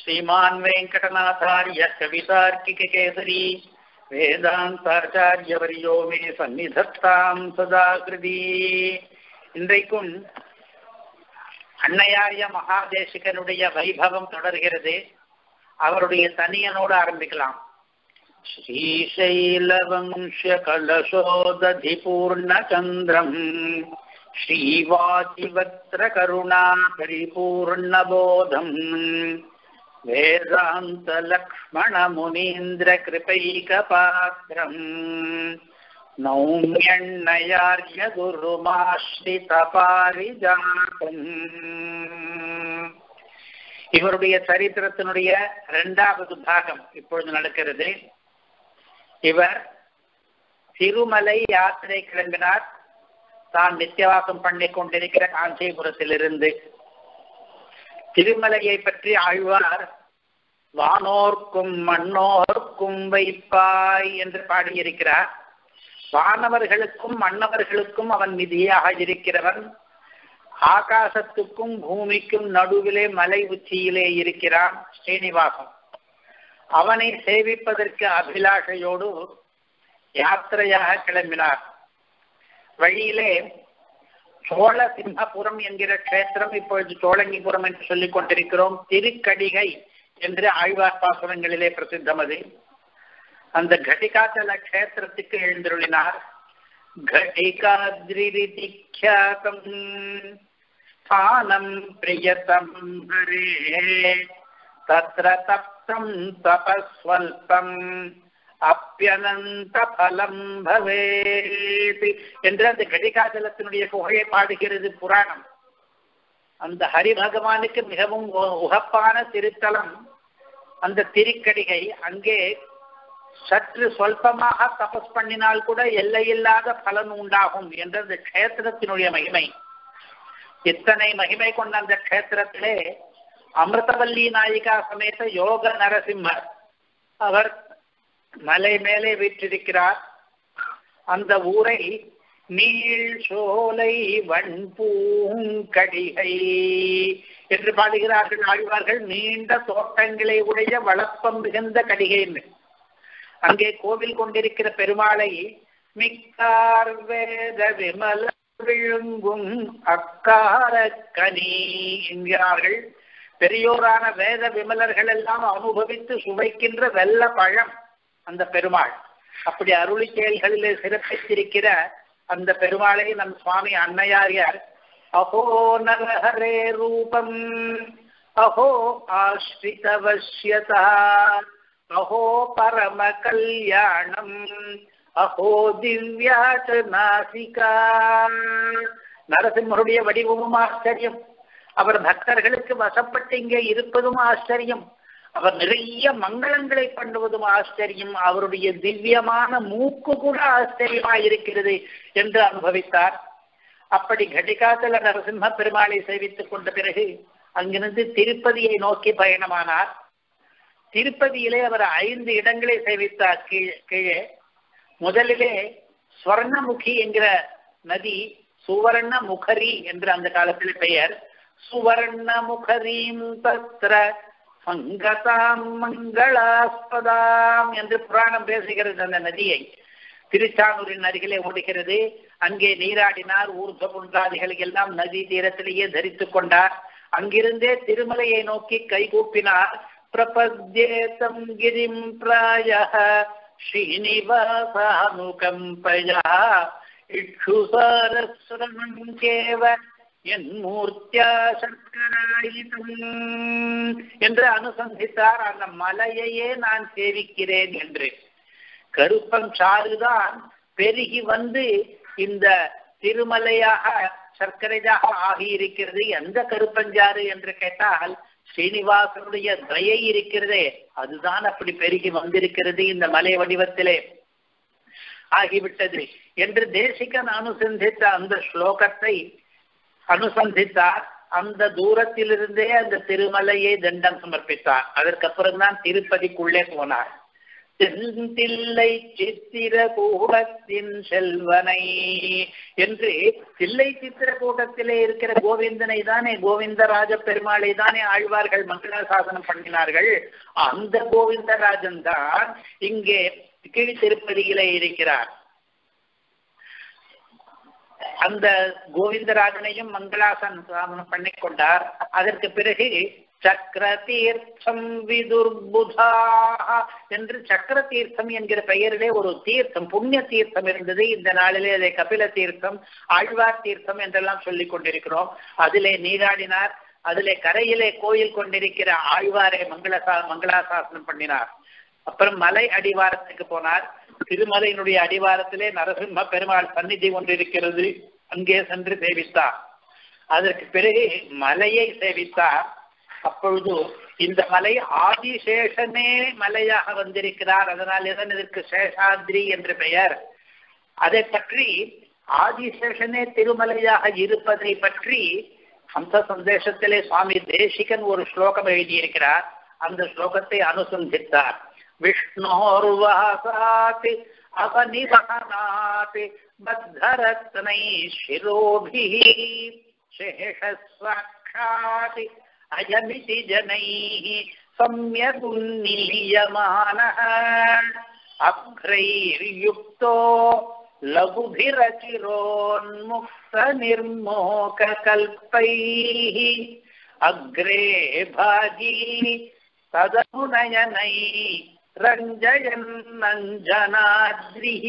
श्रीमान् वेङ्कटनाथार्य कवितार्किककेसरी வேதாந்தாச்சாரியவரியோ மே சந்நிதத்தாம் சதா கிருதி இன்றைக்கும் அன்னையாரிய மகாதேசிகனுடைய வைபவம் தொடர்கிறது அவருடைய தனியனோடு ஆரம்பிக்கலாம் ஸ்ரீசைலவம்ச கலசோததி பூர்ணச்சந்திரம் ஸ்ரீவாதிவக்ர கருணா பரிபூர்ணபோதம் वेदान्तलक्ष्मणमुनीन्द्रकृपैकपात्रम् नौम्यण्णयार्य குருமாஸ்ரிதபாரிஜாதம் இவருடைய சரித்திரத்தினுடைய இரண்டாவது பாகம் இப்பொழுது நடக்கிறது இவர் திருமலை யாத்திரை கிளம்பினார் தான் நித்தியவாசம் பண்ணிக் கொண்டிருக்கிற காஞ்சிபுரத்திலிருந்து திருமலையை பற்றி ஆழ்வார் வானோர்க்கும் மண்ணோர்க்கும் வைப்பாய் என்று பாடியிருக்கிறார் வானவர்களுக்கும் மன்னவர்களுக்கும் அவன் நிதியாக இருக்கிறவன் ஆகாசத்துக்கும் பூமிக்கும் நடுவிலே மலை உச்சியிலே இருக்கிறான் ஸ்ரீனிவாசன் அவனை சேவிப்பதற்கு அபிலாஷையோடு யாத்திரையாக கிளம்பினார் வழியிலே சோழ சிம்மபுரம் என்கிற கஷேத்திரம் இப்பொழுது சோழங்கிபுரம் என்று சொல்லிக் கொண்டிருக்கிறோம் திருக்கடிகை என்று ஆழ்வார் பாசுரங்களிலே பிரசித்தம் அது அந்த கடிகாச்சல கஷேத்திரத்துக்கு எழுந்தருளினார் கடிகாத்ரிதிக்யாதம் ஸ்தானம் பிரியதம் ஹரே தத்ர தப்தம் தபஸ்வல்பம் அப்பியனந்த பலம் பவேத் என்று அந்த கடிகாஜலத்தினுடைய புகழை பாடுகிறது புராணம் அந்த ஹரி பகவானுக்கு மிகவும் உகப்பான திருத்தலம் அந்த திருக்கடிகை அங்கே சற்று சொல்பமாக தபஸ் பண்ணினால் கூட எல்லையில்லாத பலன் உண்டாகும் என்ற அந்த கஷேத்திரத்தினுடைய மகிமை இத்தனை மகிமை கொண்ட அந்த கஷேத்திரத்திலே அமிர்தவல்லி நாயிகா சமேத யோக நரசிம்மர் அவர் மலை மேலே வீற்றிருக்கிறார் அந்த ஊரை நீள் சோலை வன்பூங்கடிகை என்று பாடுகிறார்கள் ஆழ்வார்கள் நீண்ட தோட்டங்களை உடைய வளப்பம் மிகுந்த கடிகைன்னு அங்கே கோவில் கொண்டிருக்கிற பெருமாளை மிக்கார் வேத விமல விழுங்கும் அக்கார கனி என்கிறார்கள் பெரியோரான வேத விமலர்கள் எல்லாம் அனுபவித்து சுவைக்கின்ற வெள்ள பழம் அந்த பெருமாள் அப்படி அருளி செயல்களிலே சிறப்பித்திருக்கிற அந்த பெருமாளை நம் சுவாமி அன்னையாரியார் அஹோ நரஹரே ரூபம் அஹோ ஆஸ்ரிதவசியதா அஹோ பரம கல்யாணம் அஹோ திவ்யாச்ச நாசிகா நரசிம்மருடைய வடிவமும் ஆச்சரியம் அவர் பக்தர்களுக்கு வசப்பட்டு இங்கே இருப்பதும் ஆச்சரியம் அவர் நிறைய மங்களங்களை பண்ணுவதும் ஆச்சரியம் அவருடைய திவ்யமான மூக்கு கூட ஆச்சரியமா இருக்கிறது என்று அனுபவித்தார் அப்படி கடிகாத்தல நரசிம்ம பெருமாளை சேவித்துக் கொண்ட பிறகு அங்கிருந்து திருப்பதியை நோக்கி பயணமானார் திருப்பதியிலே அவர் ஐந்து இடங்களை சேவித்தார் கீழே கீழே முதலிலே ஸ்வர்ணமுகி என்கிற நதி சுவர்ண முகரி என்று அந்த காலத்தில் பெயர் சுவர்ண முகரீம் தத்ர மங்கதாம் மங்களாஸ்பதாம் என்று புராணம் பேசுகிறது அந்த நதியை திருச்சானூரின் அருகிலே ஓடுகிறது அங்கே நீராடினார் ஊர்த புன்றாதிகளை எல்லாம் நதி தீரத்திலேயே தரித்துக் கொண்டார் அங்கிருந்தே திருமலையை நோக்கி கைகூப்பினார் பிரபத்யேதம் கிரிம் பிராய ஸ்ரீனிவாசானுகம்பயா இக்ஷுசாரஸ்வரம் கேவ என் மூர்த்தியா சங்கராயுதம் என்று அனுசந்தித்தார் அந்த மலையையே நான் சேவிக்கிறேன் என்று கருப்பம் சாறுதான் பெருகி வந்து இந்த திருமலையாக சர்க்கரையாக ஆகியிருக்கிறது எந்த கருப்பஞ்சாறு என்று கேட்டால் ஸ்ரீனிவாசனுடைய தயை இருக்கிறதே அதுதான் அப்படி பெருகி வந்திருக்கிறது இந்த மலை வடிவத்திலே ஆகிவிட்டது என்று தேசிகன் அனுசந்தித்த அந்த ஸ்லோகத்தை அனுசந்தித்தார் அந்த தூரத்திலிருந்தே அந்த திருமலையை தண்டம் சமர்ப்பித்தார் அதற்கப்புறம் தான் திருப்பதிக்குள்ளே போனார் தில்லை சித்திர கூடத்தின் செல்வனை என்று தில்லை சித்திர கூட்டத்திலே இருக்கிற கோவிந்தனை தானே கோவிந்தராஜ பெருமாளை தானே ஆழ்வார்கள் மங்களாசாசனம் பண்ணினார்கள் அந்த கோவிந்தராஜன் தான் இங்கே கீழ் திருப்பதியிலே இருக்கிறார் அந்த கோவிந்தராஜனையும் மங்களாசன் பண்ணிக் கொண்டார் அதற்கு பிறகு சக்கர தீர்த்தம் விதுர்புதா என்று சக்கர தீர்த்தம் என்கிற பெயரிலே ஒரு தீர்த்தம் புண்ணிய தீர்த்தம் இருந்தது இந்த நாளிலே அதை கபில தீர்த்தம் ஆழ்வார் தீர்த்தம் என்றெல்லாம் சொல்லிக் கொண்டிருக்கிறோம் அதிலே நீராடினார் அதிலே கரையிலே கோயில் கொண்டிருக்கிற ஆழ்வாரை மங்களசா மங்களாசாசனம் பண்ணினார் அப்புறம் மலை அடிவாரத்துக்கு போனார் திருமலையினுடைய அடிவாரத்திலே நரசிம்ம பெருமாள் சந்நிதி கொண்டிருக்கிறது அங்கே சென்று சேவித்தார் அதற்கு பிறகு மலையை சேவித்தார் அப்பொழுது இந்த மலை ஆதிசேஷனே மலையாக வந்திருக்கிறார் அதனால் இதன் இதற்கு சேஷாத்ரி என்று பெயர் அதை பற்றி ஆதிசேஷனே திருமலையாக இருப்பதை பற்றி அந்த சந்தேசத்திலே சுவாமி தேசிகன் ஒரு ஸ்லோகம் எழுதியிருக்கிறார் அந்த ஸ்லோகத்தை அனுசந்தித்தார் விஷ்ணோர்வாசாத் அவனிவகனாத் பத்தரத்னை சிரோபிः சேஷஸ்வாட்சாத் அயமிதி ஜனைः सम्यगुन्नीयमानः अभ्रैर्युक्तो लघुभिरचिरोन्मुक्तनिर्मोककल्पैः अग्रे भागी तदनुनयनै ரஞ்சயன்னஞ்சனாத்ரிஹி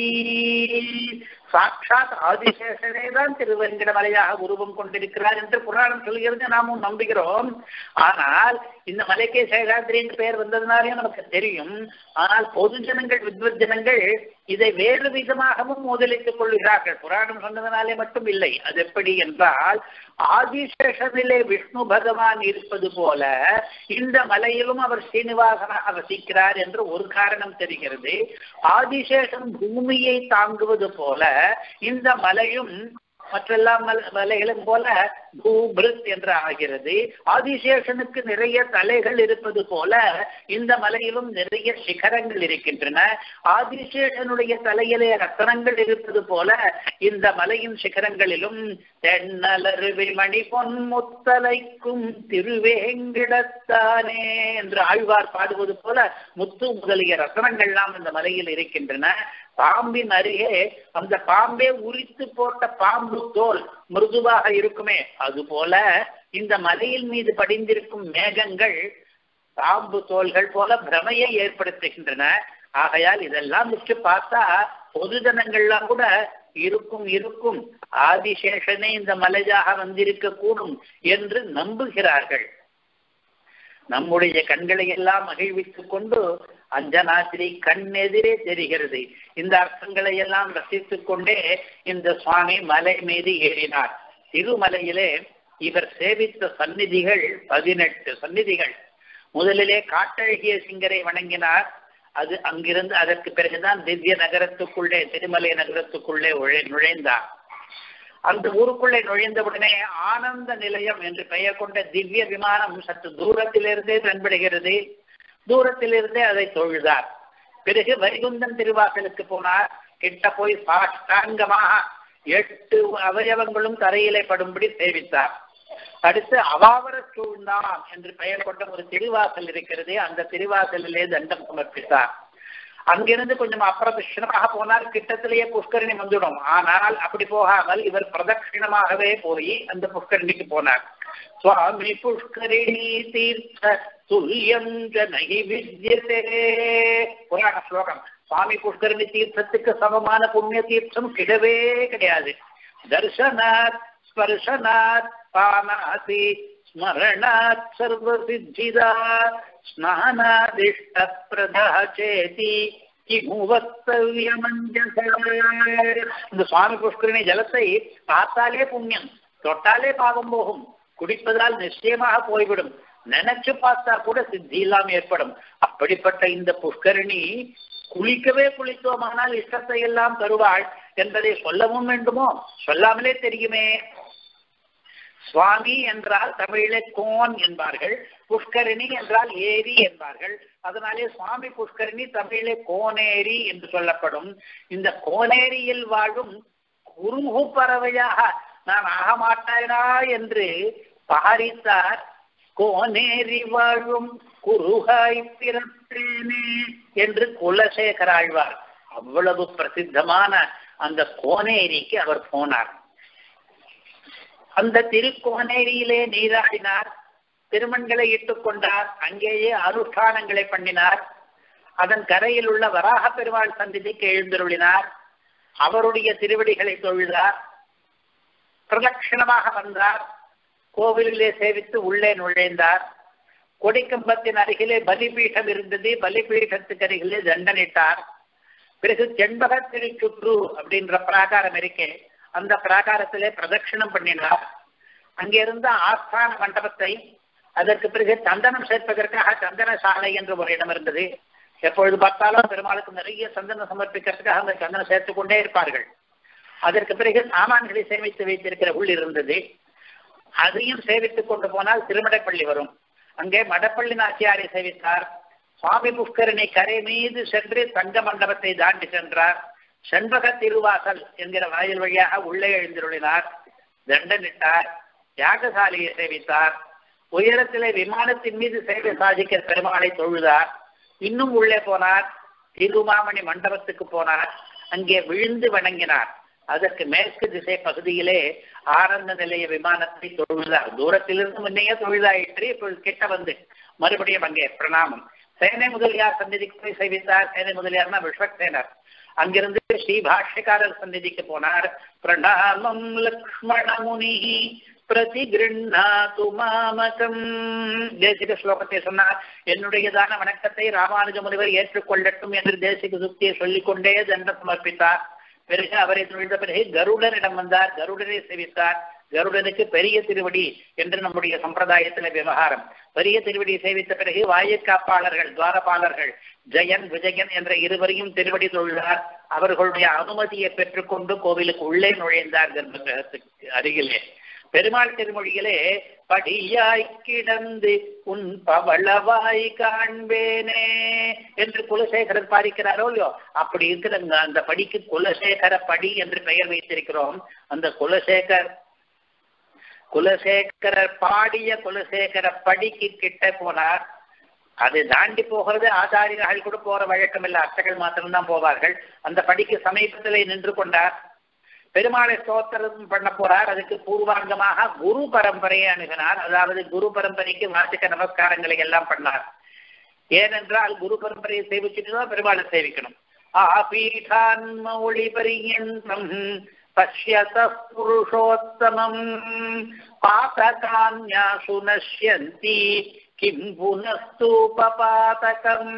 சாட்சாத் ஆதிசேஷனே தான் திருவெங்கடமலையாக உருவம் கொண்டிருக்கிறார் என்று புராணம் சொல்கிறது நாமும் நம்புகிறோம் ஆனால் இந்த மலைக்கே சேஷாத்ரி என்று பெயர் வந்ததுனாலே நமக்கு தெரியும் ஆனால் பொது ஜனங்கள் வித்வத் ஜனங்கள் இதை வேறு விதமாகவும் முதலிட்டுக் கொள்கிறார்கள் புராணம் சொன்னதனாலே மட்டும் இல்லை அது எப்படி என்றால் ஆதிசேஷனிலே விஷ்ணு பகவான் இருப்பது போல இந்த மலையிலும் அவர் ஸ்ரீனிவாசனாக வசிக்கிறார் என்று ஒரு காரணம் தெரிகிறது ஆதிசேஷன் பூமியை தாங்குவது போல இந்த மலையும் மற்றெல்லாம் மலைகளும் போல பூபிருத் என்று ஆகிறது ஆதிசேஷனுக்கு நிறைய தலைகள் இருப்பது போல இந்த மலையிலும் நிறைய சிகரங்கள் இருக்கின்றன ஆதிசேஷனுடைய தலையிலே ரத்தனங்கள் இருப்பது போல இந்த மலையின் சிகரங்களிலும் தென்னலருவி மணி பொன் முத்தலைக்கும் திருவேங்கிடத்தானே என்று ஆழ்வார் பாடுவது போல முத்து முதலிய ரத்தனங்கள்லாம் இந்த மலையில் இருக்கின்றன பாம்பின் அருகே அந்த பாம்பே உரித்து போட்ட பாம்பு தோல் மிருதுவாக இருக்குமே அதுபோல இந்த மலையில் மீது படிந்திருக்கும் மேகங்கள் பாம்பு தோள்கள் போல பிரமையை ஏற்படுத்துகின்றன ஆகையால் இதெல்லாம் விட்டு பார்த்தா பொது ஜனங்கள்லாம் கூட இருக்கும் இருக்கும் ஆதிசேஷனே இந்த மலையாக வந்திருக்க கூடும் என்று நம்புகிறார்கள் நம்முடைய கண்களை எல்லாம் மகிழ்வித்துக் கொண்டு அஞ்சனாத்திரி கண்ணெதிரே தெரிகிறது இந்த அர்த்தங்களை எல்லாம் ரசித்துக் கொண்டே இந்த சுவாமி மலை மீது ஏறினார் திருமலையிலே இவர் சேவித்த சந்நிதிகள் பதினெட்டு சந்நிதிகள் முதலிலே காட்டழகிய சிங்கரை வணங்கினார் அது அங்கிருந்து அதற்கு பிறகுதான் திவ்ய நகரத்துக்குள்ளே திருமலை நகரத்துக்குள்ளே நுழைந்தார் அந்த ஊருக்குள்ளே நுழைந்தவுடனே ஆனந்த நிலையம் என்று பெயர் கொண்ட திவ்ய விமானம் சற்று தூரத்திலிருந்தே தென்படுகிறது தூரத்திலிருந்தே அதை தொழுதார் பிறகு வைகுந்தன் திருவாசலுக்கு போனார் கிட்ட போய் சாஷ்டாங்கமாக எட்டு அவயவங்களும் தரையிலே படும்படி சேவித்தார் அடுத்து அவாவர சூழ்ந்தான் என்று பெயர் கொண்ட ஒரு திருவாசல் இருக்கிறது அந்த திருவாசலிலே தண்டம் சமர்ப்பித்தார் அங்கிருந்து கொஞ்சம் அப்பிரதட்சிணமாக போனார் கிட்டத்திலேயே புஷ்கரணி வந்துடும் ஆனால் அப்படி போகாமல் இவர் பிரதட்சிணமாகவே போய் அந்த புஷ்கரணிக்கு போனார் சுவாமி புஷ்கரிணி தீர்த்த துல்லியம் ஜனகி வித்யதே புராண ஸ்லோகம் சுவாமி புஷ்கரணி தீர்த்தத்துக்கு சமமான புண்ணிய தீர்த்தம் கிடையவே கிடையாது தர்சனாத் ஸ்பர்ஷனாத் பானாதி ஸ்மரணாத் சர்வசித்திதா ஸ்நானாதிஷ்ட பிரதா சேதி இந்த சுவாமி புஷ்கரணி ஜலத்தை பார்த்தாலே புண்ணியம் தொட்டாலே பாவம் போகும் குடிப்பதால் நிச்சயமாக போய்விடும் நினைச்சு பார்த்தா கூட சித்தி இல்லாம ஏற்படும் அப்படிப்பட்ட இந்த புஷ்கரணி குளிக்கவே குளித்தோமானால் இஷ்டத்தை எல்லாம் தருவாள் என்பதை சொல்லவும் வேண்டுமோ சொல்லாமலே தெரியுமே சுவாமி என்றால் தமிழிலே கோன் என்பார்கள் புஷ்கரணி என்றால் ஏரி என்பார்கள் அதனாலே சுவாமி புஷ்கரணி தமிழிலே கோனேரி என்று சொல்லப்படும் இந்த கோனேரியில் வாழும் குறுகு பறவையாக நான் ஆக மாட்டேனா என்று பாரித்தார் கோனேரி வாழும் குருகாய் பிறப்பேனே என்று குலசேகர ஆழ்வார் அவ்வளவு பிரசித்தமான அந்த கோனேரிக்கு அவர் போனார் அந்த திருக்கோனேரியிலே நீராடினார் திருமண்களை இட்டுக் கொண்டார் அங்கேயே அனுஷ்டானங்களை பண்ணினார் அதன் கரையில் உள்ள வராக பெருமாள் சந்திதிக்கு எழுந்தருளினார் அவருடைய திருவடிகளை தொழுதார் பிரதட்சிணமாக வந்தார் கோவிலிலே சேவித்து உள்ளே நுழைந்தார் கொடிக்கம்பத்தின் அருகிலே பலிபீடம் இருந்தது பலிபீடத்துக்கு அருகிலே தண்டனிட்டார் பிறகு செண்பக திருச்சுற்று அப்படின்ற பிராகாரம் இருக்கே அந்த பிராகாரத்திலே பிரதட்சிணம் பண்ணினார் அங்கிருந்த ஆஸ்தான மண்டபத்தை அதற்கு பிறகு சந்தனம் சேர்ப்பதற்காக சந்தன சாலை என்று ஒரு இடம் இருந்தது எப்பொழுது பார்த்தாலும் பெருமாளுக்கு நிறைய சந்தனம் சமர்ப்பிக்கிறதுக்காக அந்த சந்தனம் சேர்த்து கொண்டே இருப்பார்கள் அதற்கு பிறகு சாமான்களை சேமித்து வைத்திருக்கிற உள் இருந்தது அதையும் சேவித்துக் கொண்டு போனால் திருமடைப்பள்ளி வரும் அங்கே மடப்பள்ளி நாச்சியாரை சேவித்தார் சுவாமி புஷ்கரணி கரை மீது சென்று தங்க மண்டபத்தை தாண்டி சென்றார் செண்பக திருவாசல் என்கிற வாயில் வழியாக உள்ளே எழுந்திருளினார் தண்டனிட்டார் யாகசாலையை சேவித்தார் உயரத்திலே விமானத்தின் மீது சேவை சாதிக்கிற பெருமாளை தொழுதார் இன்னும் உள்ளே போனார் திருமாமணி மண்டபத்துக்கு போனார் அங்கே விழுந்து வணங்கினார் அதற்கு மேற்கு திசை பகுதியிலே ஆனந்த நிலைய விமானத்தை தொழுதார் தூரத்திலிருந்து முன்னையே தொழுதாயிற்று இப்பொழுது கிட்ட வந்து மறுபடியும் அங்கே பிரணாமம் சேனை முதலியார் சந்நிதிக்கு போய் சேவித்தார் சேனை முதலியார்னா விஸ்வக்சேனர் அங்கிருந்து ஸ்ரீ பாஷ்யக்காரர் சந்நிதிக்கு போனார் பிரணாமம் லக்ஷ்மண முனி பிரதிகிருண்ணாது மாமகம் தேசிக ஸ்லோகத்தை சொன்னார் என்னுடையதான வணக்கத்தை ராமானுஜ முனிவர் ஏற்றுக்கொள்ளட்டும் என்று தேசிக சுக்தியை சொல்லிக் கொண்டே தண்டம் சமர்ப்பித்தார் பிறகு அவரை தொழிந்த பிறகு கருடனிடம் வந்தார் கருடனை சேவித்தார் கருடனுக்கு பெரிய திருவடி என்று நம்முடைய சம்பிரதாயத்தில் விவகாரம் பெரிய திருவடி சேவித்த பிறகு வாயுக்காப்பாளர்கள் துவாரபாலர்கள் ஜெயன் விஜயன் என்ற இருவரையும் திருவடி தொழுதார் அவர்களுடைய அனுமதியை பெற்றுக்கொண்டு கோவிலுக்கு உள்ளே நுழைந்தார் கர்ப்பகிரகத்துக்கு அருகிலே பெருமாள் திருமொழியிலே படியாய் கிடந்து உன் பவளவாய் காண்பேனே என்று குலசேகரர் பாரிக்கிறாரோ இல்லையோ அப்படி இருக்கிற அந்த படிக்கு குலசேகர படி என்று பெயர் வைத்திருக்கிறோம் அந்த குலசேகர் குலசேகரர் பாடிய குலசேகர படிக்கு கிட்ட போனார் அதை தாண்டி போகிறது ஆச்சாரியர்கள் கூட போற வழக்கம் இல்லை அர்ச்சகர்கள் மாத்திரம்தான் போவார்கள் அந்த படிக்கு சமீபத்திலே நின்று கொண்டார் பெருமாளை ஸ்தோத்திரம் பண்ண போறார் அதுக்கு பூர்வாங்கமாக குரு பரம்பரையை அணுகினார் அதாவது குரு பரம்பரைக்கு வாசிக்க நமஸ்காரங்களை எல்லாம் பண்ணார் ஏனென்றால் குரு பரம்பரையை சேவிச்சுட்டு தான் பெருமாளை சேவிக்கணும் ஆபீடான் மௌளி பரியந்தம் பஷ்யத புருஷோத்தமம் பாதகான்யாசு நஷ்யந்தி கிம் புனஸ்தூபாதகம்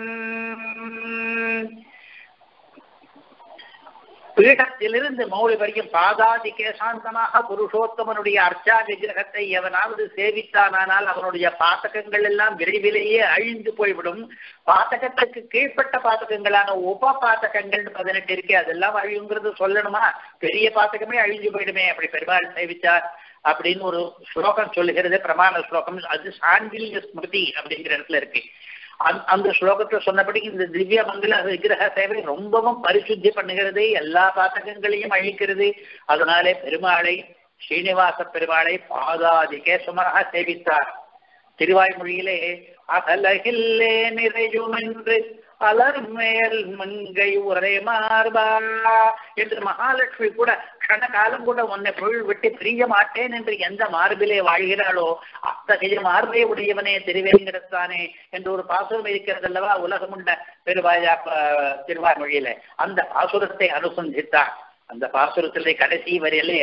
பீடத்திலிருந்து மௌலி வரைக்கும் பாதாதி கேசாந்தமாக புருஷோத்தமனுடைய அர்ச்சா விக்கிரகத்தை எவனாவது சேவித்தானால் அவனுடைய பாத்தகங்கள் எல்லாம் விரைவிலேயே அழிந்து போய்விடும் பாத்தகத்துக்கு கீழ்ப்பட்ட பாத்தகங்களான உப பாத்தகங்கள் பதினெட்டு இருக்கே அதெல்லாம் அழியுங்கிறது சொல்லணுமா பெரிய பாத்தகமே அழிஞ்சு போயிடுமே அப்படி பெருமாள் சேவிச்சார் அப்படின்னு ஒரு ஸ்லோகம் சொல்லுகிறது பிரமாண ஸ்லோகம் அது சாண்டில்ய ஸ்மிருதி அப்படிங்கிற இடத்துல இருக்கு அந்த ஸ்லோகத்தை சொன்னபடி இந்த திவ்ய மங்கள விக்கிரக சேவை ரொம்பவும் பரிசுத்தி பண்ணுகிறது எல்லா பாத்தகங்களையும் அழிக்கிறது அதனாலே பெருமாளை ஸ்ரீனிவாச பெருமாளை பாதாதி கேசமாக சேவித்தார் திருவாய்மொழியிலே அகலகில்லே நிறையும் என்று அலர்மேல் மங்கை உரை மார்பா என்று மகாலட்சுமி கூட கண காலம் கூட உன்னை பொருள் விட்டு பிரிய மாட்டேன் என்று எந்த மார்பிலே வாழ்கிறாளோ அத்தகைய மார்பை உடையவனே திருவேங்கடத்தானே என்று ஒரு பாசுரம் இருக்கிறது அல்லவா உலகமுண்ட பெருவாயா திருவாய்மொழியில அந்த பாசுரத்தை அனுசந்தித்தார் அந்த பாசுரத்திலே கடைசி வரையிலே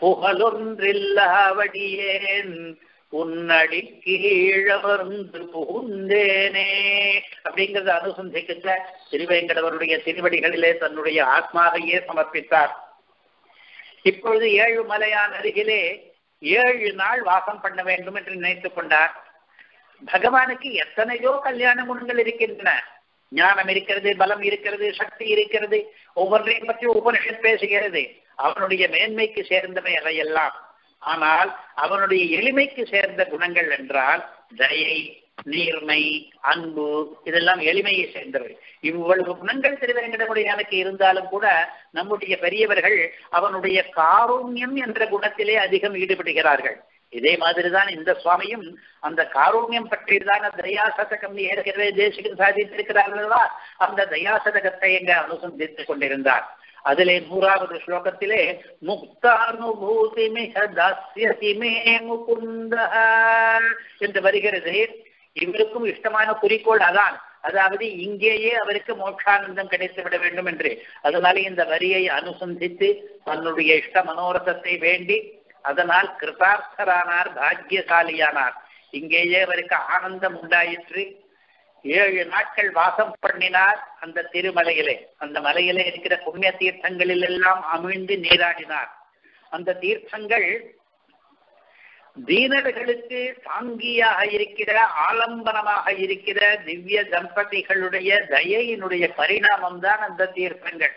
புகழொன்றில்லாவடியேன் உன்னடி கீழமர்ந்து புகுந்தேனே அப்படிங்கறத அனுசந்திக்கின்ற திருவேங்கடவருடைய திருவடிகளிலே தன்னுடைய ஆத்மாவையே சமர்ப்பித்தார் இப்பொழுது ஏழு மலையான் அருகிலே ஏழு நாள் வாசம் பண்ண வேண்டும் என்று நினைத்துக் கொண்டார் பகவானுக்கு எத்தனையோ கல்யாண குணங்கள் இருக்கின்றன ஞானம் இருக்கிறது பலம் இருக்கிறது சக்தி இருக்கிறது ஒவ்வொன்றையும் பற்றி உபனிஷத் பேசுகிறது அவனுடைய மேன்மைக்கு சேர்ந்தவை அவையெல்லாம் ஆனால் அவனுடைய எளிமைக்கு சேர்ந்த குணங்கள் என்றால் தயை நீர்மை அன்பு இதெல்லாம் எளிமையை சேர்ந்தவை இவ்வளவு குணங்கள் திருவேங்கடமுடையானுக்கு இருந்தாலும் கூட நம்முடைய பெரியவர்கள் அவனுடைய காருண்யம் என்ற குணத்திலே அதிகம் ஈடுபடுகிறார்கள் இதே மாதிரிதான் இந்த சுவாமியும் அந்த காருண்யம் பற்றியதான தயாசதகம் ஏற்கனவே தேசிகன் சாதித்திருக்கிறார்களா அந்த தயாசதகத்தை எங்க அனுசந்தித்துக் கொண்டிருந்தார் அதிலே நூறாவது ஸ்லோகத்திலே முக்தானுபூதி மிக தாஸ்யதி மே முகுந்த என்று வருகிறது இவருக்கும் இஷ்டமான குறிக்கோள் அதான் அதாவது இங்கேயே அவருக்கு மோட்சானந்தம் கிடைத்து விட வேண்டும் என்று அதனால இந்த வரியை அனுசந்தித்து தன்னுடைய இஷ்ட மனோரதத்தை வேண்டி அதனால் கிருதார்த்தரானார் பாக்கியசாலியானார் இங்கேயே அவருக்கு ஆனந்தம் உண்டாயிற்று ஏழு நாட்கள் வாசம் பண்ணினார் அந்த திருமலையிலே அந்த மலையிலே இருக்கிற புண்ணிய தீர்த்தங்களில் எல்லாம் அமிழ்ந்து நீராடினார் அந்த தீர்த்தங்கள் தீனர்களுக்கு தாங்கியாக இருக்கிற ஆலம்பனமாக இருக்கிற திவ்ய தம்பதிகளுடைய தயையினுடைய பரிணாமம் தான் அந்த தீர்த்தங்கள்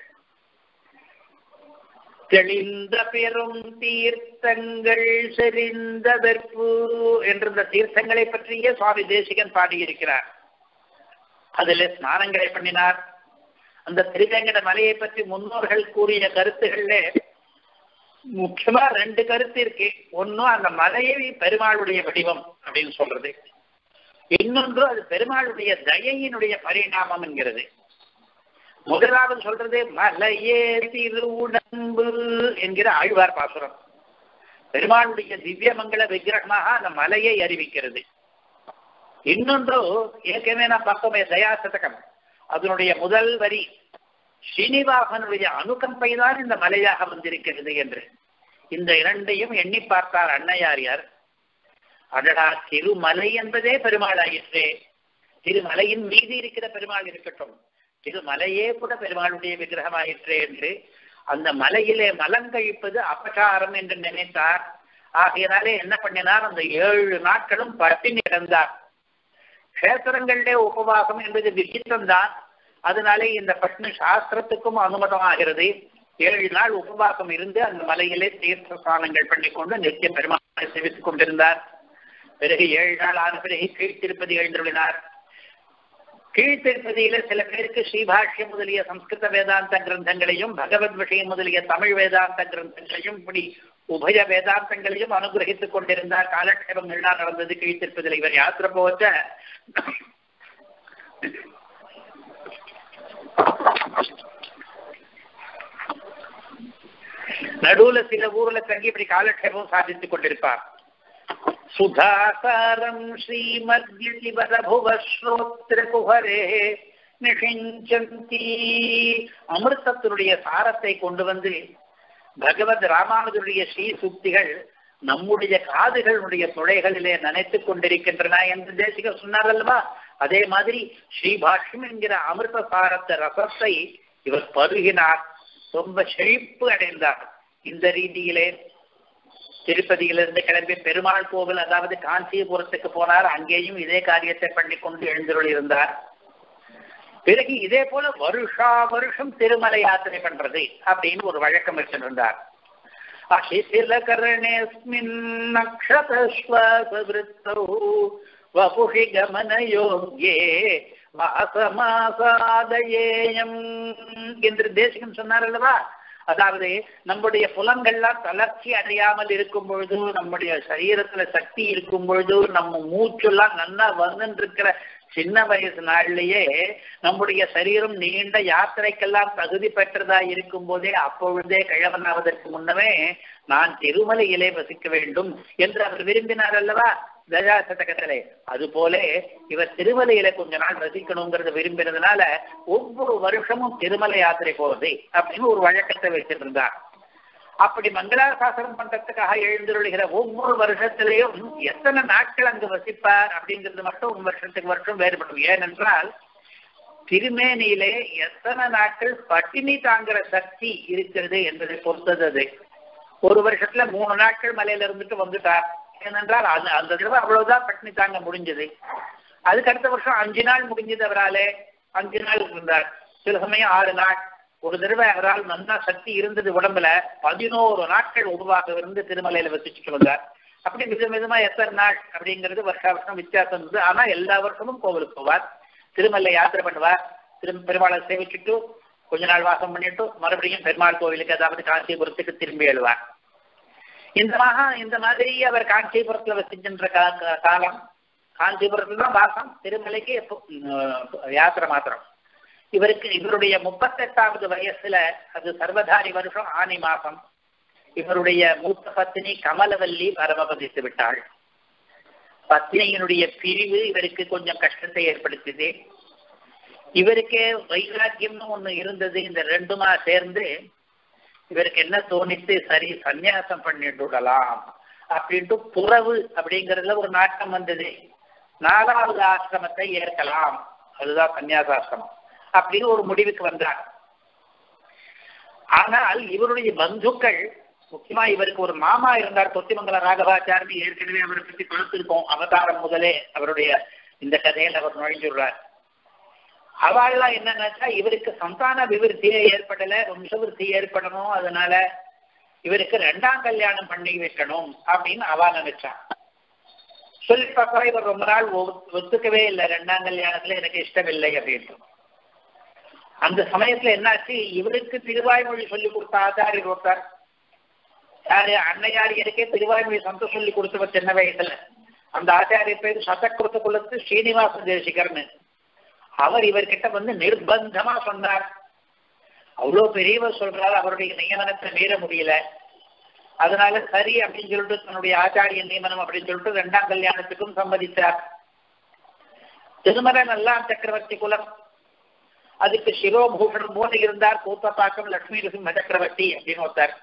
தெளிந்த பெரும் தீர்த்தங்கள் செறிந்ததற்கு என்ற இந்த தீர்த்தங்களை பற்றியே சுவாமி தேசிகன் பாடியிருக்கிறார் அதில் ஸ்நானங்களை பண்ணினார் அந்த திருவேங்கட மலையை பற்றி முன்னோர்கள் கூறிய கருத்துகள்ல முக்கியமா ரெண்டு கருத்து இருக்கு ஒன்னும் அந்த மலையை பெருமாளுடைய வடிவம் அப்படின்னு சொல்றது இன்னொன்று அது பெருமாளுடைய தயையினுடைய பரிணாமம் என்கிறது முதலாவது சொல்றது மலையே திருவுடம்பு என்கிற ஆழ்வார் பாசுரம் பெருமாளுடைய திவ்யமங்கள விக்கிரகமாக அந்த மலையை அறிவிக்கிறது இன்னொன்று ஏற்கனவே நான் பார்த்தோமே தயாசதகம் அதனுடைய முதல் வரி ஸ்ரீனிவாசனுடைய அனுகம்பை தான் இந்த மலையாக வந்திருக்கிறது என்று இந்த இரண்டையும் எண்ணி பார்த்தார் அன்னையாரியார் அடடா திருமலை என்பதே பெருமாள் ஆயிற்றே திருமலையின் மீது இருக்கிற பெருமாள் இருக்கட்டும் திருமலையே கூட பெருமாளுடைய விக்கிரகம் ஆயிற்றே என்று அந்த மலையிலே மலங்கழிப்பது அபசாரம் என்று நினைத்தார் ஆகையினாலே என்ன பண்ணினார் அந்த ஏழு நாட்களும் பட்டினி கிடந்தார் கஷேத்திரங்களிலே உபவாசம் என்பது விசித்தம் தான் அதனாலே இந்த பட்னி சாஸ்திரத்துக்கும் அனுமதம் ஆகிறது ஏழு நாள் உபவாசம் இருந்து அந்த மலையிலே தீர்த்த ஸ்நானங்கள் பண்ணிக்கொண்டு நித்திய பெருமாளை சேவித்துக் கொண்டிருந்தார் பிறகு ஏழு நாள் ஆன பிறகு கீழ்த்திருப்பதி எழுந்துள்ளினார் கீழ்த்திருப்பதியில சில பேருக்கு ஸ்ரீபாஷ்யம் முதலிய சம்ஸ்கிருத வேதாந்த கிரந்தங்களையும் பகவத் விஷயம் முதலிய தமிழ் வேதாந்த கிரந்தங்களையும் இப்படி உபய வேதாந்தங்களையும் அனுகிரகித்துக் கொண்டிருந்தார் காலக்ஷேபம் எல்லாம் நடந்தது கீழ்த்திருப்பதில் இவர் யாத்திரை போச்ச நடுவுல சில ஊர்ல தங்கி இப்படி காலக்ஷேபம் சாதித்துக் கொண்டிருப்பார் சுதாசாரம் ஸ்ரீமத்யதி வரபுவ ஸ்ரோத்ரகுஹரே நிஷிஞ்சந்தி அமிர்தத்தினுடைய சாரத்தை கொண்டு வந்து பகவத் ராமானுஜருடைய ஸ்ரீ சுக்திகள் நம்முடைய காதுகளுடைய துளைகளிலே நினைத்துக் கொண்டிருக்கின்றன என்று தேசிகர் சொன்னார் அல்லவா அதே மாதிரி ஸ்ரீபாஷ்யம் என்கிற அமிர்த சாரத்த ரசத்தை இவர் பருகினார் ரொம்ப செழிப்பு அடைந்தார் இந்த ரீதியிலே திருப்பதியிலிருந்து கிளம்பி பெருமாள் கோவில் அதாவது காஞ்சிபுரத்துக்கு போனார் அங்கேயும் இதே காரியத்தை பண்ணி கொண்டு எழுந்தருள் இருந்தார் பிறகு இதே போல வருஷா வருஷம் திருமலை யாத்திரை பண்றது அப்படின்னு ஒரு வழக்கம் வச்சிருந்தார் அசிசில கரணேஸ்மின் நக்ஷதஸ்வசவிருத்தௌ வபுஷி கமன யோகியே மாச மாசாதயேயம் என்று தேசிகம் சொன்னார் அல்லவா அதாவது நம்முடைய புலங்கள்லாம் தளர்ச்சி அடையாமல் இருக்கும் பொழுது நம்முடைய சரீரத்துல சக்தி இருக்கும் பொழுது நம்ம மூச்செல்லாம் நல்லா வந்துட்டு இருக்கிற சின்ன வயசு நாள்லயே நம்முடைய சரீரம் நீண்ட யாத்திரைக்கெல்லாம் தகுதி பெற்றதா இருக்கும் போதே அப்பொழுதே கிழவனாவதற்கு முன்னமே நான் திருமலையிலே வசிக்க வேண்டும் என்று அவர் விரும்பினார் அல்லவா தயா சதகத்திலே அது போல இவர் திருமலையில கொஞ்ச நாள் வசிக்கணுங்கிறத விரும்பினதுனால ஒவ்வொரு வருஷமும் திருமலை யாத்திரை போறது அப்படின்னு ஒரு வழக்கத்தை வச்சிருந்தார் அப்படி மங்களாசாசனம் பண்றதுக்காக எழுந்துருளுகிற ஒவ்வொரு வருஷத்திலையும் எத்தனை நாட்கள் அங்கு வசிப்பார் அப்படிங்கிறது மட்டும் வருஷத்துக்கு வருஷம் வேறுபடும் ஏனென்றால் திருமேனியிலே எத்தனை நாட்கள் பட்டினி தாங்குற சக்தி இருக்கிறது என்பதை பொறுத்தது அது ஒரு வருஷத்துல மூணு நாட்கள் மலையில இருந்துட்டு வந்துட்டார் ஏனென்றால் அது அந்த தடவை அவ்வளவுதான் பட்டினி தாங்க முடிஞ்சது அதுக்கு அடுத்த வருஷம் அஞ்சு நாள் முடிஞ்சது அவராலே அஞ்சு நாள் இருந்தார் சில சமயம் ஆறு நாள் ஒரு தடவை அவரால் நல்லா சக்தி இருந்தது உடம்புல பதினோரு நாட்கள் உருவாக இருந்து திருமலையில வசிச்சுட்டு வந்தார் அப்படி விதம் விதமா எத்தனை நாள் அப்படிங்கிறது வருஷ வருஷம் வித்தியாசம் இருந்தது ஆனா எல்லா வருஷமும் கோவிலுக்கு போவார் திருமலை யாத்திரை பண்ணுவார் திரு பெருமாளை சேவிச்சுட்டு கொஞ்ச நாள் வாசம் பண்ணிட்டு மறுபடியும் பெருமாள் கோவிலுக்கு அதாவது காஞ்சிபுரத்துக்கு திரும்பி எழுவார் இந்த மகா இந்த மாதிரி அவர் காஞ்சிபுரத்துல வசிக்கின்ற கா- காலம் காஞ்சிபுரத்துல தான் வாசம் திருமலைக்கு எப்போ, உம், யாத்திரை மாத்திரம் இவருக்கு இவருடைய முப்பத்தெட்டாவது வயசுல அது சர்வதாரி வருஷம் ஆனி மாசம் இவருடைய மூத்த பத்தினி கமலவல்லி பரமபதித்து விட்டாள் பத்னியினுடைய பிரிவு இவருக்கு கொஞ்சம் கஷ்டத்தை ஏற்படுத்தியது இவருக்கே வைராக்கியம்னு ஒண்ணு இருந்தது இந்த ரெண்டுமா சேர்ந்து இவருக்கு என்ன தோணித்து சரி சந்நியாசம் பண்ணிட்டு விடலாம் அப்படின்ட்டு புறவு அப்படிங்கறதுல ஒரு நாட்டம் வந்தது நாலாவது ஆசிரமத்தை ஏற்கலாம் அதுதான் சந்நியாசாசிரமம் அப்படின்னு ஒரு முடிவுக்கு வந்தார் ஆனால் இவருடைய பந்துக்கள் முக்கியமா இவருக்கு ஒரு மாமா இருந்தார் தொத்திமங்கல ராகவாச்சாரின்னு ஏற்கனவே அவரை பற்றி பார்த்திருக்கோம் அவதாரம் முதலே அவருடைய இந்த கதையில் அவர் நுழைஞ்சுடுறார் அவள்லாம் என்னன்னாக்கா இவருக்கு சந்தான விவிருத்தியே ஏற்படல வம்சவிருத்தி ஏற்படணும் அதனால இவருக்கு ரெண்டாம் கல்யாணம் பண்ணி வைக்கணும் அப்படின்னு அவா நினைச்சான் சொல்லி பார்க்கற இவர் ரொம்ப நாள் ஒ- ஒத்துக்கவே இல்லை ரெண்டாம் கல்யாணத்துல எனக்கு இஷ்டம் இல்லை அப்படின்ட்டு அந்த சமயத்துல என்னாச்சு இவருக்கு திருவாய்மொழி சொல்லி கொடுத்த ஆச்சாரியர் ஒருத்தர் யாரு அன்னையாரியருக்கே திருவாய்மொழி சந்தோஷம் சொல்லி கொடுத்தவர் சின்ன வயசுல அந்த ஆச்சாரியர் பேர் சதக்கிருத்த குலத்து ஸ்ரீனிவாச தேசிகர்னு அவர் இவர்கிட்ட வந்து நிர்பந்தமா சொன்னார் அவ்வளவு பெரியவர் சொல்றார் அவருடைய நியமனத்தை மீற முடியல அதனால சரி அப்படின்னு சொல்லிட்டு தன்னுடைய ஆச்சாரிய நியமனம் அப்படின்னு சொல்லிட்டு ரெண்டாம் கல்யாணத்துக்கும் சம்மதித்தார் திருமலை நல்லாம் சக்கரவர்த்தி குலம் அதுக்கு சிரோபூஷன் மூணு இருந்தார் கூத்தப்பாக்கம் லட்சுமி நரசிம்ம சக்கரவர்த்தி அப்படின்னு ஒருத்தர்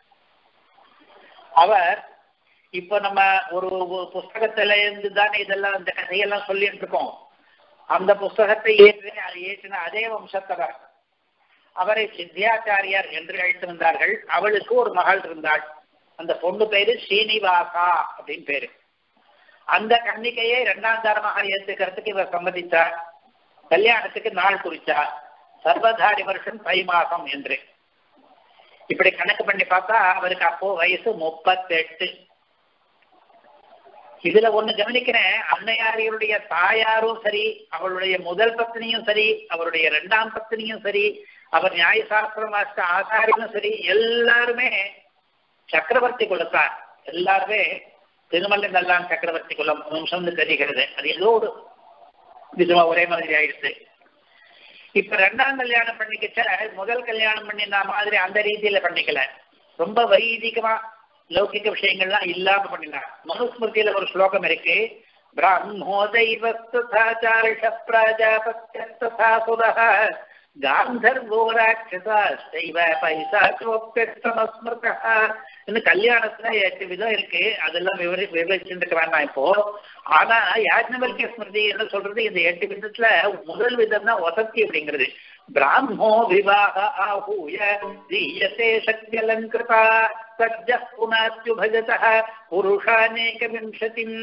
அவர் இப்ப நம்ம ஒரு ஒரு புஸ்தகத்துல இருந்து தானே இதெல்லாம் இந்த கதையெல்லாம் சொல்லிட்டு இருக்கோம் அந்த புஸ்தகத்தை ஏற்றி ஏற்றின அதே வம்சத்தவர் அவரை சித்தியாச்சாரியார் என்று அழைத்து வந்தார்கள் அவளுக்கு ஒரு மகள் இருந்தாள் அந்த பொண்ணு பேரு ஸ்ரீனிவாசா அப்படின்னு பேரு அந்த கன்னிகையை இரண்டாம் தரமாக ஏற்றுக்கிறதுக்கு இவர் சம்மதித்தார் கல்யாணத்துக்கு நாள் குறிச்சார் சர்வதாரி வருஷம் தை மாசம் என்று இப்படி கணக்கு பண்ணி பார்த்தா அவருக்கு அப்போ வயசு முப்பத்தெட்டு இதுல ஒண்ணு கவனிக்கிறேன் அன்னையாரியுடைய தாயாரும் சரி அவளுடைய முதல் பத்னியும் சரி அவருடைய இரண்டாம் பத்னியும் சரி அவர் நியாயசாஸ்திரம் வாசித்த ஆசாரியனும் சரி எல்லாருமே சக்கரவர்த்தி குலத்தார் எல்லாருமே திருமலை நல்லான் சக்கரவர்த்தி குலம் வம்சம்னு தெரிகிறது அது ஏதோ ஒரு விதமா ஒரே மாதிரி ஆயிடுச்சு இப்ப ரெண்டாம் கல்யாணம் பண்ணிக்கிச்ச முதல் கல்யாணம் பண்ணின மாதிரி அந்த ரீதியில பண்ணிக்கல ரொம்ப வைதிகமா லௌகிக விஷயங்கள்லாம் இல்லாம பண்ணினார் மனுஸ்மிருதியில ஒரு ஸ்லோகம் இருக்கு பிராமோ தெய்வஸ்தாச்சாரிஷ பிரஜாபத்யஸ்ததா சுரः காந்தர்வோ ராட்சசாஸ்தைவ பைசாச்சோப்யஸ்தமஸ்மிருதः இன்னும் கல்யாணத்துல எட்டு விதம் இருக்கு அதெல்லாம் விவரி விவரிச்சுட்டு வேண்டாம் இப்போ ஆனா யாஜ்னவல்கிய ஸ்மிருதி என்ன சொல்றது இந்த எட்டு விதத்துல முதல் விதம் தான் வசதி அப்படிங்கிறது பிராமோ விவாக ஆஹூய தீயசே சக்தி அலங்கிருதா சஜ்ஜ புனாத்யுபஜத புருஷானேக விம்சதிம்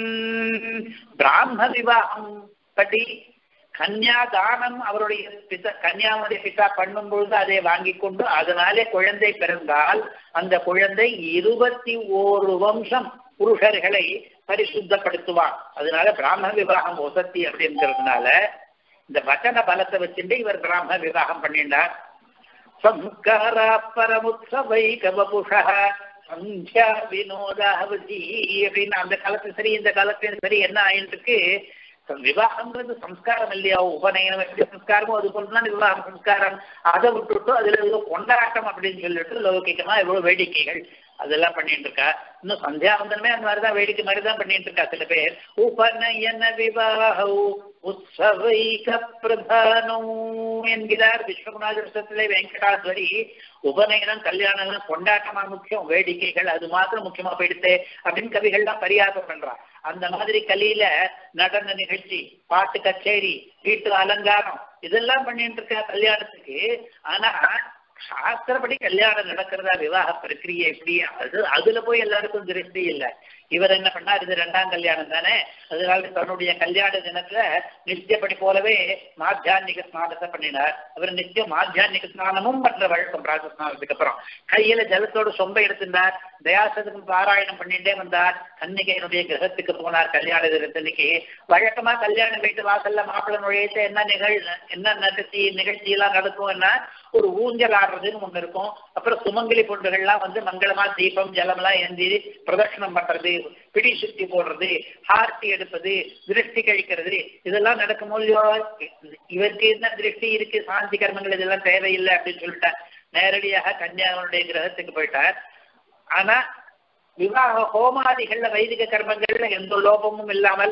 பிராம விவாகம் படி கன்யாதானம் அவருடைய பிதா கன்யாவுடைய பிதா பண்ணும் பொழுது அதை வாங்கி கொண்டு அதனாலே குழந்தை பிறந்தால் அந்த குழந்தை இருபத்தி ஓரு வம்சம் புருஷர்களை பரிசுத்தப்படுத்துவான் அதனால பிராமண விவாகம் வசத்தி அப்படிங்கிறதுனால இந்த வச்சன பலத்தை வச்சுட்டு இவர் பிராமண விவாகம் பண்ணிட்டார் சம்ஸ்காரா பரமுத்சவை கவபுஷா சந்தியா வினோதாவதி அப்படின்னு அந்த காலத்துல சரி இந்த காலத்திலும் சரி என்ன ஆயிட்டு இருக்கு விவாகம்ன்றது சம்ஸ்காரம் இல்லையா உபநயனம் எப்படி சம்ஸ்காரமோ அது போலதான் விவாகம் சம்ஸ்காரம் அதை விட்டுட்டு அதுல ஏதோ கொண்டாட்டம் அப்படின்னு சொல்லிட்டு லௌகிக்கமா எவ்வளவு வேடிக்கைகள் அதெல்லாம் பண்ணிட்டு இருக்கா இன்னும் சந்தியாவந்தனமே அந்த மாதிரிதான் வேடிக்கை மாதிரி தான் பண்ணிட்டு இருக்கா சில பேர் உபநயன விவாக உற்சவைக பிரதானம் என்கிறார் விஸ்வகுணாதிரசத்திலே வெங்கடாஸ்வரி உபநயனம் கல்யாணம் எல்லாம் கொண்டாட்டமா முக்கியம் வேடிக்கைகள் அது மாத்திரம் முக்கியமா போயிடுத்து அப்படின்னு கவிகள்லாம் பரியாசம் பண்றான் அந்த மாதிரி கலியில நடன நிகழ்ச்சி பாட்டு கச்சேரி வீட்டு அலங்காரம் இதெல்லாம் பண்ணிட்டு இருக்கா கல்யாணத்துக்கு ஆனா சாஸ்திரப்படி கல்யாணம் நடக்கிறதா விவாக பிரக்கிரியை எப்படி அது அதுல போய் எல்லாருக்கும் திருஷ்டி இல்லை இவர் என்ன பண்ணார் இது ரெண்டாம் கல்யாணம் தானே அதனால தன்னுடைய கல்யாண தினத்துல நித்தியப்படி போலவே மாத்தியானிக ஸ்நானத்தை பண்ணினார் அவர் நித்தியம் மாத்தியானிக ஸ்நானமும் பண்ற வழக்கம் பிராத ஸ்நானத்துக்கு அப்புறம் கையில ஜலத்தோடு சொம்ப எடுத்திருந்தார் தயாசத்துக்கு பாராயணம் பண்ணிட்டே வந்தார் கன்னிகையினுடைய கிரகத்துக்கு போனார் கல்யாண தினத்தன்னைக்கு வழக்கமா கல்யாண வீட்டு வாசல்ல மாப்பிள்ளை நுழையத்தை என்ன நிகழ் என்ன நிகழ்ச்சி நிகழ்ச்சி எல்லாம் நடக்கும் என்ன ஒரு ஊஞ்சல் ஆடுறதுன்னு ஒண்ணு இருக்கும் அப்புறம் சுமங்கலி பொண்டுகள்லாம் வந்து மங்களமா தீபம் ஜலம்லாம் ஏந்தி பிரதட்சணம் பண்றது பிடி சுத்தி போடுறது ஹார்த்தி எடுப்பது திருஷ்டி கழிக்கிறது இதெல்லாம் நடக்கும் இல்லையோ இவருக்கு என்ன திருஷ்டி இருக்கு சாந்தி கர்மங்கள் இதெல்லாம் தேவையில்லை அப்படின்னு சொல்லிட்டார் நேரடியாக கன்னியாகுமரிய கிரகத்துக்கு போயிட்டார் ஆனா விவாக ஹோமாதிகள்ல வைதிக கர்மங்கள்ல எந்த லோபமும் இல்லாமல்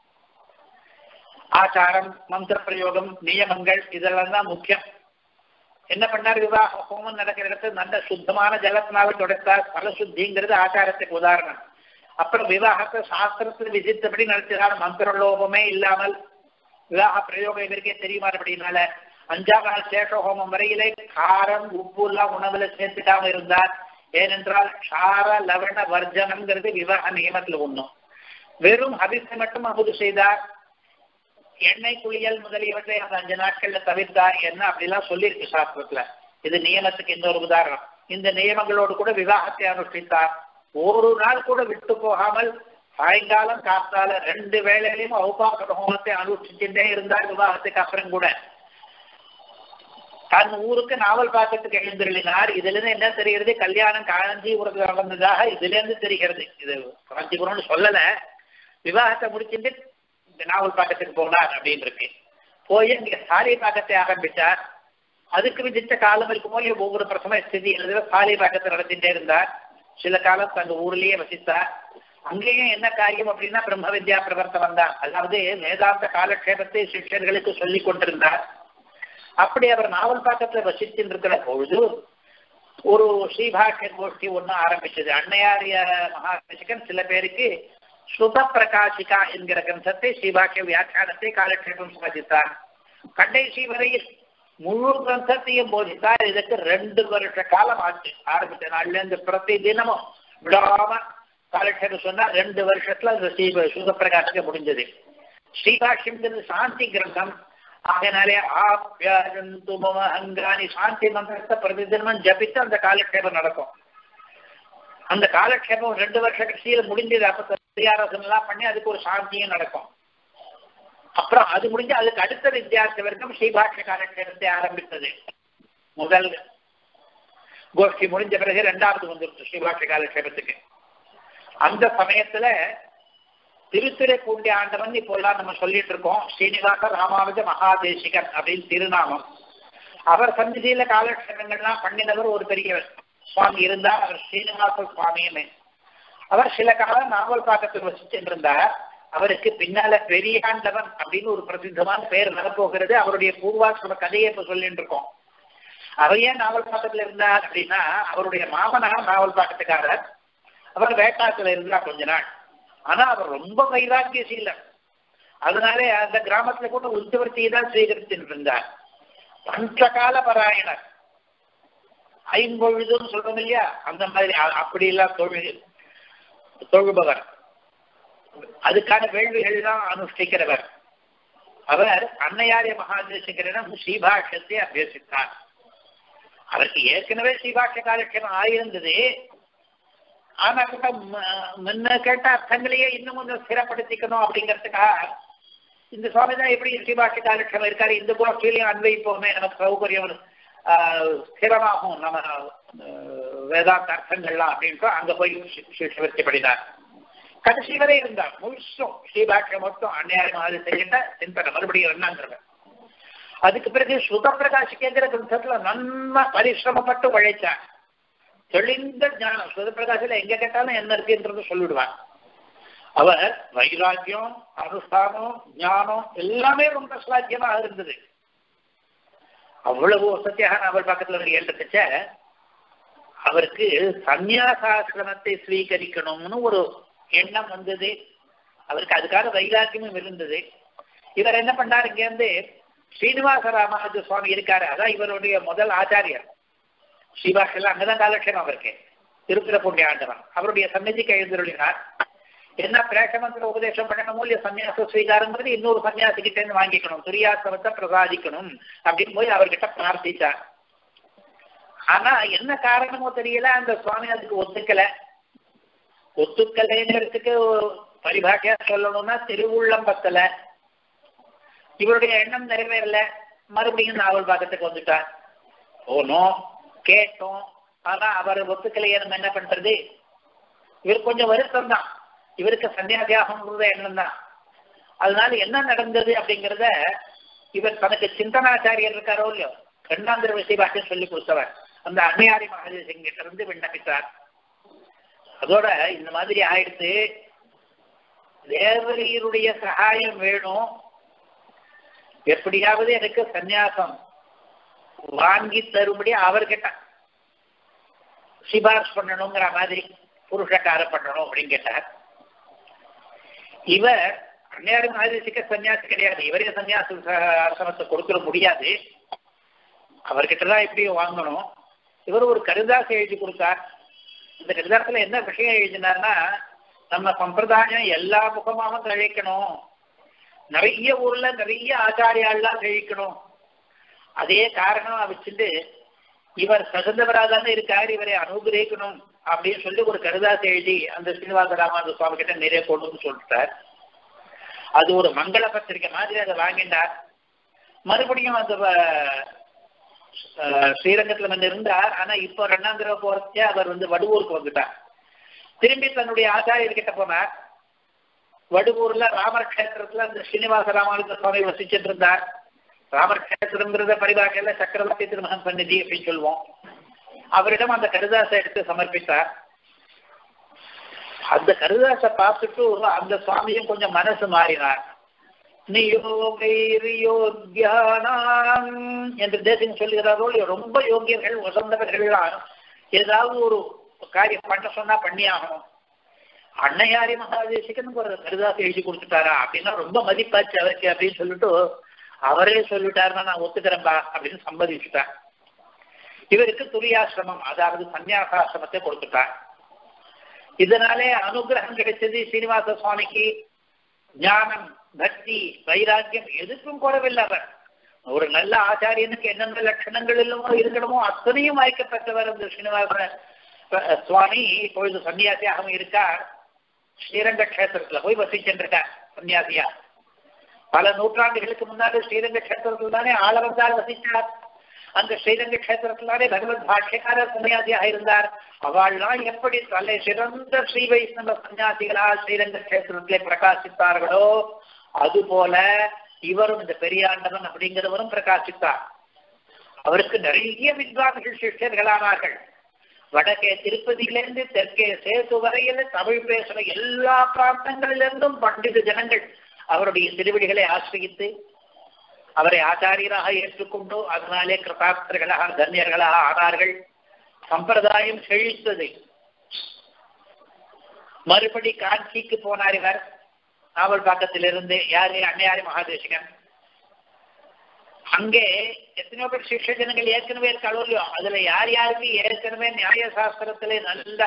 ஆச்சாரம் மந்திர பிரயோகம் நியமங்கள் இதெல்லாம் தான் முக்கியம் என்ன பண்ணார் விவாக ஹோமம் நடக்கிற இடத்துல நல்ல சுத்தமான ஜலத்தினால தொடர்த்தார் பலசுத்திங்கிறது ஆச்சாரத்துக்கு உதாரணம் அப்புறம் விவாகத்தை சாஸ்திரத்தில் விதித்தபடி நடத்தினார் மந்திர லோபமே இல்லாமல் விவாக பிரயோகம் இவருக்கே தெரியுமா அப்படின்னால அஞ்சாம் நாள் சேஷ ஹோமம் வரையிலே காரம் உப்பு எல்லாம் உணவுல சேர்த்துக்காம இருந்தார் ஏனென்றால் க்ஷார லவண வர்ஜனம்ங்கிறது விவாக நியமத்துல ஒண்ணும் வெறும் ஹபிசை மட்டும் அமுது செய்தார் எண்ணெய் குளியல் முதலியவற்றை அந்த அஞ்சு நாட்கள்ல தவிர்த்தார் என்ன அப்படிலாம் சொல்லியிருக்கு சாஸ்திரத்துல இது நியமத்துக்கு இன்னொரு உதாரணம் இந்த நியமங்களோடு கூட விவாகத்தை அனுஷ்டித்தார் ஒரு நாள் கூட விட்டு போகாமல் சாயங்காலம் காத்தால ரெண்டு வேளையிலையும் ஔபாச ஹோமத்தை அனுஷ்டிச்சுட்டே இருந்தார் விவாகத்துக்கு அப்புறம் கூட தன் ஊருக்கு நாவல் பாக்கத்துக்கு எழுந்திருளினார் இதுல இருந்து என்ன தெரிகிறது கல்யாணம் காஞ்சிபுரத்துல நடந்ததாக இதுல இருந்து தெரிகிறது இது காஞ்சிபுரம்னு சொல்லல விவாகத்தை முடிச்சுட்டு நாவல் பாக்கத்துக்கு போனார் அப்படின்னு இருக்கு போய் இங்க சாலை பாக்கத்தை ஆரம்பிச்சார் அதுக்கு விதித்த காலம் இருக்குமோ இல்லையோ ஒவ்வொரு பிரசம ஸ்திதி எழுதுல சாலை பாக்கத்தை நடத்திட்டே இருந்தார் சில காலம் தங்க ஊர்லயே வசித்தார் அங்கேயும் என்ன காரியம் அப்படின்னா பிரம்ம வித்யா பிரவர்த்தனம் தான் அதாவது வேதாந்த காலக்ஷேபத்தை சிஷ்யர்களுக்கு சொல்லி கொண்டிருந்தார் அப்படி அவர் நாவல் பாக்கத்துல வசித்து இருக்கிற பொழுது ஒரு ஸ்ரீபாஷ்ய கோஷ்டி ஒண்ணு ஆரம்பிச்சது அன்னையாரிய மகாசிகன் சில பேருக்கு சுப பிரகாசிகா என்கிற கிரந்தத்தை ஸ்ரீபாக்கிய வியாக்கியானத்தை காலக்ஷேபம் சாதித்தார் கடைசி வரையில் முழு கிரந்தத்தையும் போதித்தார் இதற்கு ரெண்டு வருஷ காலம் ஆச்சு ஆரம்பித்த நாள்ல இருந்து பிரதி தினமும் விடாம காலக்ஷேபம் சொன்னா ரெண்டு வருஷத்துல அந்த ஸ்ரீ சுத பிரகாசிக்க முடிஞ்சது ஸ்ரீபாஷ்யம்ங்கிறது சாந்தி கிரந்தம் ஆகையினாலே ஆப்யாஜந்து மம அங்கானி சாந்தி மந்திரத்தை பிரதி தினமும் ஜபித்து அந்த காலக்ஷேபம் நடக்கும் அந்த காலக்ஷேபம் ரெண்டு வருஷ கடைசியில முடிஞ்சது அப்ப தியாரசனம் எல்லாம் பண்ணி அதுக்கு ஒரு சாந்தியும் நடக்கும் அப்புறம் அது முடிஞ்சு அதுக்கு அடுத்த வித்தியார்த்த வர்க்கம் ஸ்ரீபாஷ்ய காலக்ஷேபத்தை ஆரம்பித்தது முதல் கோஷ்டி முடிஞ்ச பிறகு ரெண்டாவது வந்துருச்சு ஸ்ரீபாஷ்ய காலக்ஷேபத்துக்கு அந்த சமயத்துல திருத்துறைப்பூண்டி ஆண்டவன் இப்போல்லாம் நம்ம சொல்லிட்டு இருக்கோம் ஸ்ரீனிவாச ராமானுஜ மகாதேசிகன் அப்படின்னு திருநாமம் அவர் சந்நிதியில காலக்ஷேபங்கள்லாம் பண்ணினவர் ஒரு பெரியவர் சுவாமி இருந்தார் அவர் ஸ்ரீனிவாச சுவாமியுமே அவர் சில காலம் நாவல் பாக்கத்தில் வசிச்சுட்டு இருந்தார் அவருக்கு பின்னால பெரியாண்டவன் அப்படின்னு ஒரு பிரசித்தமான பெயர் வரப்போகிறது அவருடைய பூர்வாசிரம கதையை இப்ப சொல்லிட்டு இருக்கோம் அவர் ஏன் நாவல் பாக்கத்துல இருந்தார் அப்படின்னா அவருடைய மாமனார் நாவல் பாக்கத்துக்காரர் அவர் வேட்டாத்துல இருந்தார் கொஞ்ச நாள் ஆனா அவர் ரொம்ப வைராக்கியசீலர் அதனாலே அந்த கிராமத்துல கூட உத்தவர்த்தியை தான் சுவீகரிச்சுட்டு இருந்தார் பஞ்சகால பராயணர் ஐம்பொழுதுன்னு சொல்றோம் இல்லையா அந்த மாதிரி அப்படி எல்லாம் தொழில் தொழுபவர் அதுக்கான வேள்விகள் தான் அனுஷ்டிக்கிறவர் அவர் அன்னையாரிய மகாதேசிகரிடம் ஸ்ரீபாஷ்யத்தை அபியசித்தார் அவருக்கு ஏற்கனவே ஸ்ரீபாஷ்ய காலட்சணம் ஆயிருந்தது ஆனா கிட்ட முன்ன கேட்ட அர்த்தங்களையே இன்னும் கொஞ்சம் ஸ்திரப்படுத்திக்கணும் அப்படிங்கிறதுக்காக இந்த சுவாமி தான் எப்படி ஸ்ரீபாஷ்ய காலட்சணம் இருக்காரு இந்த கோஷ்டிலையும் அன்வைப்போமே நமக்கு சௌகரியம் ஸ்திரமாகும் நம்ம வேதாந்த அர்த்தங்கள்லாம் அப்படின்ட்டு அங்க போய் சிவர்த்தி படினார் கடைசி வரை இருந்தார் முழுசும் ஸ்ரீபாஷ்யம் மட்டும் அந்நியாய மாதிரி செய்கின்ற சிந்தனை மறுபடியும் என்னங்கிறவர் அதுக்கு பிறகு சுத பிரகாசிக்கிற கிரந்தத்துல நன்மை பரிசிரமப்பட்டு உழைச்சார் தெளிந்த ஞானம் சுத பிரகாசில எங்க கேட்டாலும் என்ன இருக்குன்றது சொல்லிடுவார் அவர் வைராக்கியம் அனுஷ்டானம் ஞானம் எல்லாமே ரொம்ப சுவாத்தியமாக இருந்தது அவ்வளவு சத்தியாக நாவல் பக்கத்துல எழுதுச்ச அவருக்கு சந்நியாசாசிரமத்தை ஸ்வீகரிக்கணும்னு ஒரு எண்ணம் வந்தது அவருக்கு அதுக்காக வைராக்கியமும் இருந்தது இவர் என்ன பண்ணார் இங்க இருந்து ஸ்ரீனிவாச ராமானுஜ சுவாமி இருக்காரு அதான் இவருடைய முதல் ஆச்சாரியர் ஸ்ரீவாசெல்லாம் அங்கதான் காலட்சேபம் அவருக்கு திருத்திரப்புண்ணிய ஆண்டவன் அவருடைய சன்னதிக்கு எழுந்துள்ளினார் என்ன பிரேஷமந்திர உபதேசம் பண்ணணும் இல்லையா சன்னியாச ஸ்வீகாரங்கிறது இன்னொரு சன்னியாசி கிட்ட இருந்து வாங்கிக்கணும் துரியாசிரமத்தை பிரசாதிக்கணும் அப்படின்னு போய் அவர்கிட்ட பிரார்த்திச்சார் ஆனா என்ன காரணமோ தெரியல அந்த சுவாமி அதுக்கு ஒத்துக்கல ஒத்துக்கலைங்கிறதுக்கு பரிபாஷையா சொல்லணும்னா திருவுள்ளம் பத்தல இவருடைய எண்ணம் நிறைவேறல மறுபடியும் நாவல் பாக்கத்துக்கு வந்துட்டார் போனோம் கேட்டோம் ஆனா அவர் ஒத்துக்கலையே நம்ம என்ன பண்றது இவர் கொஞ்சம் வருத்தம் தான் இவருக்கு சன்னியாசியாகணுங்கிறத எண்ணம் தான் அதனால என்ன நடந்தது அப்படிங்கிறத இவர் தனக்கு சிந்தனாச்சாரியர் இருக்காரோ இல்லையோ ரெண்டாந்திர விஷய சொல்லி கொடுத்தவர் அந்த அன்னையாரி மகாதேசிங்கிட்ட இருந்து விண்ணப்பித்தார் அதோட இந்த மாதிரி ஆயிடுத்து தேவரீருடைய சகாயம் வேணும் எப்படியாவது எனக்கு சந்நியாசம் வாங்கி தரும்படி அவர்கிட்ட சிபார்ஸ் பண்ணணுங்கிற மாதிரி புருஷக்கார பண்ணணும் அப்படின்னு கேட்டார் இவர் அன்னையாரு மகாதேசிக்க சன்னியாசி கிடையாது இவரே சன்னியாச ஆசிரமத்தை கொடுத்துட முடியாது அவர்கிட்ட தான் எப்படியும் வாங்கணும் இவர் ஒரு கருதாசை எழுதி கொடுத்தார் இந்த கருதாசத்துல என்ன விஷயம் எழுதினார்னா நம்ம சம்பிரதாயம் எல்லா முகமாகவும் கழிக்கணும் நிறைய ஊர்ல நிறைய ஆச்சாரியாலாம் கழிக்கணும் அதே காரணம் வச்சுட்டு இவர் தகுந்தவராக தானே இருக்கார் இவரை அனுகிரகிக்கணும் அப்படின்னு சொல்லி ஒரு கருதாசை எழுதி அந்த ஸ்ரீனிவாச ராமானந்த சுவாமி கிட்ட நிறைய கொண்டு சொல்லிட்டார் அது ஒரு மங்கள பத்திரிக்கை மாதிரி அதை வாங்கிட்டார் மறுபடியும் அந்த ஸ்ரீரங்கத்துல வந்து இருந்தார் ஆனா இப்போ ரெண்டாம் தடவை போறச்சே அவர் வந்து வடுவூருக்கு வந்துட்டார் திரும்பி தன்னுடைய ஆச்சாரியர்கிட்ட போனார் வடுவூர்ல ராமர் கஷேத்திரத்துல அந்த ஸ்ரீனிவாச ராமானுஜ சுவாமி வசிச்சுட்டு இருந்தார் ராமர் கஷேத்திரங்கிறத பரிபாகையில சக்கரவர்த்தி திருமகன் சந்நிதி அப்படின்னு சொல்லுவோம் அவரிடம் அந்த கருதாசை எடுத்து சமர்ப்பித்தார் அந்த கருதாசை பார்த்துட்டு அந்த சுவாமியும் கொஞ்சம் மனசு மாறினார் நியோகைரியோகியானாம் என்று தேசியம் சொல்கிறாரோ ரொம்ப யோகியர்கள் உசந்தவர்கள் ஏதாவது ஒரு காரியம் பண்ண சொன்னா பண்ணி ஆகணும் அன்னையாரி மகாதேசிகன் ஒரு கருதாசை எழுதி கொடுத்துட்டாரா அப்படின்னா ரொம்ப மதிப்பாச்சு அவருக்கு அப்படின்னு சொல்லிட்டு அவரே சொல்லிட்டாருன்னா நான் ஒத்துக்கிறேன்பா அப்படின்னு சம்மதிச்சுட்டார் இவருக்கு துரியாசிரமம் அதாவது சன்னியாசாசிரமத்தை கொடுத்துட்டார் இதனாலே அனுகிரகம் கிடைச்சது சீனிவாச சுவாமிக்கு ஞானம் பக்தி வைராக்கியம் எதுக்கும் குறவில்லை அவர் ஒரு நல்ல ஆச்சாரியனுக்கு என்னென்ன லட்சணங்கள் இல்லமோ இருக்கணுமோ அத்தனையும் வாய்க்கப்பட்டவர் அந்த ஸ்ரீனிவாச சுவாமி இப்பொழுது சன்னியாசியாகவும் இருக்கார் ஸ்ரீரங்க கஷேத்திரத்துல போய் வசிச்சென்றிருக்கார் சன்னியாசியா பல நூற்றாண்டுகளுக்கு முன்னாடி ஸ்ரீரங்க கஷேத்திரத்தில் தானே ஆளவந்தார் வசித்தார் அந்த ஸ்ரீரங்க கஷேத்திரத்திலானே பகவத் பாஷ்யக்காரர் சன்னியாசியாக இருந்தார் அவள்லாம் எப்படி தலை சிறந்த ஸ்ரீ வைஷ்ணவ சன்னியாசிகளால் ஸ்ரீரங்க கஷேத்திரத்திலே பிரகாசித்தார்களோ அதுபோல இவரும் இந்த பெரியாண்டவன் அப்படிங்கிறவரும் பிரகாசித்தார் அவருக்கு நிறைய வித்வான்கள் சிஷ்யர்களானார்கள் வடக்கே திருப்பதியிலிருந்து தெற்கே சேது வரையில தமிழ் பேசுற எல்லா பிராந்தங்களிலிருந்தும் பண்டித ஜனங்கள் அவருடைய திருவடிகளை ஆசிரியித்து அவரை ஆச்சாரியராக ஏற்றுக்கொண்டு அதனாலே கிருபாப்தர்களாக தன்யர்களாக ஆனார்கள் சம்பிரதாயம் செழித்தது மறுபடி காஞ்சிக்கு போனார் இவர் நாவல் பாக்கத்திலிருந்து யாரு அன்னையாரி மகாதேசிகன் அங்கே எத்தனையோ பேர் சிக்ஷ ஜனங்கள் ஏற்கனவே இருக்காளோ இல்லையோ அதுல யார் யாருக்கு ஏற்கனவே நியாய சாஸ்திரத்திலே நல்ல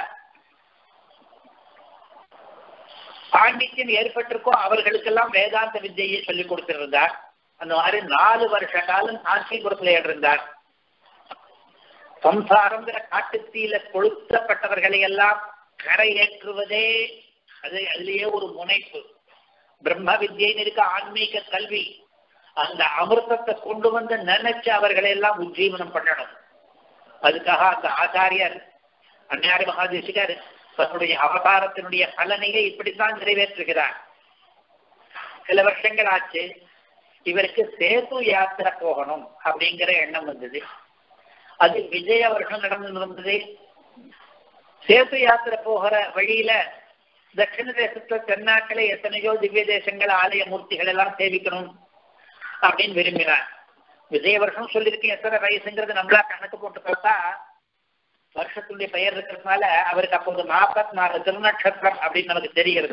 பாண்டித்யம் ஏற்பட்டிருக்கோ அவர்களுக்கெல்லாம் வேதாந்த வித்தியை சொல்லிக் கொடுத்திருந்தார் அந்த மாதிரி நாலு வருஷ காலம் காஞ்சிபுரத்துல இருந்தார் சம்சாரங்கிற காட்டுத்தீல கொளுத்தப்பட்டவர்களை எல்லாம் கரையேற்றுவதே அது அதுலயே ஒரு முனைப்பு பிரம்ம வித்யின்னு இருக்க ஆன்மீக கல்வி அந்த அமிர்தத்தை கொண்டு வந்து நினைச்சு அவர்களை எல்லாம் உஜ்ஜீவனம் பண்ணணும் அதுக்காக அந்த ஆச்சாரியர் அந்நாரி மகாதேசிகர் தன்னுடைய அவதாரத்தினுடைய பலனையை இப்படித்தான் நிறைவேற்றுகிறார் சில வருஷங்கள் ஆச்சு இவருக்கு சேது யாத்திரை போகணும் அப்படிங்கிற எண்ணம் வந்தது அது விஜய வருஷம் நடந்து இருந்தது சேது யாத்திரை போகிற வழியில தட்சிண தேசத்துல தென்னாட்டில எத்தனையோ திவ்ய தேசங்கள் ஆலய மூர்த்திகள் எல்லாம் சேவிக்கணும் அப்படின்னு விரும்பினார் விஜய வருஷம் சொல்லியிருக்கேன் எத்தனை வயசுங்கிறது நம்மளா கணக்கு போட்டு பார்த்தா வருஷத்துடைய பெயர் இருக்கிறதுனால அவருக்கு அப்போது நாற்பத்தி நாலு திருநட்சத்திரம் அப்படின்னு நமக்கு தெரிகிறது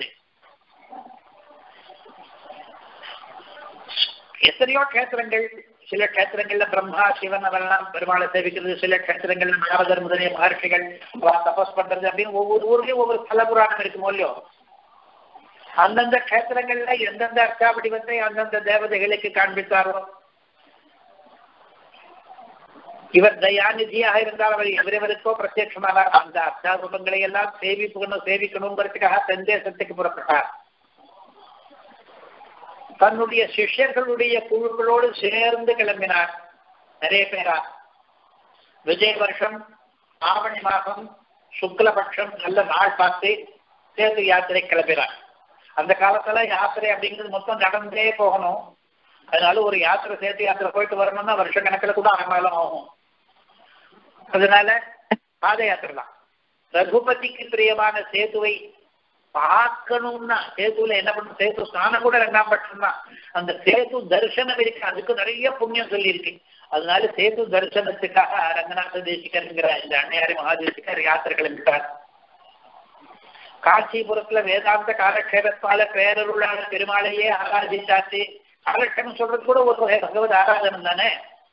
எத்தனையோ கஷேத்திரங்கள் சில கஷேத்திரங்கள்ல பிரம்மா சிவன் அவெல்லாம் பெருமாளை சேவிக்கிறது சில கஷேத்திரங்கள்ல நாரதர் முதலிய மகர்ஷிகள் தபஸ் பண்றது அப்படின்னு ஒவ்வொரு ஊர்லயும் ஒவ்வொரு ஸ்தல புராணம் இருக்குமோ இல்லையோ அந்தந்த கஷேத்திரங்கள்ல எந்தெந்த அர்த்தா வடிவத்தை அந்தந்த தேவதைகளுக்கு காண்பித்தாரோ இவர் தயாநிதியாக இருந்தால் அவர் எவரெவருக்கோ பிரத்யட்சமானார் அந்த அர்த்தாரூபங்களை எல்லாம் சேவிக்கணும் சேவிக்கணுங்கிறதுக்காக தென்தேசத்துக்கு புறப்பட்டார் தன்னுடைய சிஷ்யர்களுடைய குழுக்களோடு சேர்ந்து கிளம்பினார் நிறைய பேரா விஜய வருஷம் ஆவணி மாதம் சுக்லபட்சம் நல்ல நாள் பார்த்து சேர்ந்து யாத்திரை கிளம்பினார் அந்த காலத்துல யாத்திரை அப்படிங்கிறது மொத்தம் நடந்தே போகணும் அதனால ஒரு யாத்திரை சேர்த்து யாத்திரை போயிட்டு வரணும்னா வருஷ கணக்கில் கூட ஆமாலும் ஆகும் அதனால பாத யாத்திரை தான் ரகுபதிக்கு பிரியமான சேதுவை பார்க்கணும்னா சேதுல என்ன பண்ணும் சேது ஸ்நானம் கூட ரெண்டாம் பட்சம் தான் அந்த சேது தரிசனம் இருக்கு அதுக்கு நிறைய புண்ணியம் சொல்லியிருக்கு அதனால சேது தரிசனத்துக்காக ரங்கநாத தேசிகருங்கிற இந்த அன்னையாரி மகாதேசிகர் யாத்திரை கிளம்பிட்டார் காஞ்சிபுரத்துல வேதாந்த காலக்ஷேபத்தால பேரருளான பெருமாளையே ஆராதிச்சாச்சு காலக்ஷேபம் சொல்றது கூட ஒரு வகை பகவத் ஆராதனம் தானே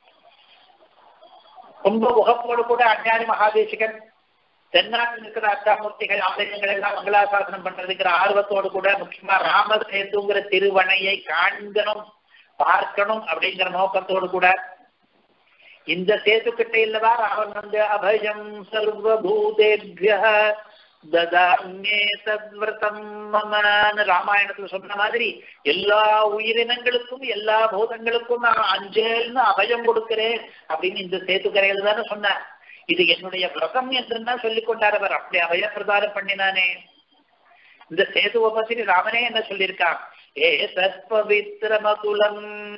ரொம்ப உகப்போடு கூட அஞ்ஞானி மகாதேசிகன் தென்னாட்டில் இருக்கிற அத்தாமூர்த்திகள் ஆலயங்கள் எல்லாம் மங்களாசாசனம் பண்றதுங்கிற ஆர்வத்தோடு கூட முக்கியமா ராம சேத்துங்கிற திருவணையை காண்கணும் பார்க்கணும் அப்படிங்கிற நோக்கத்தோடு கூட இந்த சேது கிட்ட இல்லவா ராமன் வந்து அபயம் சர்வபூதேபிய ததாமே தத்விரதம் மமன்னு ராமாயணத்துல சொன்ன மாதிரி எல்லா உயிரினங்களுக்கும் எல்லா பூதங்களுக்கும் நான் அஞ்சேல்னு அபயம் கொடுக்கிறேன் அப்படின்னு இந்த சேத்துக்கரையில் தானே சொன்னார் இது என்னுடைய விரதம் என்றுன்னா சொல்லிக் கொண்டார் அவர் அப்படி அபய பிரதானம் பண்ணினானே இந்த சேதுவை பற்றி ராமனே என்ன சொல்லியிருக்கான் ஏ தற்பவித்திரமகுலம்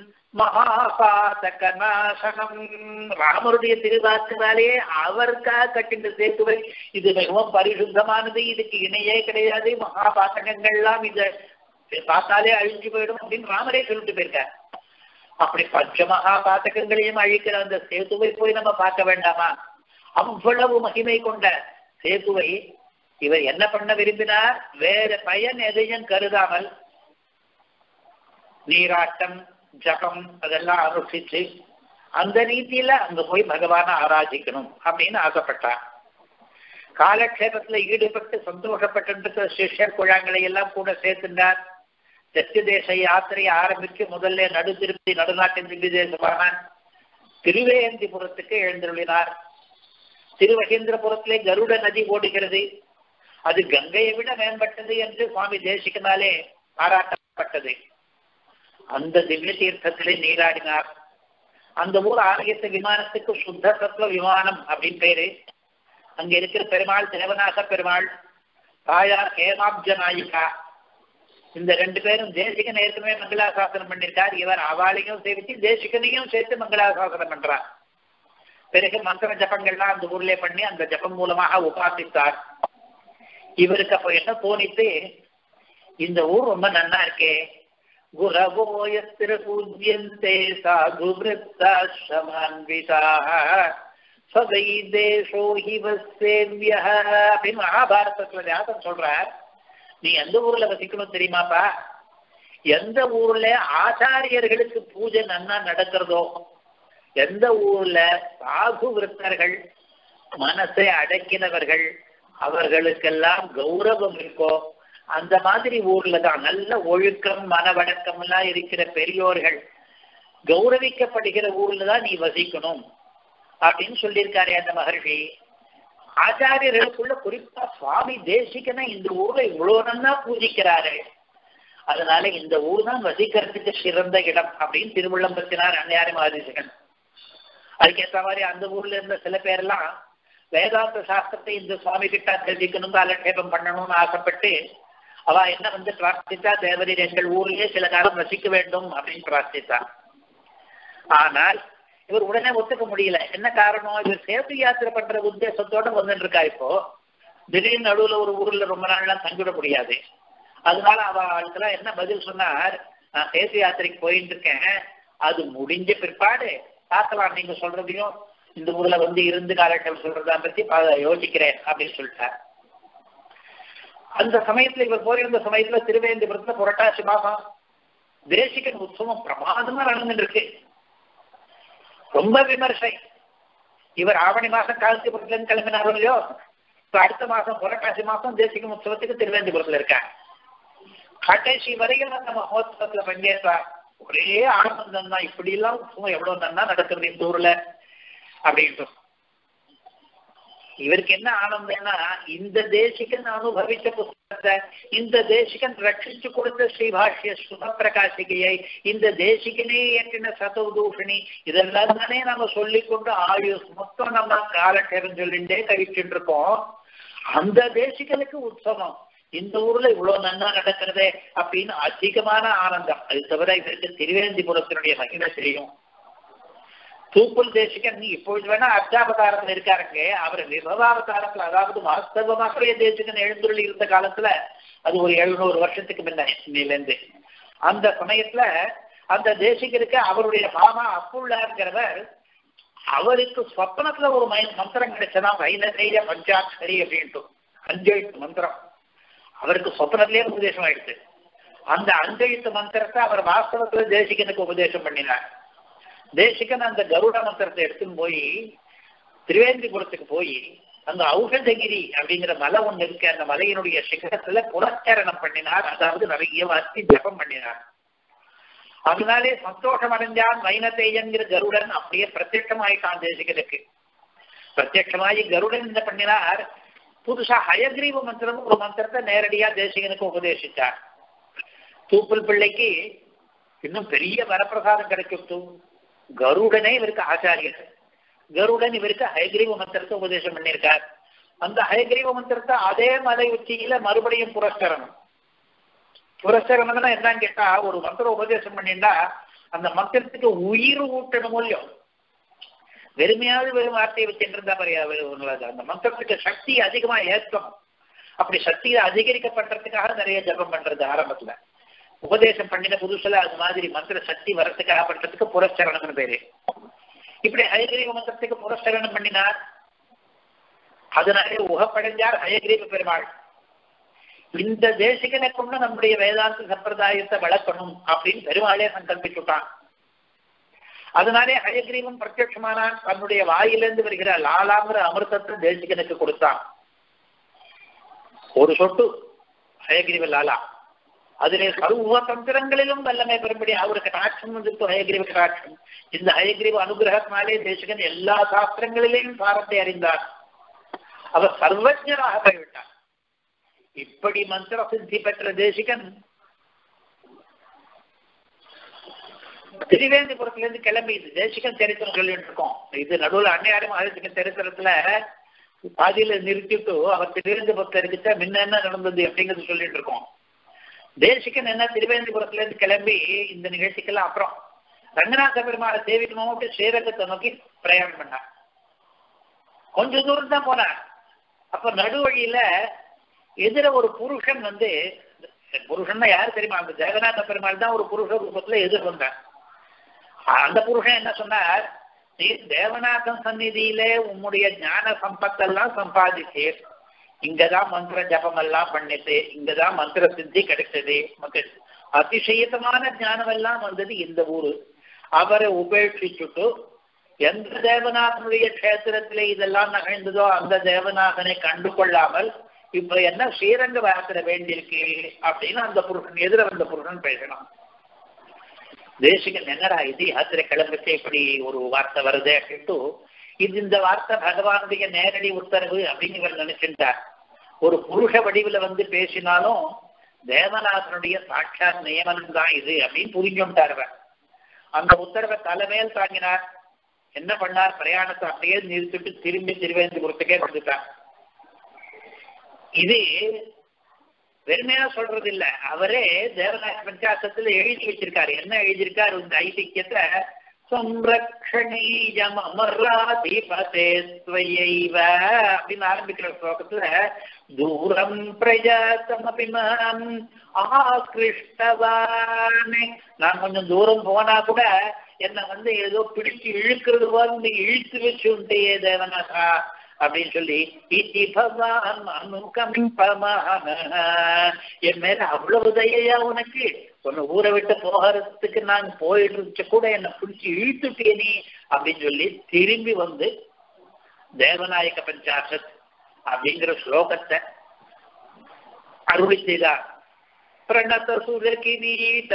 மகாபாதகநாசனம் ராமருடைய திருவாக்கினாலே அவருக்காக கட்டின்ற சேத்துவை இது மிகவும் பரிசுத்தமானது இதுக்கு இணையே கிடையாது மகாபாதகங்கள்லாம் இத பார்த்தாலே அழிஞ்சு போயிடும் அப்படின்னு ராமரே சொல்லிட்டு போயிருக்கார் அப்படி பஞ்ச மகாபாதகங்களையும் அழிக்கிற அந்த சேத்துவை போய் நம்ம பார்க்க வேண்டாமா அவ்வளவு மகிமை கொண்ட சேத்துவை இவர் என்ன பண்ண விரும்பினார் வேற பயன் எதையும் கருதாமல் நீராட்டம் ஜபம் அதெல்லாம் அனுஷ்டிச்சு அந்த ரீதியில அங்க போய் பகவான ஆராதிக்கணும் அப்படின்னு ஆசைப்பட்டார் காலக்ஷேபத்துல ஈடுபட்டு சந்தோஷப்பட்டு சிஷ்யர் குழாங்களை எல்லாம் கூட சேர்த்துட்டார் தெற்கு தேச யாத்திரையை ஆரம்பிச்சு முதல்ல நடு திருப்பதி நடுநாட்டின் திவ்ய தேசமான திருவேந்திபுரத்துக்கு எழுந்தருளினார் திருவகேந்திரபுரத்திலே கருட நதி ஓடுகிறது அது கங்கையை விட மேம்பட்டது என்று சுவாமி தேசிகனாலே பாராட்டப்பட்டது அந்த திவ்ய தீர்த்தத்திலே நீராடினார் அந்த ஊர் ஆலயத்து விமானத்துக்கு சுத்த சத்வ விமானம் அப்படின்னு பேரு அங்க இருக்கிற பெருமாள் தேவநாச பெருமாள் தாயார் ஹேமாப்ஜ நாயிகா இந்த ரெண்டு பேரும் தேசிகன் ஏற்கனவே மங்களாசாசனம் பண்ணிருக்கார் இவர் அவளையும் சேவிச்சு தேசிகனையும் சேர்த்து மங்களாசாசனம் பண்றார் பிறகு மந்திர ஜபங்கள்லாம் அந்த ஊர்ல பண்ணி அந்த ஜபம் மூலமாக உபாசித்தார் இவருக்கு அப்ப என்ன தோணித்து இந்த ஊர் ரொம்ப நன்னா இருக்கே குரவோயத்திர பூஜ்யந்தே சாது விரத்தாசிரமான்விதாக சதை தேசோ ஹிவசேவிய அப்படின்னு மகாபாரதத்துல வியாசம் சொல்றார் நீ எந்த ஊர்ல வசிக்கணும் தெரியுமாப்பா எந்த ஊர்ல ஆச்சாரியர்களுக்கு பூஜை நன்னா நடக்கிறதோ எந்த ஊர்ல சாகு விருத்தர்கள் மனசை அடக்கினவர்கள் அவர்களுக்கெல்லாம் கௌரவம் இருக்கோ அந்த மாதிரி ஊர்ல தான் நல்ல ஒழுக்கம் மனவழக்கம் எல்லாம் இருக்கிற பெரியோர்கள் கௌரவிக்கப்படுகிற ஊர்ல தான் நீ வசிக்கணும் அப்படின்னு சொல்லியிருக்காரு அந்த மகர்ஷி ஆச்சாரியர்களுக்குள்ள குறிப்பா சுவாமி தேசிகனை இந்த ஊர்ல இவ்வளவு நன்னா பூஜிக்கிறாரு அதனால இந்த ஊர் தான் வசிக்கிறதுக்கு சிறந்த இடம் அப்படின்னு திருவள்ளம் பற்றினார் அன்னையாரி மகாதேசிகன் அதுக்கேற்ற மாதிரி அந்த ஊர்ல இருந்த சில பேரெல்லாம் வேதாந்த சாஸ்திரத்தை இந்த சுவாமி கிட்ட தெரிஞ்சுக்கணும் காலக்ஷேபம் பண்ணணும்னு ஆசைப்பட்டு அவ என்ன வந்து பிரார்த்தித்தா தேவரீர் எங்கள் ஊர்லயே சில காலம் வசிக்க வேண்டும் அப்படின்னு பிரார்த்தித்தா ஆனால் இவர் உடனே ஒத்துக்க முடியல என்ன காரணம் இவர் சேத்து யாத்திரை பண்ற உத்தேசத்தோட வந்துட்டு இருக்கா இப்போ திடீர்னு நடுவுல ஒரு ஊர்ல ரொம்ப நாள்லாம் தங்கிவிட முடியாது அதனால அவளுக்கெல்லாம் என்ன பதில் சொன்னார் நான் சேத்து யாத்திரைக்கு போயிட்டு இருக்கேன் அது முடிஞ்ச பிற்பாடு பார்க்கலாம் நீங்க சொல்றதையும் இந்த ஊர்ல வந்து இருந்து காலட்டம் சொல்றதா பத்தி யோசிக்கிறேன் அப்படின்னு சொல்லிட்டார் அந்த சமயத்துல இவர் போயிருந்த சமயத்துல திருவேந்திபுரத்துல புரட்டாசி மாசம் தேசிகன் உற்சவம் பிரமாதமா நடந்துட்டு இருக்கு ரொம்ப விமர்சை இவர் ஆவணி மாசம் காலத்திபுரத்துல இருந்து கிளம்பினாரோ இல்லையோ இப்ப அடுத்த மாசம் புரட்டாசி மாசம் தேசிகன் உற்சவத்துக்கு திருவேந்திபுரத்துல இருக்காங்க கடைசி வரைக்கும் அந்த மகோத்சவத்துல பங்கேற்றார் ஒரே ஆனந்தம் தான் இப்படி எல்லாம் உற்சவம் எவ்வளவு நன்னா நடக்கிறது இந்த ஊர்ல அப்படின்ட்டு இவருக்கு என்ன ஆனந்தம்னா இந்த தேசிகன் அனுபவித்த புத்தகத்தை இந்த தேசிகன் ரட்சிச்சு கொடுத்த ஸ்ரீபாஷ்ய சுகப்பிரகாசிகையை இந்த தேசிகனே ஏற்றின சதவதூஷணி இதெல்லாம் தானே நம்ம சொல்லிக்கொண்டு ஆயுஷ் மொத்தம் நம்ம காலட்சேபம் சொல்லிண்டே கழிச்சுட்டு இருக்கோம் அந்த தேசிகனுக்கு உற்சவம் இந்த ஊர்ல இவ்வளவு நன்னா நடக்கிறதே அப்படின்னு அதிகமான ஆனந்தம் அது தவிர இவருக்கு திருவேந்திபுரத்தினுடைய மகிமை தெரியும் தூக்குள் தேசிகன் இப்பொழுது வேணா அர்த்தாவதாரத்தில் இருக்காருங்க அவர் விபவாவதாரத்துல அதாவது வாஸ்தவமாகவே தேசிகன் எழுந்துள்ள இருந்த காலத்துல அது ஒரு எழுநூறு வருஷத்துக்கு முன்னிலிருந்து அந்த சமயத்துல அந்த தேசிகருக்கு அவருடைய மாமா அப்புள்ளாருங்கிறவர் அவருக்கு சொப்பனத்துல ஒரு மந்திரம் கிடைச்சதான் வைனதைய பஞ்சாட்சரி அப்படின்ட்டு அஞ்செழுத்து மந்திரம் அவருக்கு சொப்பனத்திலேயே உபதேசம் ஆயிடுச்சு அந்த அஞ்செழுத்து மந்திரத்தை அவர் வாஸ்தவத்துல தேசிகனுக்கு உபதேசம் பண்ணினார் தேசிகன் அந்த கருட மந்திரத்தை எடுத்துன்னு போய் திரிவேந்திபுரத்துக்கு போய் அந்த ஔஷதகிரி அப்படிங்கிற மலை ஒண்ணு இருக்கு அந்த மலையினுடைய சிகரத்துல புரஸ்கரணம் பண்ணினார் அதாவது நிறைய வாசி ஜபம் பண்ணினார் அதனாலே சந்தோஷம் அடைஞ்சான் வைனத்தேயங்கிற கருடன் அப்படியே பிரத்யட்சமாயிட்டான் தேசிகனுக்கு பிரத்யட்சமாயி கருடன் என்ன பண்ணினார் புதுசா ஹயக்ரீவ மந்திரம் ஒரு மந்திரத்தை நேரடியா தேசிகனுக்கு உபதேசித்தார் தூப்பல் பிள்ளைக்கு இன்னும் பெரிய வரப்பிரசாதம் கிடைக்கும் கருடனே இவருக்கு ஆச்சாரியர் கருடன் இவருக்கு ஹயக்ரீவ மந்திரத்தை உபதேசம் பண்ணியிருக்கார் அந்த ஹயக்ரீவ மந்திரத்தை அதே மலை உச்சியில மறுபடியும் புரஸ்கரணம் புரஸ்கரணம்னா என்னன்னு கேட்டா ஒரு மந்திரம் உபதேசம் பண்ணிண்டா அந்த மந்திரத்துக்கு உயிர் ஊட்டணும் மூலியம் வெறுமையாவது வெறும் வார்த்தையை வச்சுட்டு இருந்தா மாதிரி அந்த மந்திரத்துக்கு சக்தி அதிகமா ஏற்கணும் அப்படி சக்தியை அதிகரிக்க பண்றதுக்காக நிறைய ஜபம் பண்றது ஆரம்பத்துல உபதேசம் பண்ணின புதுசுல அது மாதிரி மந்திர சக்தி வரத்துக்காக பண்றதுக்கு புரஸ்கரணம்னு பேரு இப்படி ஹயகிரீவ மந்திரத்துக்கு புரஸ்கரணம் பண்ணினார் அதனாலே உகப்படைஞ்சார் ஹயகிரீவ பெருமாள் இந்த தேசிகனை கொண்டு நம்முடைய வேதாந்த சம்பிரதாயத்தை வளர்க்கணும் அப்படின்னு பெருமாளே சங்கல்பிச்சுட்டான் அதனாலே ஹயகிரீவன் பிரத்யட்சமானான் தன்னுடைய வாயிலிருந்து வருகிற லாலாங்கிற அமிர்தத்தை தேசிகனுக்கு கொடுத்தான் ஒரு சொட்டு ஹயகிரீவ லாலா அதிலே சர்வ தந்திரங்களிலும் வல்லமை பெறும்படி அவருக்கு கடாட்சம் வந்துட்டு ஹயகிரீவ கடாட்சம் இந்த ஹயகிரீவ அனுகிரகத்தினாலே தேசிகன் எல்லா சாஸ்திரங்களிலேயும் சாரத்தை அறிந்தார் அவர் சர்வஜராக போய்விட்டார் இப்படி மந்திர சித்தி பெற்ற தேசிகன் திருவேந்திபுரத்திலிருந்து கிளம்பி இது தேசிகன் சரித்திரம் சொல்லிட்டு இருக்கோம் இது நடுவில் அன்னையாரும் மகாதேசிகன் சரித்திரத்துல பாதியில நிறுத்திட்டு அவர் திருவேந்திபுரத்துல இருக்கிட்ட முன்ன என்ன நடந்தது அப்படிங்கிறது சொல்லிட்டு இருக்கோம் தேசிகன் என்ன திருவேந்திபுரத்துல இருந்து கிளம்பி இந்த நிகழ்ச்சிக்கெல்லாம் அப்புறம் ரங்கநாத பெருமாளை சேவிக்கணும் ஸ்ரீரங்கத்தை நோக்கி பிரயாணம் பண்ணார் கொஞ்ச தூரம் தான் போனார் அப்ப நடுவழியில எதிர ஒரு புருஷன் வந்து புருஷன்னா யாரு தெரியுமா அந்த ஜெகநாத பெருமாள் தான் ஒரு புருஷ ரூபத்துல எதிர் வந்தார் அந்த புருஷன் என்ன சொன்னார் நீ தேவநாதன் சந்நிதியிலே உம்முடைய ஞான சம்பத்தெல்லாம் சம்பாதித்தீர் இங்கதான் மந்திர ஜபம் எல்லாம் பண்ணிட்டு இங்கதான் மந்திர சித்தி கிடைச்சது மக்கள் அதிசயத்தமான ஞானம் எல்லாம் வந்தது இந்த ஊரு அவரை உபேட்சிச்சுட்டு எந்த தேவநாதனுடைய கஷேத்திரத்திலே இதெல்லாம் நகழ்ந்ததோ அந்த தேவநாதனை கண்டு கொள்ளாமல் இப்ப என்ன ஸ்ரீரங்க வாசல வேண்டியிருக்கு அப்படின்னு அந்த புருஷன் எதிர வந்த புருஷன் பேசணும் தேசிகன் என்னடா இது யாத்திரை கிளம்பிட்டு இப்படி ஒரு வார்த்தை வருது அப்படின்ட்டு இது இந்த வார்த்தை பகவானுடைய நேரடி உத்தரவு அப்படின்னு இவர் நினைச்சிருந்தார் ஒரு புருஷ வடிவுல வந்து பேசினாலும் தேவநாதனுடைய சாட்சாத் நியமனம் தான் இது அப்படின்னு புரிஞ்சுட்டார் அவர் அந்த உத்தரவை தலைமையில் தாங்கினார் என்ன பண்ணார் பிரயாணத்தை அப்படியே நிறுத்திட்டு திரும்பி திருவேந்திபுரத்துக்கே வந்துட்டார் இது வெறுமையா சொல்றது இல்ல அவரே தேவநாயக பஞ்சாசத்துல எழுதி வச்சிருக்காரு என்ன எழுதியிருக்காரு இந்த ஐதிக்கியத்தை சம்ரக்ஷணீயம் அமராதிபதே ஸ்வயைவ அப்படின்னு ஆரம்பிக்கிற ஸ்லோகத்துல தூரம் பிரஜாத்தமபிமாம் ஆகிருஷ்டவானே நான் கொஞ்சம் தூரம் போனா கூட என்ன வந்து ஏதோ பிடிச்சு இழுக்கிறது போல நீ இழுத்து வச்சு உண்டையே தேவனாகா அப்படின்னு சொல்லி இத்தி பகவான் அனுகம்பமாக என் மேல அவ்வளவு தயையா உனக்கு உன்னை ஊரை விட்டு போகிறதுக்கு நான் போயிட்டு இருந்துச்சு கூட என்னை பிடிச்சி இழுத்துட்டே நீ அப்படின்னு சொல்லி திரும்பி வந்து தேவநாயக பஞ்சாசத் அப்படிங்கிற ஸ்லோகத்தை அருளி செய்தார் பிரணத சுரகிரீட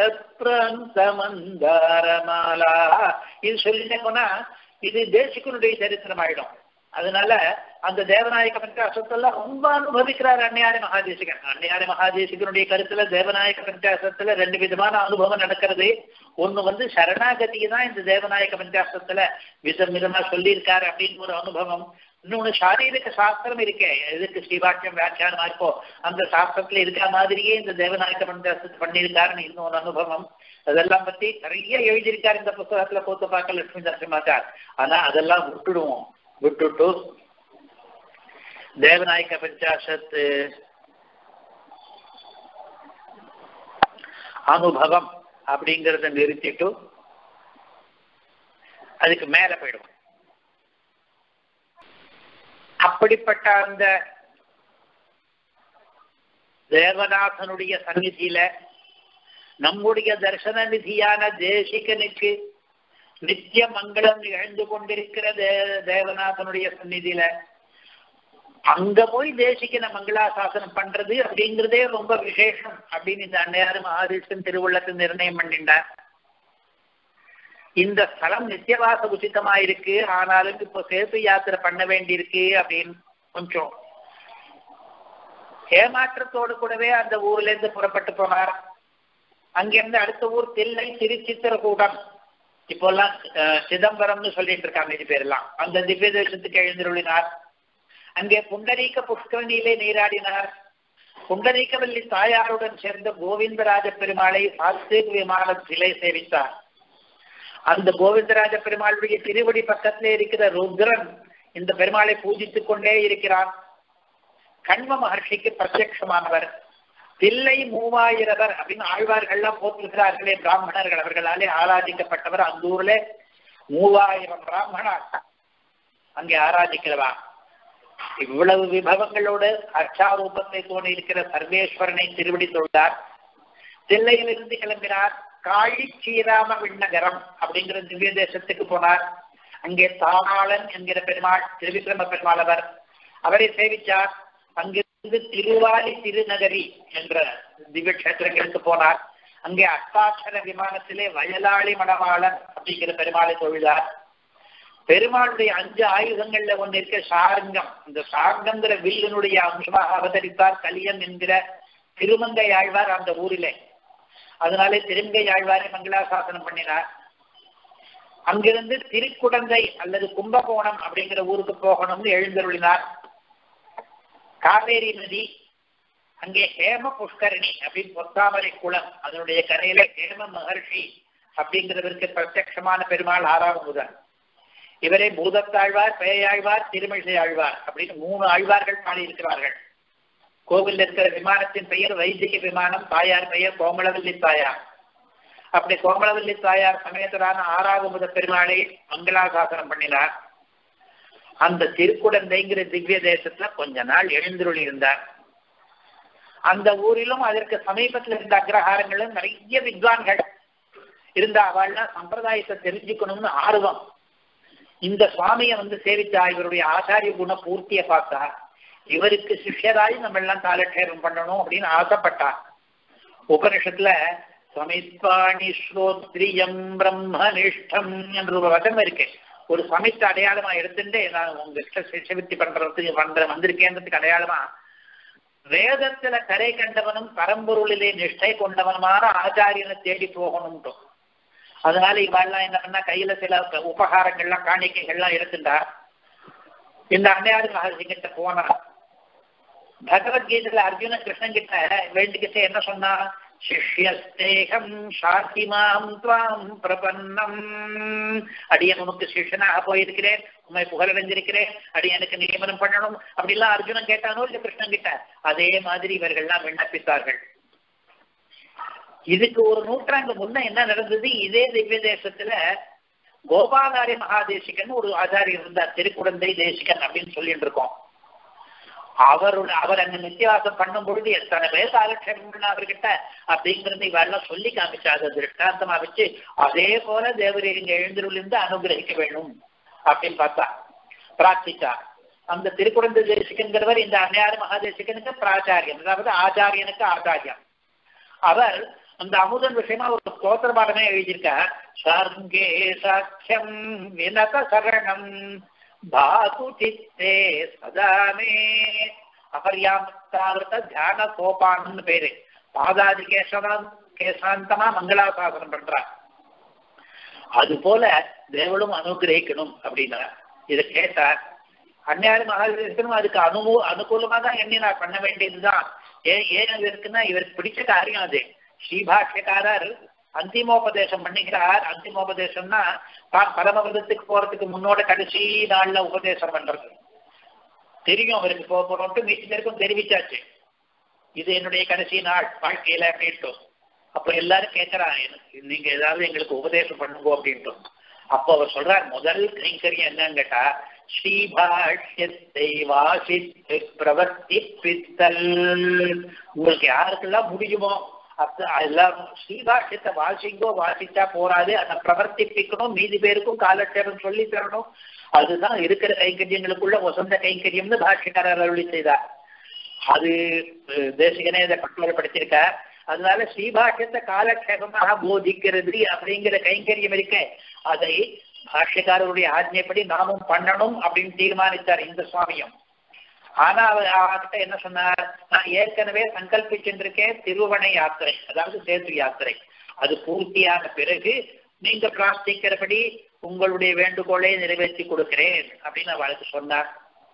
மந்தாரமாலா இது சொல்லிட்டே போனா இது தேசிகனுடைய சரித்திரம் ஆயிடும் அதனால அந்த தேவநாயக பஞ்சாசத்தெல்லாம் ரொம்ப அனுபவிக்கிறார் அன்னையாரி மகாதேசிகன் அன்னையாரி மகாதேசிகனுடைய கருத்துல தேவநாயக பஞ்சாசத்துல ரெண்டு விதமான அனுபவம் நடக்கிறது ஒண்ணு வந்து சரணாகதியை தான் இந்த தேவநாயக பஞ்சாசத்துல விதம் விதமா சொல்லியிருக்காரு அப்படின்னு ஒரு அனுபவம் இன்னொன்னு சாரீரிக சாஸ்திரம் இருக்கே எதுக்கு ஸ்ரீபாக்கியம் வியாக்கியானமா இருக்கோ அந்த சாஸ்திரத்துல இருக்கிற மாதிரியே இந்த தேவநாயக பஞ்சாசத்தை பண்ணியிருக்காருன்னு இன்னொரு அனுபவம் அதெல்லாம் பத்தி நிறைய எழுதியிருக்காரு இந்த புத்தகத்துல போத்து பார்க்க லட்சுமி நரசிம்மாச்சார் ஆனா அதெல்லாம் விட்டுடுவோம் விட்டுட்டு தேவநாயக பஞ்சாசத் அனுபவம் அப்படிங்கறத நிறுத்திட்டு அதுக்கு மேல போயிடும் அப்படிப்பட்ட அந்த தேவநாதனுடைய சந்நிதியில நம்முடைய தர்சன நிதியான தேசிகனுக்கு நித்திய மங்களம் நிகழ்ந்து கொண்டிருக்கிற தே தேவநாதனுடைய சந்நிதியில அங்க போய் தேசிகன மங்களாசாசனம் பண்றது அப்படிங்கிறதே ரொம்ப விசேஷம் அப்படின்னு இந்த அன்னையாறு மகாதேசன் திருவுள்ளத்தை நிர்ணயம் பண்ணிட்டார் இந்த ஸ்தலம் நித்தியவாச உச்சிதமா இருக்கு ஆனாலும் இப்போ சேத்து யாத்திரை பண்ண வேண்டியிருக்கு அப்படின்னு கொஞ்சம் ஏமாற்றத்தோடு கூடவே அந்த ஊர்ல இருந்து புறப்பட்டு போனார் அங்கிருந்து அடுத்த ஊர் தில்லை திருச்சித்திரகூடம் இப்போல்லாம் சிதம்பரம்னு சொல்லிட்டு இருக்காங்க இது பேரெல்லாம் அந்த திவ்ய தேசத்துக்கு எழுந்திருளினார் அங்கே புண்டரீக புஷ்கரணியிலே நீராடினார் புண்டரீகவல்லி தாயாருடன் சேர்ந்த கோவிந்தராஜ பெருமாளை சாஸ்திர விமானத்திலே சேவித்தார் அந்த கோவிந்தராஜ பெருமாளுடைய திருவடி பக்கத்திலே இருக்கிற ருத்ரன் இந்த பெருமாளை பூஜித்துக் கொண்டே இருக்கிறார் கண்ம மகர்ஷிக்கு பிரத்யட்சமானவர் தில்லை மூவாயிரவர் அப்படின்னு ஆழ்வார்கள்லாம் போற்றுகிறார்களே பிராமணர்கள் அவர்களாலே ஆராதிக்கப்பட்டவர் அந்த ஊர்ல மூவாயிரம் பிராமணர் அங்கே ஆராதிக்கிறவா இவ்வளவு விபவங்களோடு அச்சாரூபத்தை தோணி இருக்கிற சர்வேஸ்வரனை திருவடி தொழுதார் தில்லையிலிருந்து கிளம்பினார் காழி ஸ்ரீராம விண்ணகரம் அப்படிங்கிற திவ்ய தேசத்துக்கு போனார் அங்கே தானாளன் என்கிற பெருமாள் திருவிக்ரம பெருமாள் அவர் அவரை சேவிச்சார் அங்கிருந்து திருவாலி திருநகரி என்ற திவ்ய கஷேத்திரங்களுக்கு போனார் அங்கே அஷ்டாட்சர விமானத்திலே வயலாளி மணவாளன் அப்படிங்கிற பெருமாளை தொழுதார் பெருமாளுடைய அஞ்சு ஆயுதங்கள்ல ஒன்று இருக்க சாரங்கம் இந்த சாரங்கங்கிற வில்லினுடைய அம்சமாக அவதரித்தார் கலியன் என்கிற திருமங்கை ஆழ்வார் அந்த ஊரிலே அதனாலே திருங்கை ஆழ்வாரை மங்களாசாசனம் பண்ணினார் அங்கிருந்து திருக்குடந்தை அல்லது கும்பகோணம் அப்படிங்கிற ஊருக்கு போகணும்னு எழுந்தருளினார் காவேரி நதி அங்கே ஹேம புஷ்கரணி அப்படின்னு பொத்தாமரை குளம் அதனுடைய கரையில ஹேம மகர்ஷி அப்படிங்கிறதற்கு பிரத்யமான பெருமாள் ஆறாவது முதல் இவரே பூதத்தாழ்வார் பேயாழ்வார் திருமிசை ஆழ்வார் அப்படின்னு மூணு ஆழ்வார்கள் பாடி இருக்கிறார்கள் கோவில் இருக்கிற விமானத்தின் பெயர் வைதிக விமானம் தாயார் பெயர் கோமளவல்லி தாயார் அப்படி கோமளவல்லி தாயார் சமேதரான ஆறாவது பெருமாளை மங்களாசாசனம் பண்ணினார் அந்த திருக்குடந்தைங்கிற திவ்ய தேசத்துல கொஞ்ச நாள் எழுந்துருளி இருந்தார் அந்த ஊரிலும் அதற்கு சமீபத்தில் இருந்த அக்ரஹாரங்களும் நிறைய வித்வான்கள் இருந்த அவள்லாம் சம்பிரதாயத்தை தெரிஞ்சுக்கணும்னு ஆர்வம் இந்த சுவாமியை வந்து சேவித்தா இவருடைய ஆச்சாரிய குண பூர்த்தியை பார்த்தா இவருக்கு சிஷ்யராய் நம்ம எல்லாம் காலட்சேபம் பண்ணணும் அப்படின்னு ஆசைப்பட்டார் உபனிஷத்துல சமித்வாணி ஸ்ரோத்ரியம் பிரம்மனிஷ்டம் என்ற ஒரு வசம் இருக்கு ஒரு சமைத்த அடையாளமா எடுத்துட்டு நான் உங்க சிவத்தி பண்றதுக்கு பண்ற வந்திருக்கேன்றதுக்கு அடையாளமா வேதத்துல கரை கண்டவனும் பரம்பொருளிலே நிஷ்டை கொண்டவனுமான ஆச்சாரியனை தேடி போகணும்ட்டோம் அதனால இவாள்லாம் என்ன பண்ணா கையில சில உபகாரங்கள்லாம் காணிக்கைகள்லாம் எடுத்துட்டா இந்த அன்னையாரு மகர்ஷிகிட்ட போனா பகவத்கீதையில அர்ஜுன கிருஷ்ணன் கிட்ட வேண்டிக்கிட்ட என்ன சொன்னா சிஷ்யஸ்தேகம் சாத்திமாம் துவாம் பிரபன்னம் அடியன் உனக்கு சிஷ்யனாக போயிருக்கிறேன் உண்மை புகழடைஞ்சிருக்கிறேன் அடியனுக்கு நியமனம் பண்ணணும் அப்படிலாம் அர்ஜுனன் கேட்டானோ இல்ல கிருஷ்ணன் கிட்ட அதே மாதிரி இவர்கள்லாம் விண்ணப்பித்தார்கள் இதுக்கு ஒரு நூற்றாண்டு முன்ன என்ன நடந்தது இதே திவ்ய தேசத்துல கோபாலாரி மகாதேசிகன் ஒரு ஆச்சாரியர் இருந்தார் திருக்குடந்தை தேசிகன் அப்படின்னு சொல்லிட்டு இருக்கோம் அவரோட அவர் அங்க நித்தியவாசம் பண்ணும் பொழுது எத்தனை பேர் காலக்ஷேபம் பண்ண அவர்கிட்ட அப்படிங்கறத இவெல்லாம் சொல்லி காமிச்சா அதை திருஷ்டாந்தமா வச்சு அதே போல தேவரீர் இங்க எழுந்திருந்து அனுகிரகிக்க வேணும் அப்படின்னு பார்த்தா பிரார்த்திச்சா அந்த திருக்குடந்தை தேசிகன்கிறவர் இந்த அன்னையாறு மகாதேசிகனுக்கு பிராச்சாரியன் அதாவது ஆச்சாரியனுக்கு ஆச்சாரியம் அவர் அந்த அமுதன் விஷயமா ஒரு ஸ்தோத்திர பாடமே எழுதியிருக்கார் சர்ங்கே சாட்சியம் வினத சரணம் பாது சித்தே சதாமே அபர்யாமத்தாவிரத தியான சோபான்னு பேரு பாதாதி கேசவம் கேசாந்தமா மங்களாசாசனம் பண்றார் அது போல தேவளும் அனுகிரகிக்கணும் அப்படின்னா இதை கேட்டார் அந்நியாரி மகாவீரனும் அதுக்கு அனுமூ அனுகூலமா தான் எண்ணி நான் பண்ண வேண்டியதுதான் ஏன் ஏன் அது இருக்குன்னா இவருக்கு பிடிச்ச காரியம் அது ஸ்ரீபாஷ்யக்காரர் அந்திமோபதேசம் பண்ணிக்கிறார் அந்திமோபதேசம்னா தான் பரமவிரதத்துக்கு போறதுக்கு முன்னோட கடைசி நாள்ல உபதேசம் பண்றது தெரியும் அவருக்கு போக போறோம்ட்டு மீதி பேருக்கும் தெரிவிச்சாச்சு இது என்னுடைய கடைசி நாள் வாழ்க்கையில அப்படின்ட்டு அப்ப எல்லாரும் கேட்கறான் எனக்கு நீங்க ஏதாவது எங்களுக்கு உபதேசம் பண்ணுங்க அப்படின்ட்டு அப்போ அவர் சொல்றார் முதல் கைங்கரியம் என்னன்னு கேட்டா ஸ்ரீபாஷ்யத்தை வாசித்து பிரவர்த்தி பித்தல் உங்களுக்கு யாருக்கெல்லாம் முடியுமோ அப்ப எல்லாரும் ஸ்ரீபாஷ்யத்தை வாசிங்கோ வாசிச்சா போறாது அதை பிரவர்த்திப்பிக்கணும் மீதி பேருக்கும் காலட்சேபம் சொல்லி தரணும் அதுதான் இருக்கிற கைங்கரியங்களுக்குள்ள வசந்த கைங்கரியம்னு பாஷ்யக்காரர் அருளி செய்தார் அது தேசிகனே இதை கட்டுரைப்படுத்தியிருக்கார் அதனால ஸ்ரீபாஷ்யத்தை காலக்ஷேபமாக போதிக்கிறது அப்படிங்கிற கைங்கரியம் இருக்க அதை பாஷ்யக்காரருடைய ஆஜ்ஞைப்படி நாமும் பண்ணணும் அப்படின்னு தீர்மானித்தார் இந்த சுவாமியும் ஆனா அவர் அவர்கிட்ட என்ன சொன்னார் நான் ஏற்கனவே சங்கல்பிச்சுருக்கேன் திருவணை யாத்திரை அதாவது சேத்து யாத்திரை அது பூர்த்தியான பிறகு நீங்க பிரார்த்திக்கிறபடி உங்களுடைய வேண்டுகோளை நிறைவேற்றி கொடுக்கிறேன் அப்படின்னு அவளுக்கு சொன்னார்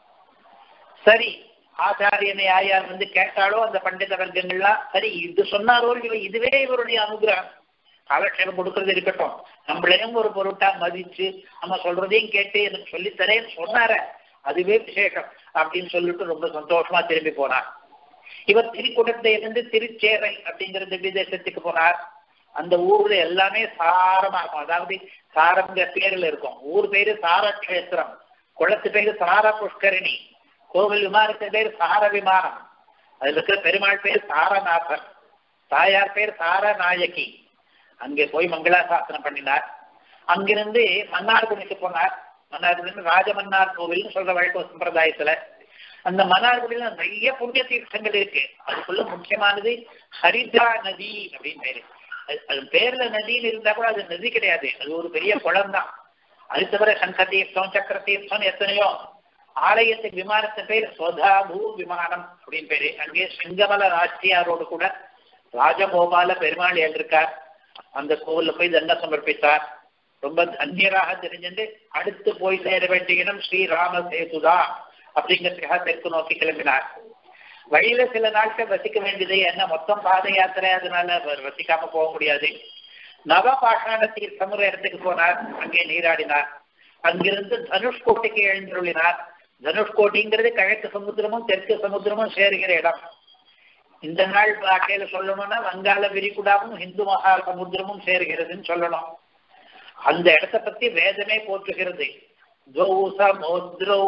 சரி ஆச்சாரியனை யார் யார் வந்து கேட்டாலோ அந்த பண்டித வர்க்கங்கள்லாம் சரி இது சொன்னாரோ இவ இதுவே இவருடைய அனுகிரகம் காலக்ஷேபம் கொடுக்கறது இருக்கட்டும் நம்மளையும் ஒரு பொருட்டா மதிச்சு நம்ம சொல்றதையும் கேட்டு எனக்கு சொல்லித்தரேன்னு சொன்னார அதுவே விசேஷம் அப்படின்னு சொல்லிட்டு ரொம்ப சந்தோஷமா திரும்பி போனார் இவர் திரிக்குடத்தை இருந்து திருச்சேரை அப்படிங்கிற திவ்ய தேசத்துக்கு போனார் அந்த ஊர்ல எல்லாமே சாரமா இருக்கும் அதாவது சாரங்கிற பேர்ல இருக்கும் ஊர் பேரு சாரக்ஷேத்திரம் குளத்து பேரு சார புஷ்கரணி கோவில் விமானத்தின் பேர் சார விமானம் அதுல இருக்கிற பெருமாள் பேர் சாரநாதர் தாயார் பேர் சாரநாயகி அங்கே போய் மங்களாசாசனம் பண்ணினார் அங்கிருந்து மன்னார்குடிக்கு போனார் மன்னார்குடி ராஜமன்னார் கோவில்னு சொல்ற வழக்கம் சம்பிரதாயத்துல அந்த மன்னார்குடியில நிறைய புண்ணிய தீர்த்தங்கள் இருக்கு அதுக்குள்ள முக்கியமானது ஹரித்ரா நதி அப்படின்னு பேரு அது பேர்ல நதின்னு இருந்தா கூட அது நதி கிடையாது அது ஒரு பெரிய குளம் தான் அது தவிர சங்க தீர்த்தம் சக்கர தீர்த்தம் எத்தனையோ ஆலயத்துக்கு விமானத்தின் பேர் ஸ்வதாபூ விமானம் அப்படின்னு பேரு அங்கே சிங்கமல ராஷ்டியாரோடு கூட ராஜகோபால பெருமாள் இருக்கார் அந்த கோவில்ல போய் தண்ட சமர்ப்பித்தார் ரொம்ப தன்யராக தெரிஞ்சுட்டு அடுத்து போய் சேர வேண்டிய இடம் ஸ்ரீராம சேதுதா அப்படிங்கிறதுக்காக தெற்கு நோக்கி கிளம்பினார் வழியில சில நாட்கள் வசிக்க வேண்டியது என்ன மொத்தம் பாத யாத்திரை அதனால வசிக்காம போக முடியாது நவ பாஷாண தீர்த்தமுற இடத்துக்கு போனார் அங்கே நீராடினார் அங்கிருந்து தனுஷ்கோட்டைக்கு எழுந்துள்ளினார் தனுஷ்கோட்டிங்கிறது கிழக்கு சமுத்திரமும் தெற்கு சமுத்திரமும் சேருகிற இடம் இந்த நாள் பாட்டையில சொல்லணும்னா வங்காள விரிகுடாவும் இந்து மகா சமுத்திரமும் சேருகிறதுன்னு சொல்லணும் அந்த இடத்தை பத்தி வேதமே போற்றுகிறது द्वौ समुद्रौ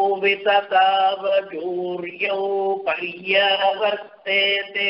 विततावजूर्यौ पर्यवर्तेते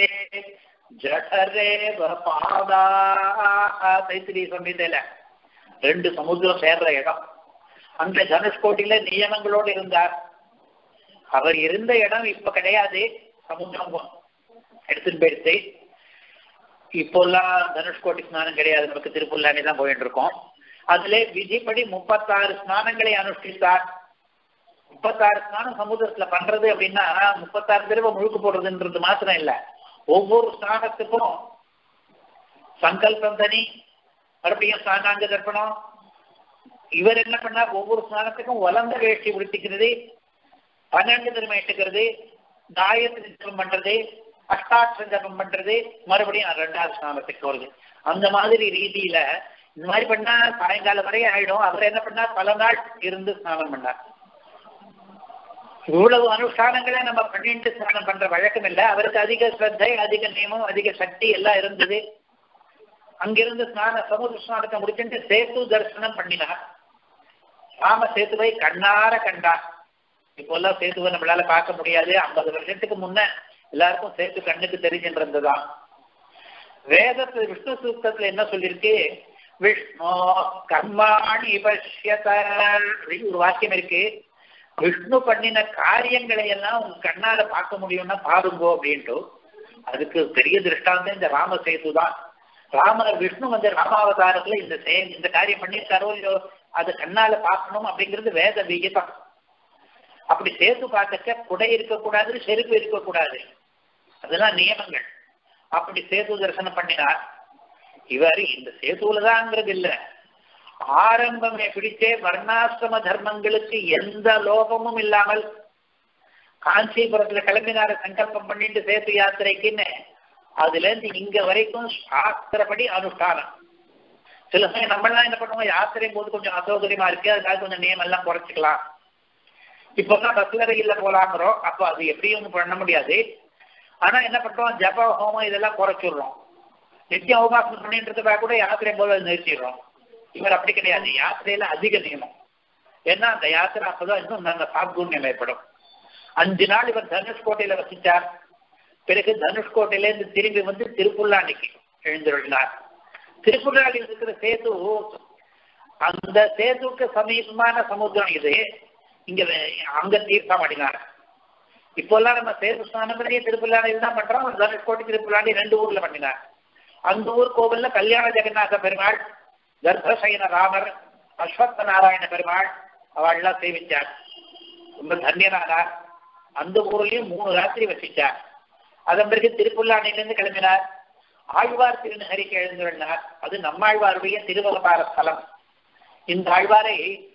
ஜடரேவ பாதா தைத்திரி சம்ஹிதையில ரெண்டு சமுத்திரம் சேர்ற இடம் அங்க தனுஷ்கோட்டில நியமங்களோடு இருந்தார் அவர் இருந்த இடம் இப்ப கிடையாது சமுத்திரம் எடுத்துன்னு போயிடுச்சு இப்போல்லாம் தனுஷ்கோட்டி ஸ்நானம் கிடையாது நமக்கு திருப்புல்லானி தான் போயிட்டு இருக்கோம் அதுல விதிப்படி முப்பத்தாறு ஸ்நானங்களை அனுஷ்டித்தார் முப்பத்தாறு ஸ்நானம் சமுதிரத்துல பண்றது அப்படின்னா முப்பத்தாறு தடவை முழுக்க போடுறதுன்றது மாத்திரம் இல்ல ஒவ்வொரு ஸ்நானத்துக்கும் சங்கல்பம் தனி மறுபடியும் ஸ்நானாங்க தர்ப்பணம் இவர் என்ன பண்ணார் ஒவ்வொரு ஸ்நானத்துக்கும் வளர்ந்த வேஷ்டி உடுத்திக்கிறது பன்னெண்டு தர்மம் எட்டுக்கிறது காயத்ரி ஜபம் பண்றது அஷ்டாட்ச ஜபம் பண்றது மறுபடியும் ரெண்டாவது ஸ்நானத்துக்கு வருது அந்த மாதிரி ரீதியில இந்த மாதிரி பண்ணா சாயங்காலம் வரை ஆயிடும் அவர் என்ன பண்ணார் பல நாள் இருந்து ஸ்நானம் பண்ணார் இவ்வளவு அனுஷ்டானங்களை நம்ம பண்ணிட்டு ஸ்நானம் பண்ற வழக்கம் இல்லை அவருக்கு அதிக ஸ்ரத்தை அதிக நியமம் அதிக சக்தி எல்லாம் இருந்தது அங்கிருந்து ஸ்நான சமுதிர ஸ்நானத்தை முடிச்சுட்டு சேத்து தரிசனம் பண்ணினார் ராம சேத்துவை கண்ணார கண்டார் இப்போ எல்லாம் சேத்துவை நம்மளால பார்க்க முடியாது ஐம்பது வருஷத்துக்கு முன்ன எல்லாருக்கும் சேத்து கண்ணுக்கு தெரிஞ்சின்றிருந்ததுதான் வேதத்துல விஷ்ணு சூக்தத்துல என்ன சொல்லியிருக்கு விஷ்ணு கர்மாணி பஷ்யத ஒரு வாக்கியம் இருக்கு விஷ்ணு பண்ணின காரியங்களை எல்லாம் உங்க கண்ணால பார்க்க முடியும்னா பாருங்கோ அப்படின்ட்டு அதுக்கு பெரிய திருஷ்டாந்தம் இந்த ராம சேது தான் ராமர் விஷ்ணு வந்து ராமாவதாரத்துல இந்த செய இந்த காரியம் பண்ணியிருக்காரோ இல்லையோ அது கண்ணால பார்க்கணும் அப்படிங்கிறது வேத விகிதம் அப்படி சேது பார்க்கச்ச குடை இருக்கக்கூடாது செருப்பு இருக்கக்கூடாது அதெல்லாம் நியமங்கள் அப்படி சேது தரிசனம் பண்ணினார் இவர் இந்த சேதுலதான்ங்கிறது இல்ல ஆரம்பமே பிடிச்சே வர்ணாசிரம தர்மங்களுக்கு எந்த லோகமும் இல்லாமல் காஞ்சிபுரத்துல கிளம்பினார சங்கல்பம் பண்ணிட்டு சேது யாத்திரைக்குன்னு அதுல இருந்து இங்க வரைக்கும் சாஸ்திரப்படி அனுஷ்டானம் சில சமயம் நம்மளாம் என்ன பண்ணுவோம் யாத்திரை போது கொஞ்சம் அசௌகரியமா இருக்கு அதுக்காக கொஞ்சம் நியமம் எல்லாம் குறைச்சிக்கலாம் இப்பதான் பஸ்ல ரயில்ல போலாங்கிறோம் அப்போ அது எப்படியும் பண்ண முடியாது ஆனா என்ன பண்றோம் ஜப ஹோமம் இதெல்லாம் குறைச்சிடுறோம் நித்தியம் உபாசனம் பண்ணிட்டு இருக்கா கூட யாத்திரை போது அதை நிறுத்திடுறோம் இவர் அப்படி கிடையாது யாத்திரையில அதிக நியமம் ஏன்னா அந்த யாத்திரை அப்பதான் இன்னும் நல்ல சாத்குண்யம் ஏற்படும் அஞ்சு நாள் இவர் தனுஷ்கோட்டையில வசிச்சார் பிறகு தனுஷ்கோட்டையில இருந்து திரும்பி வந்து திருப்புல்லாண்டிக்கு எழுந்துள்ளார் திருப்புல்லாண்டில் இருக்கிற சேது அந்த சேதுக்கு சமீபமான சமுத்திரம் இது இங்க அங்க தீர்த்தம் அடினார் இப்போல்லாம் நம்ம சேது ஸ்நானம் பண்ணி திருப்புல்லாண்டியில் தான் பண்றோம் தனுஷ்கோட்டை திருப்புல்லாண்டி ரெண்டு ஊர்ல பண்ணினார் அந்த ஊர் கோவில்ல கல்யாண ஜெகநாத பெருமாள் கர்ப்பசயன ராமர் அஸ்வத்த நாராயண பெருமாள் அவள்லாம் சேவிச்சார் ரொம்ப தன்யனானார் அந்த ஊர்லயும் மூணு ராத்திரி வசிச்சார் அதன் பிறகு திருப்புல்லாண்டிலிருந்து கிளம்பினார் ஆழ்வார் திருநகரிக்கு எழுந்துள்ளார் அது நம்மாழ்வாருடைய திருவகபார ஸ்தலம் இந்த ஆழ்வாரை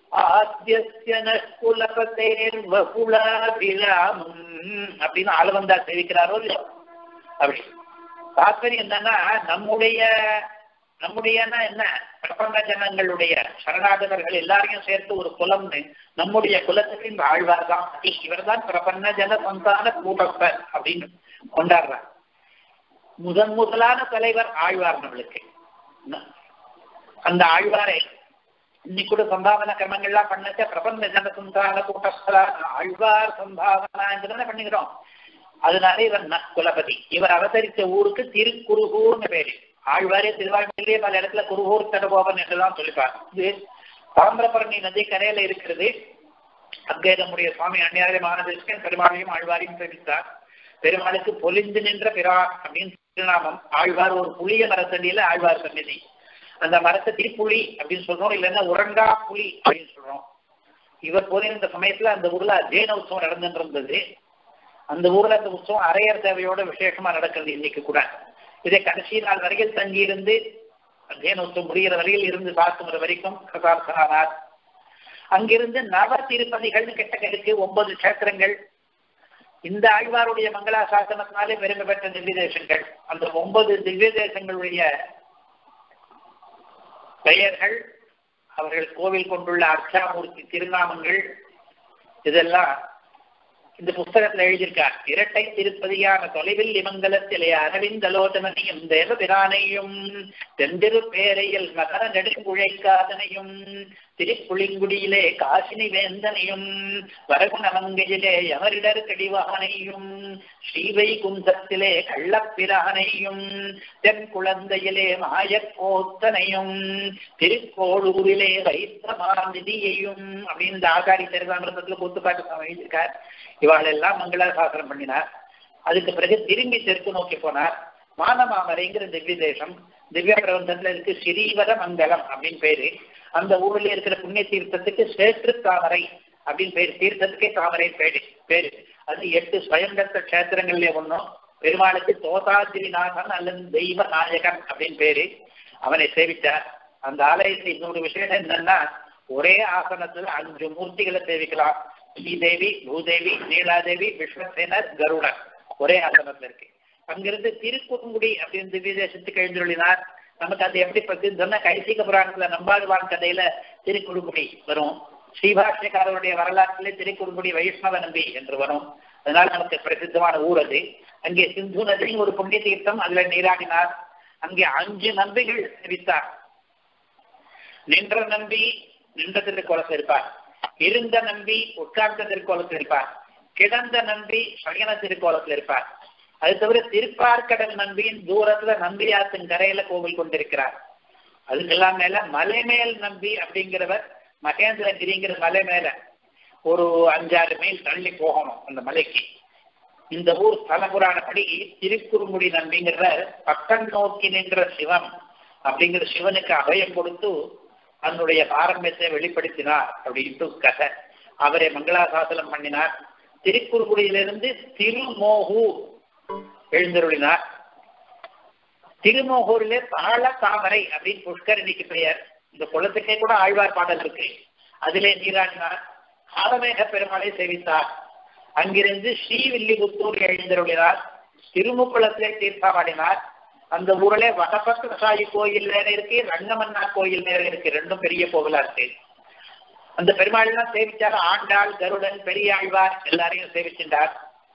அப்படின்னு ஆளவந்தா தெரிவிக்கிறாரோ இல்லையோ அப்படி தாத்பரியம் என்னன்னா நம்முடைய நம்முடையனா என்ன பிரபஞ்ச ஜனங்களுடைய சரணாகதர்கள் எல்லாரையும் சேர்த்து ஒரு குலம்னு நம்முடைய குலத்துக்கு இந்த ஆழ்வார் தான் இவர் தான் பிரபன்ன ஜன சந்தான கூட்டப்பர் அப்படின்னு கொண்டாடுறார் முதன் முதலான தலைவர் ஆழ்வார் நம்மளுக்கு அந்த ஆழ்வாரை இன்னைக்கு கூட சம்பாவன கர்மங்கள்லாம் பண்ணச்ச பிரபந்த ஜன சந்தான கூட்டஸ்தலா ஆழ்வார் சம்பாவனா பண்ணிக்கிறோம் அதனால இவர் குலபதி இவர் அவதரித்த ஊருக்கு திருக்குறுகூர்னு பேரு ஆழ்வாரே திருவாழ்மையிலேயே பல இடத்துல குருகூர் தடபோவன் என்றுதான் சொல்லிப்பார் இது தாமிரபரணி நதி கரையில இருக்கிறது அங்கே நம்முடைய சுவாமி அந்நியாரிய மகானதேசன் பெருமாளையும் ஆழ்வாரையும் தெரிவித்தார் பெருமாளுக்கு பொலிந்து நின்ற பிறா அப்படின்னு திருநாமம் ஆழ்வார் ஒரு புளிய மரத்தடியில ஆழ்வார் சந்நிதி அந்த மரத்தை திருப்புலி அப்படின்னு சொல்றோம் இல்லைன்னா உரங்கா புலி அப்படின்னு சொல்றோம் இவர் போயிருந்த சமயத்துல அந்த ஊர்ல ஜெயன உற்சவம் நடந்துட்டு இருந்தது அந்த ஊர்ல அந்த உற்சவம் அரையர் தேவையோட விசேஷமா நடக்கிறது இன்னைக்கு கூட இதை கடைசி நாள் வரையில் தங்கி இருந்து அத்தியன உற்சவம் முடிகிற வரையில் இருந்து பார்க்கும் வரைக்கும் கதார்த்தனானார் அங்கிருந்து நவ திருப்பதிகள்னு கிட்ட இருக்கு ஒன்பது கஷேத்திரங்கள் இந்த ஆழ்வாருடைய மங்களா சாசனத்தினாலே பெருமை பெற்ற திவ்ய தேசங்கள் அந்த ஒன்பது திவ்ய தேசங்களுடைய பெயர்கள் அவர்கள் கோவில் கொண்டுள்ள அர்ச்சாமூர்த்தி திருநாமங்கள் இதெல்லாம் இந்த புஸ்தகத்துல எழுதியிருக்கார் இரட்டை திருப்பதியான தொலைவில் இமங்கலத்திலே அரவிந்தலோதனையும் தேவபிரானையும் தெந்திரு பேரையில் மகர நெடுங்குழைக்காதனையும் திருப்புளிங்குடியிலே காசினி வேந்தனையும் வரகுணமங்கையிலே யமரிடர் கடிவானையும் ஸ்ரீவை குந்தத்திலே கள்ளப்பிரானையும் தென் குழந்தையிலே மாயக்கோத்தனையும் திருக்கோளூரிலே வைத்தமாநிதியையும் அப்படின்னு இந்த ஆகாரி சரிதாமிரதத்துல கூத்துப்பாட்டு எழுதியிருக்கார் இவாள் எல்லாம் மங்களாசாசனம் பண்ணினார் அதுக்கு பிறகு திரும்பி தெற்கு நோக்கி போனார் மானமாமரைங்கிற திவ்ய தேசம் திவ்ய பிரபந்தத்துல இருக்கு ஸ்ரீவர மங்கலம் அப்படின்னு பேரு அந்த ஊர்ல இருக்கிற புண்ணிய தீர்த்தத்துக்கு சேற்று தாமரை அப்படின்னு பேரு தீர்த்தத்துக்கே தாமரை பேரு பேரு அது எட்டு ஸ்வயங்கத்த கஷேத்திரங்கள்ல ஒண்ணும் பெருமாளுக்கு தோதாதிரிநாதன் அல்லது தெய்வ நாயகன் அப்படின்னு பேரு அவனை சேவித்தார் அந்த ஆலயத்தில் இன்னொரு விஷயம் என்னன்னா ஒரே ஆசனத்துல அஞ்சு மூர்த்திகளை சேவிக்கலாம் ஸ்ரீதேவி பூதேவி நீலாதேவி விஸ்வசேனர் கருடன் ஒரே ஆசனத்துல இருக்கு அங்கிருந்து திருக்குறுங்குடி அப்படின்னு திவ்ய தேசத்துக்கு எழுந்துள்ளினார் நமக்கு அது எப்படி பிரசித்தம்னா கைசிக புராணத்துல நம்பாழ்வான் கதையில திருக்குறுங்குடி வரும் ஸ்ரீபாஷ்யக்காரருடைய வரலாற்றிலே திருக்குறுங்குடி வைஷ்ணவ நம்பி என்று வரும் அதனால நமக்கு பிரசித்தமான ஊர் அது அங்கே சிந்து நதியின் ஒரு புண்ணிய தீர்த்தம் அதுல நீராடினார் அங்கே அஞ்சு நம்பிகள் தெரிவித்தார் நின்ற நம்பி நின்ற திருக்கோலத்தில் இருப்பார் இருந்த நம்பி உட்கார்ந்த திருக்கோலத்தில் இருப்பார் கிடந்த நம்பி சயன திருக்கோலத்தில் இருப்பார் அது தவிர திருப்பார்கடல் நம்பியின் தூரத்துல நம்பியாத்தின் கரையில கோவில் கொண்டிருக்கிறார் அதுக்கெல்லாம் மேல மலை மேல் நம்பி அப்படிங்கிறவர் மகேந்திரகிரிங்கிற மலை மேல ஒரு அஞ்சாறு மைல் தள்ளி போகணும் அந்த மலைக்கு இந்த ஊர் ஸ்தல புராணப்படி திருக்குறுங்குடி நம்பிங்கிற பக்கம் நோக்கி நின்ற சிவன் அப்படிங்கிற சிவனுக்கு அபயம் கொடுத்து தன்னுடைய பாரம்பரியத்தை வெளிப்படுத்தினார் அப்படின்ட்டு கதை அவரை மங்களாசாசனம் பண்ணினார் திருக்குறுங்குடியிலிருந்து திருமோகூர் எழுந்தருளினார் திருமோகூரிலே தாழ தாமரை அப்படின்னு புஷ்கரணிக்கு பெயர் இந்த குளத்துக்கே கூட ஆழ்வார் பாடல் இருக்கு அதிலே நீராடினார் காலமேக பெருமாளை சேவித்தார் அங்கிருந்து ஸ்ரீவில்லிபுத்தூர் எழுந்தருளினார் திருமுக்குளத்திலே தீர்த்தமாடினார் அந்த ஊரிலே வடபத்திரசாயி கோயில் வேற இருக்கு ரங்கமன்னா கோயில் வேற இருக்கு ரெண்டும் பெரிய கோவிலா இருக்கு அந்த பெருமாள் எல்லாம் சேவிச்சார் ஆண்டாள் கருடன் பெரிய ஆழ்வார் எல்லாரையும் சேவிச்சின்றார்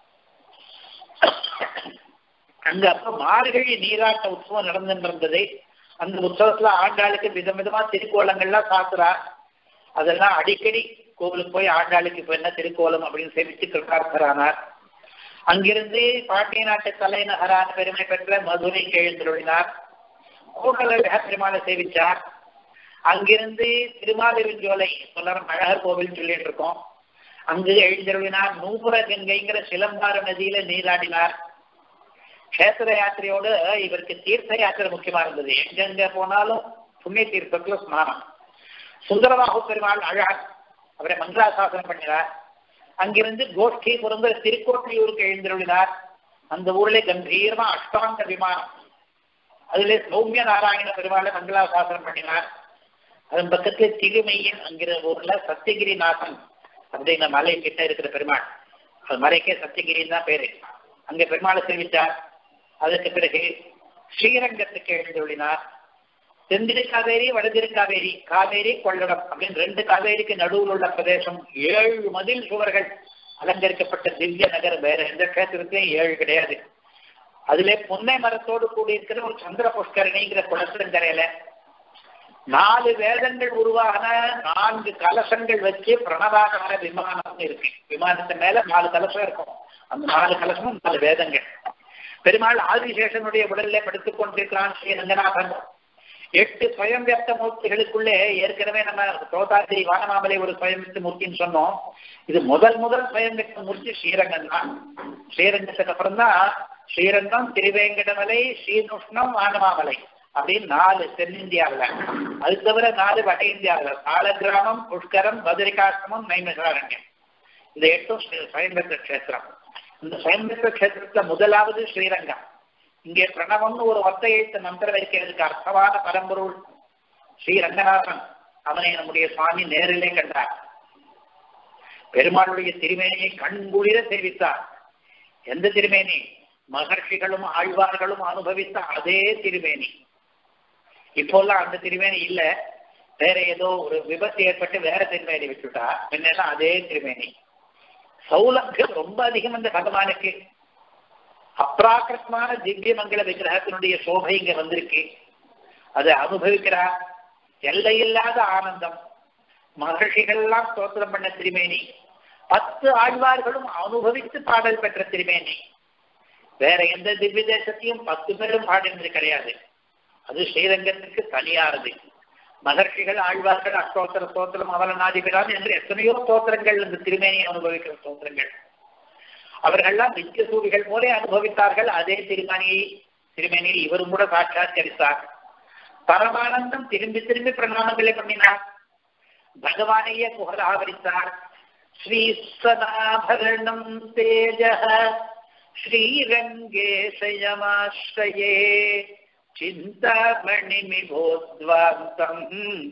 அங்க அப்ப மார்கழி நீராட்ட உற்சவம் நடந்துட்டு இருந்தது அந்த உற்சவத்துல ஆண்டாளுக்கு விதம் விதமா திருக்கோலங்கள்லாம் சாத்துறார் அதெல்லாம் அடிக்கடி கோவிலுக்கு போய் ஆண்டாளுக்கு இப்ப என்ன திருக்கோலம் அப்படின்னு சேவிச்சு கிருத்தார்த்தரானார் அங்கிருந்து பாண்டிய நாட்டு தலைநகரான பெருமை பெற்ற மதுரைக்கு எழுந்துள்ளினார் கூடலக பெருமாளை சேவிச்சார் அங்கிருந்து திருமாலிருஞ்சோலை சொல்லறம் அழகர் கோவில் சொல்லிட்டு இருக்கோம் அங்கு எழுந்தருளினார் நூபுர கங்கைங்கிற சிலம்பாறு நதியில நீராடினார் கஷேத்திர யாத்திரையோடு இவருக்கு தீர்த்த யாத்திரை முக்கியமா இருந்தது எங்கெங்க போனாலும் புண்ணிய தீர்த்தத்துல ஸ்நானம் சுந்தரபாகு பெருமாள் அழகர் அவரை மங்களாசாசனம் பண்ணினார் அங்கிருந்து கோஷ்டி புறந்த திருக்கோட்டையூருக்கு எழுந்தருளினார் அந்த ஊரிலே கம்பீரமா அஷ்டாங்க விமானம் அதிலே சௌமிய நாராயண பெருமாளை மங்களாசாசனம் பண்ணினார் அதன் பக்கத்துல திருமையன் அங்கிற ஊர்ல சத்தியகிரிநாதன் அப்படிங்கிற மலை கிட்ட இருக்கிற பெருமாள் அது மலைக்கே சத்தியகிரின்னு தான் பேரு அங்க பெருமாளை சேவித்தார் அதற்கு பிறகு ஸ்ரீரங்கத்துக்கு எழுந்துள்ளினார் தென்திரு காவேரி வடதிரு காவேரி காவேரி கொள்ளடம் அப்படின்னு ரெண்டு காவேரிக்கு நடுவில் உள்ள பிரதேசம் ஏழு மதில் சுவர்கள் அலங்கரிக்கப்பட்ட திவ்ய நகர் வேற எந்த கஷேத்திரத்திலையும் ஏழு கிடையாது அதிலே புன்னை மரத்தோடு கூடியிருக்கிற ஒரு சந்திர புஷ்கரணிங்கிற குளத்திரங்கரையில நாலு வேதங்கள் உருவாகின நான்கு கலசங்கள் வச்சு பிரணவாகார விமானம் இருக்கு விமானத்து மேல நாலு கலசம் இருக்கும் அந்த நாலு கலசமும் நாலு வேதங்கள் பெருமாள் ஆதிசேஷனுடைய உடல்ல படுத்துக் கொண்டிருக்கிறான் ஸ்ரீ ரங்கநாதன் எட்டு ஸ்வயம் வியக்த மூர்த்திகளுக்குள்ளே ஏற்கனவே நம்ம தோதாதிரி வானமாமலை ஒரு ஸ்வயம் வியக்த மூர்த்தின்னு சொன்னோம் இது முதல் முதல் ஸ்வயம் வியக்த மூர்த்தி ஸ்ரீரங்கம் தான் ஸ்ரீரங்கத்துக்கு அப்புறம் தான் ஸ்ரீரங்கம் திருவேங்கடமலை ஸ்ரீனுஷ்ணம் வானமாமலை அப்படின்னு நாலு தென்னிந்தியாவில் அது தவிர நாலு வட இந்தியாவில் சாலகிராமம் புஷ்கரம் பத்ரிகாசிரமம் நைமிஷாரண்யம் இந்த எட்டும் ஸ்வயம்பெற்ற கஷேத்திரம் இந்த ஸ்வயம்பெற்ற கஷேத்திரத்துல முதலாவது ஸ்ரீரங்கம் இங்கே பிரணவம்னு ஒரு ஒத்த எழுத்து மந்திரம் இருக்கிறதுக்கு அர்த்தமான பரம்பொருள் ஸ்ரீ ரங்கநாதன் அவனை நம்முடைய சுவாமி நேரிலே கண்டார் பெருமாளுடைய திருமேனியை கண்குளிர சேவித்தார் எந்த திருமேனி மகர்ஷிகளும் ஆழ்வார்களும் அனுபவித்த அதே திருமேனி இப்போல்லாம் அந்த திருமேனி இல்ல வேற ஏதோ ஒரு விபத்து ஏற்பட்டு வேற திருமேனி வச்சுட்டா முன்னெல்லாம் அதே திருமேனி சௌலபியம் ரொம்ப அதிகம் அந்த பகவானுக்கு அப்ராக்கிரமான திவ்ய மங்கள விக்கிரகத்தினுடைய சோபை இங்க வந்திருக்கு அதை அனுபவிக்கிறார் எல்லையில்லாத ஆனந்தம் மகர்ஷிகள் எல்லாம் ஸ்தோத்திரம் பண்ண திருமேனி பத்து ஆழ்வார்களும் அனுபவித்து பாடல் பெற்ற திருமேனி வேற எந்த திவ்ய தேசத்தையும் பத்து பேரும் பாடினது கிடையாது அது ஸ்ரீரங்கத்துக்கு தனியானது மகர்ஷிகள் ஆழ்வார்கள் அஷ்டோத்திர ஸ்தோத்திரம் அவலநாதிபிரான் என்று எத்தனையோ ஸ்தோத்திரங்கள் இந்த திருமேனியை அனுபவிக்கிற ஸ்தோத்திரங்கள் அவர்கள்லாம் நித்திய சூரிகள் போலே அனுபவித்தார்கள் அதே திருமணியை திருமேனியை இவரும் கூட சாட்சாத்கரித்தார் பரமானந்தம் திரும்பி திரும்பி பிரணாமங்களை பண்ணினார் பகவானையே புகழ் ஆவரித்தார் ஸ்ரீ சதாபரணம் தேஜ ஸ்ரீரங்கே சயமாஸ்ரயே சிந்தாமணிமிபோத்வாந்தம்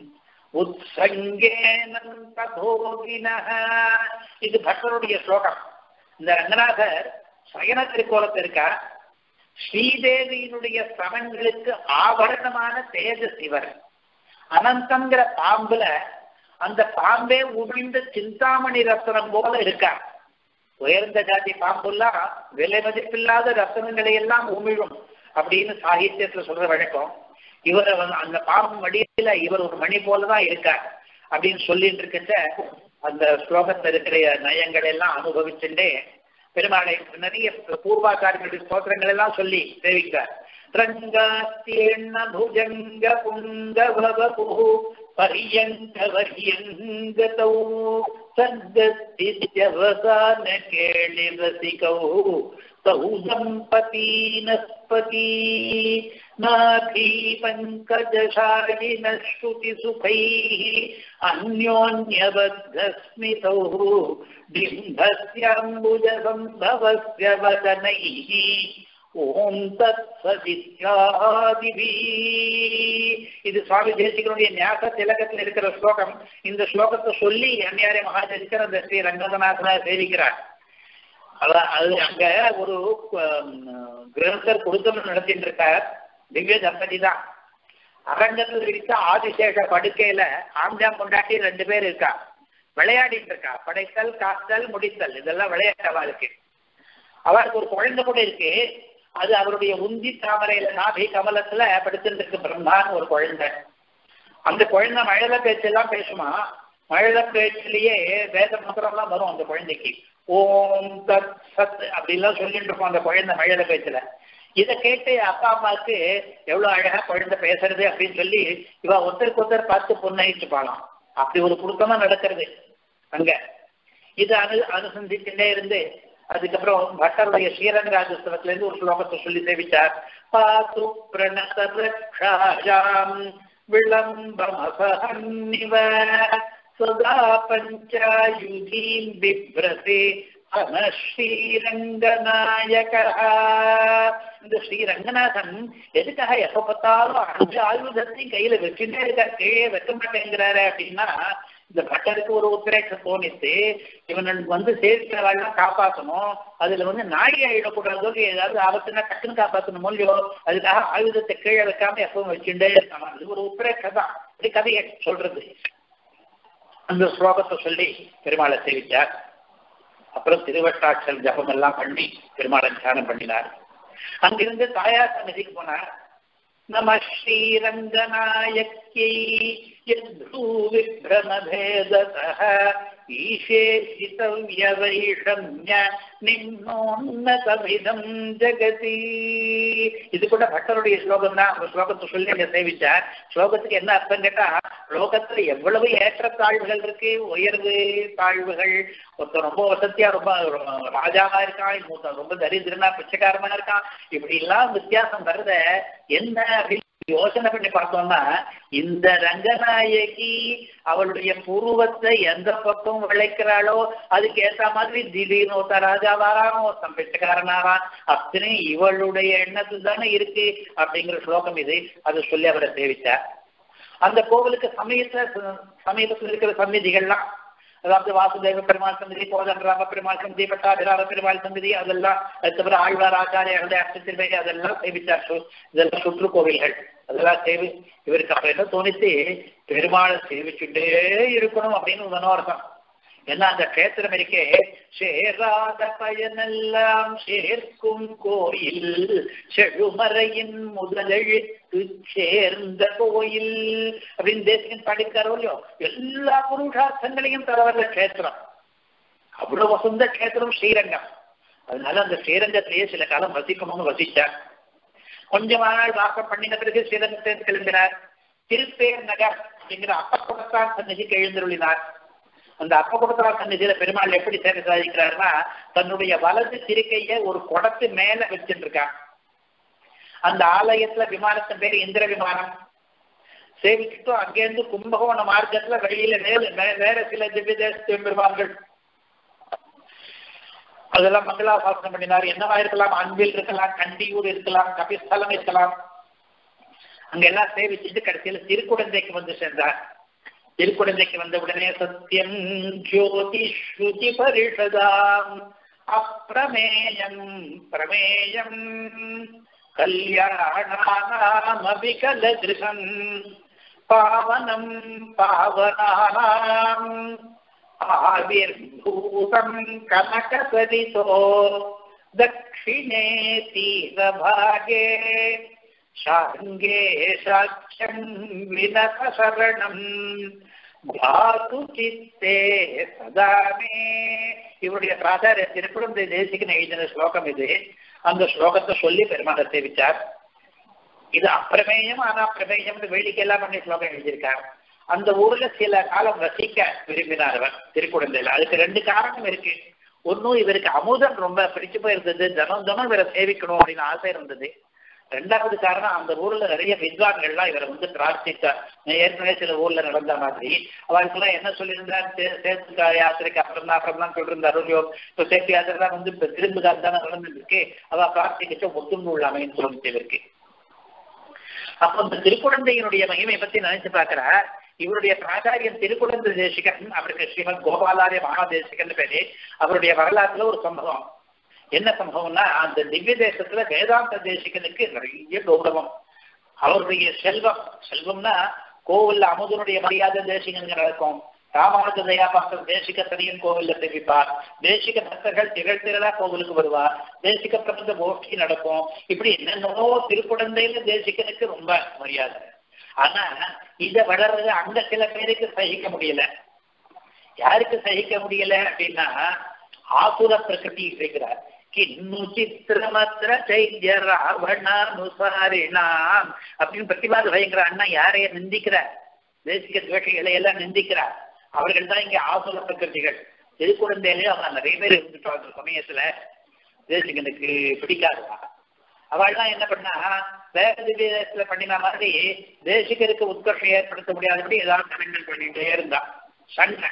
உத்சங்கேனந்தபோகினः இது பக்தருடைய ஸ்லோகம் இந்த ரங்கநாதர் சயன திருக்கோலத்தில் இருக்கா ஸ்ரீதேவியினுடைய சமன்களுக்கு ஆபரணமான தேஜஸ் இவர் அனந்தங்கிற பாம்புல அந்த பாம்பே உமிழ்ந்த சிந்தாமணி ரத்தனம் போல இருக்கா உயர்ந்த ஜாதி பாம்புலாம் விலை மதிப்பில்லாத ரத்தனங்களை எல்லாம் உமிழும் அப்படின்னு சாகித்யத்துல சொல்ற வழக்கம் இவர் அந்த பாம்பு மடியில இவர் ஒரு மணி போலதான் இருக்கார் அப்படின்னு சொல்லிட்டு இருக்கச்ச அந்த ஸ்லோகத்தில் இருக்கிற நயங்கள் எல்லாம் அனுபவிச்சுட்டே பெருமாளை நிறைய பூர்வாச்சாரியர்களுடைய ஸ்தோத்திரங்கள் எல்லாம் சொல்லி சேவிக்கிறார் ரங்காஸ்தீர்ண புஜங்க புங்க பரியங்க வரியங்கதௌ सर्गस्थित्यवसान केलिरसिकौ तौ दम्पतीनस्पती नाभी पङ्कजशायिनश्रुतिसुखैः अन्योन्यबद्धस्मितौ बिम्बस्याम्बुजसम्भवस्य वदनैः ஓம் தத் சதித்யாதிபி இது சுவாமி தேசிகனுடைய ஞாச திலகத்தில் இருக்கிற ஸ்லோகம் இந்த ஸ்லோகத்தை சொல்லி அந்நியாரிய மகாதேசிகர் அந்த ஸ்ரீ ரங்கநாதனா சேவிக்கிறார் அதான் அது அங்க ஒரு கிரகஸ்தர் குடுத்தம் நடத்திட்டு இருக்கார் திவ்ய தம்பதி தான் அரங்கத்தில் இருக்க ஆதிசேஷ படுக்கையில ஆம்ஜாம் கொண்டாட்டி ரெண்டு பேர் இருக்கா விளையாடிட்டு இருக்கா படைத்தல் காத்தல் முடித்தல் இதெல்லாம் விளையாட்டவா இருக்கு அவருக்கு ஒரு குழந்தை கூட இருக்கு அது அவருடைய உந்தி தாமரையில நாபி கமலத்துல படுத்திருக்கு பிரம்மான்னு ஒரு குழந்தை அந்த குழந்தை மழல பேச்செல்லாம் பேசுமா மழல பேச்சிலேயே வேத மந்திரம்லாம் வரும் அந்த குழந்தைக்கு ஓம் தத் சத் அப்படிலாம் சொல்லிட்டு இருக்கோம் அந்த குழந்தை மழல பேச்சுல இதை கேட்டு அப்பா அம்மாவுக்கு எவ்வளவு அழகா குழந்தை பேசுறது அப்படின்னு சொல்லி இவ ஒருத்தருக்கு ஒருத்தர் பார்த்து புன்னகிச்சுப்பாளாம் அப்படி ஒரு குடுக்கமா நடக்கிறது அங்க இது அனு அனுசந்திச்சுட்டே இருந்து அதுக்கப்புறம் பட்டருடைய ஸ்ரீரங்கராஜஸ்தவத்துல இருந்து ஒரு ஸ்லோகத்தை சொல்லி சேவிச்சார் பாத்து பிரணதரக்ஷாயாம் விளம்பமசஹன்னிவ சதா பஞ்சாயுதீம் பிப்ரதே அன ஸ்ரீரங்கநாயக இந்த ஸ்ரீரங்கநாதன் எதுக்காக எப்ப பார்த்தாலும் அஞ்சு ஆயுதத்தையும் கையில வச்சுட்டே இருக்கார் கீழே வைக்க மாட்டேங்கிறாரு அப்படின்னா இந்த பட்டருக்கு ஒரு உத்திரேட்சம் தோணித்து இவனுக்கு வந்து சேர்க்கிறவாள்லாம் காப்பாற்றணும் அதுல வந்து நாடி ஆயிடக்கூடாதோ ஏதாவது ஆபத்துனா டக்குன்னு காப்பாற்றணும் இல்லையோ அதுக்காக ஆயுதத்தை கீழே வைக்காம எப்பவும் வச்சுட்டே இருக்கான் இது ஒரு உத்திரேட்சம் தான் இது கதையை சொல்றது அந்த ஸ்லோகத்தை சொல்லி பெருமாளை சேவிச்சார் அப்புறம் திருவட்டாட்சல் ஜபம் எல்லாம் பண்ணி பெருமாளை தியானம் பண்ணினார் அங்கிருந்து தாயார் சன்னதிக்கு போனார் நம ஸ்ரீரங்கநாயக்கை யத்ரூவிப்ரமபேததः ஈஷேஷிதவ்யவைஷம்ய நிம்னோன்னதமிதம் ஜெகதி இது கூட பட்டருடைய ஸ்லோகம் தான் அந்த ஸ்லோகத்தை சொல்லி அங்க சேவிச்சார் ஸ்லோகத்துக்கு என்ன அர்த்தம் கேட்டா லோகத்துல எவ்வளவு ஏற்றத்தாழ்வுகள் இருக்கு உயர்வு தாழ்வுகள் ஒருத்தர் ரொம்ப வசதியா ரொம்ப ராஜாவா இருக்கான் இன்னொருத்தன் ரொம்ப தரித்திரனா பிச்சைக்காரமா இருக்கான் இப்படி எல்லாம் வித்தியாசம் வருத என்ன அப்படின்னு யோசனை பண்ணி பார்த்தோம்னா இந்த ரங்கநாயகி அவளுடைய புருவத்தை எந்த பக்கம் விளைக்கிறாளோ அதுக்கு ஏத்த மாதிரி திடீர்னு ஒருத்தன் ராஜாவாரான் ஒருத்தன் பிச்சைக்காரனாரான் அத்தனை இவளுடைய எண்ணத்து தானே இருக்கு அப்படிங்கிற ஸ்லோகம் இது அதை சொல்லி அவரை சேவிச்சார் அந்த கோவிலுக்கு சமயத்துல சமீபத்தில் இருக்கிற சந்நிதிகள்லாம் அதாவது வாசுதேவ பெருமாள் சந்நிதி கோதண்டராம பெருமாள் சந்நிதி பட்டாபிராம பெருமாள் சந்நிதி அதெல்லாம் அது தவிர ஆழ்வார் ஆச்சாரியர்களுடைய அஷ்டத்திருவை அதெல்லாம் சேவிச்சார் இதெல்லாம் சுற்று கோவில்கள் அதெல்லாம் சேவி இவருக்கு அப்ப என்ன தோணித்து பெருமாளை சேவிச்சுட்டே இருக்கணும் அப்படின்னு மனோரசம் ஏன்னா அந்த கஷேத்திரம் இருக்கே சேராத பயனெல்லாம் சேர்க்கும் கோயில் செழுமறையின் முதலெழுத்து சேர்ந்த கோயில் அப்படின்னு தேசிகன் படிக்கிறாரோ இல்லையோ எல்லா புருஷார்த்தங்களையும் தரவல்ல கஷேத்திரம் அவ்வளவு வசந்த கஷேத்திரம் ஸ்ரீரங்கம் அதனால அந்த ஸ்ரீரங்கத்திலேயே சில காலம் வசிக்கணும்னு வசிச்சார் கொஞ்ச நாள் வாசம் பண்ணின பிறகு ஸ்ரீரங்கத்தை கிளம்பினார் திருப்பேர் நகர் அப்படிங்கிற அப்பக்குடத்தான் சன்னதிக்கு எழுந்தருளினார் அந்த அப்பகுடத்தா சன்னதியில பெருமாள் எப்படி சேவை சாதிக்கிறாருன்னா தன்னுடைய வலது திருக்கைய ஒரு குடத்து மேல வச்சுட்டு இருக்கான் அந்த ஆலயத்துல விமானத்தின் பேரு இந்திர விமானம் சேவிச்சுட்டு அங்கேருந்து கும்பகோண மார்க்கத்துல வெளியில வேற வேற சில திவ்ய தேச பெருமாள்கள் அதெல்லாம் மங்களாசாசனம் பண்ணினார் என்னவா இருக்கலாம் அன்பில் இருக்கலாம் கண்டியூர் இருக்கலாம் கபிஸ்தலம் இருக்கலாம் அங்க எல்லாம் சேவிச்சுட்டு கடைசியில திருக்குழந்தைக்கு வந்து சேர்ந்தார் திருக்குழந்தைக்கு வந்த உடனே சத்தியம் ஜோதி ஸ்ருதி பரிஷதாம் அப்பிரமேயம் பிரமேயம் கல்யாணானாம் அபிகல திருஷம் பாவனம் பாவனானாம் ஆவிர்பூதம் கனகசரிதோ தட்சிணே தீரபாகே சாங்கே சாட்சியம் வினசரணம் பாது சித்தே சதாமே இவருடைய பிராதார திருக்குழந்தை தேசிகன் எழுதின ஸ்லோகம் இது அந்த ஸ்லோகத்தை சொல்லி பெருமாளை சேவிச்சார் இது அப்பிரமேயம் ஆனா பிரமேயம் வேடிக்கை எல்லாம் பண்ணி ஸ்லோகம் எழுதியிருக்கார் அந்த ஊர்ல சில காலம் வசிக்க விரும்பினார் அவர் திருக்குழந்தையில அதுக்கு ரெண்டு காரணம் இருக்கு ஒன்னும் இவருக்கு அமுதம் ரொம்ப பிடிச்சு போயிருந்தது தினம் தினம் இவரை சேவிக்கணும் அப்படின்னு ஆசை இருந்தது ரெண்டாவது காரணம் அந்த ஊர்ல நிறைய வித்வான்கள்லாம் இவரை வந்து பிரார்த்தித்தார் ஏற்கனவே சில ஊர்ல நடந்த மாதிரி அவருக்கெல்லாம் என்ன சொல்லியிருந்தார் சேத்து யாத்திரைக்கு அப்புறம் தான் அப்புறம் தான் சொல்லியிருந்தார் இல்லையோ இப்போ சேத்து யாத்திரை தான் வந்து இப்ப திரும்ப தானே நடந்துட்டு இருக்கு அவ பிரார்த்திக்கிட்ட ஒத்துண்டு அமைன்னு சொல்லிட்டு இருக்கு அப்போ இந்த திருக்குழந்தையினுடைய மகிமை பத்தி நினைச்சு பாக்குற இவருடைய பிராச்சாரியன் திருக்குழந்தை தேசிகன் அவருக்கு ஸ்ரீமத் கோபாலாரிய மகாதேசிகன் பேரு அவருடைய வரலாற்றுல ஒரு சம்பவம் என்ன சம்பவம்னா அந்த திவ்ய தேசத்துல வேதாந்த தேசிகனுக்கு நிறைய கௌரவம் அவருடைய செல்வம் செல்வம்னா கோவில்ல அமுதனுடைய மரியாதை தேசிகனுக்கு நடக்கும் ராமானுஜ தயாபாசம் தேசிக தனியன் கோவில்ல தெரிவிப்பார் தேசிக பக்தர்கள் திரள் திரளா கோவிலுக்கு வருவார் தேசிக பிரபந்த கோஷ்டி நடக்கும் இப்படி என்னென்னவோ திருக்குழந்தையில தேசிகனுக்கு ரொம்ப மரியாதை ஆனா இத வளர்றது அங்க சில பேருக்கு சகிக்க முடியல யாருக்கு சகிக்க முடியல அப்படின்னா ஆசுர பிரகிருதி இருக்கிறார் கிண்ணு சித்திரமத்திர சைத்ய ராவணானுசாரிணாம் அப்படின்னு பிரதிபாத பயங்கர அண்ணா யாரைய நிந்திக்கிறார் தேசிக துவேஷைகளை எல்லாம் நிந்திக்கிறார் அவர்கள் தான் இங்க ஆசுர பிரகிருதிகள் திருக்குழந்தையிலே அவங்க நிறைய பேர் இருந்துட்டோம் அந்த சமயத்துல தேசிகனுக்கு பிடிக்காதுவா அவள்லாம் என்ன பண்ணா வேற திவ்யத்துல பண்ணின மாதிரி தேசிகருக்கு உத்கர்ஷம் ஏற்படுத்த முடியாதபடி ஏதாவது கணங்கள் பண்ணிட்டே இருந்தா சண்டை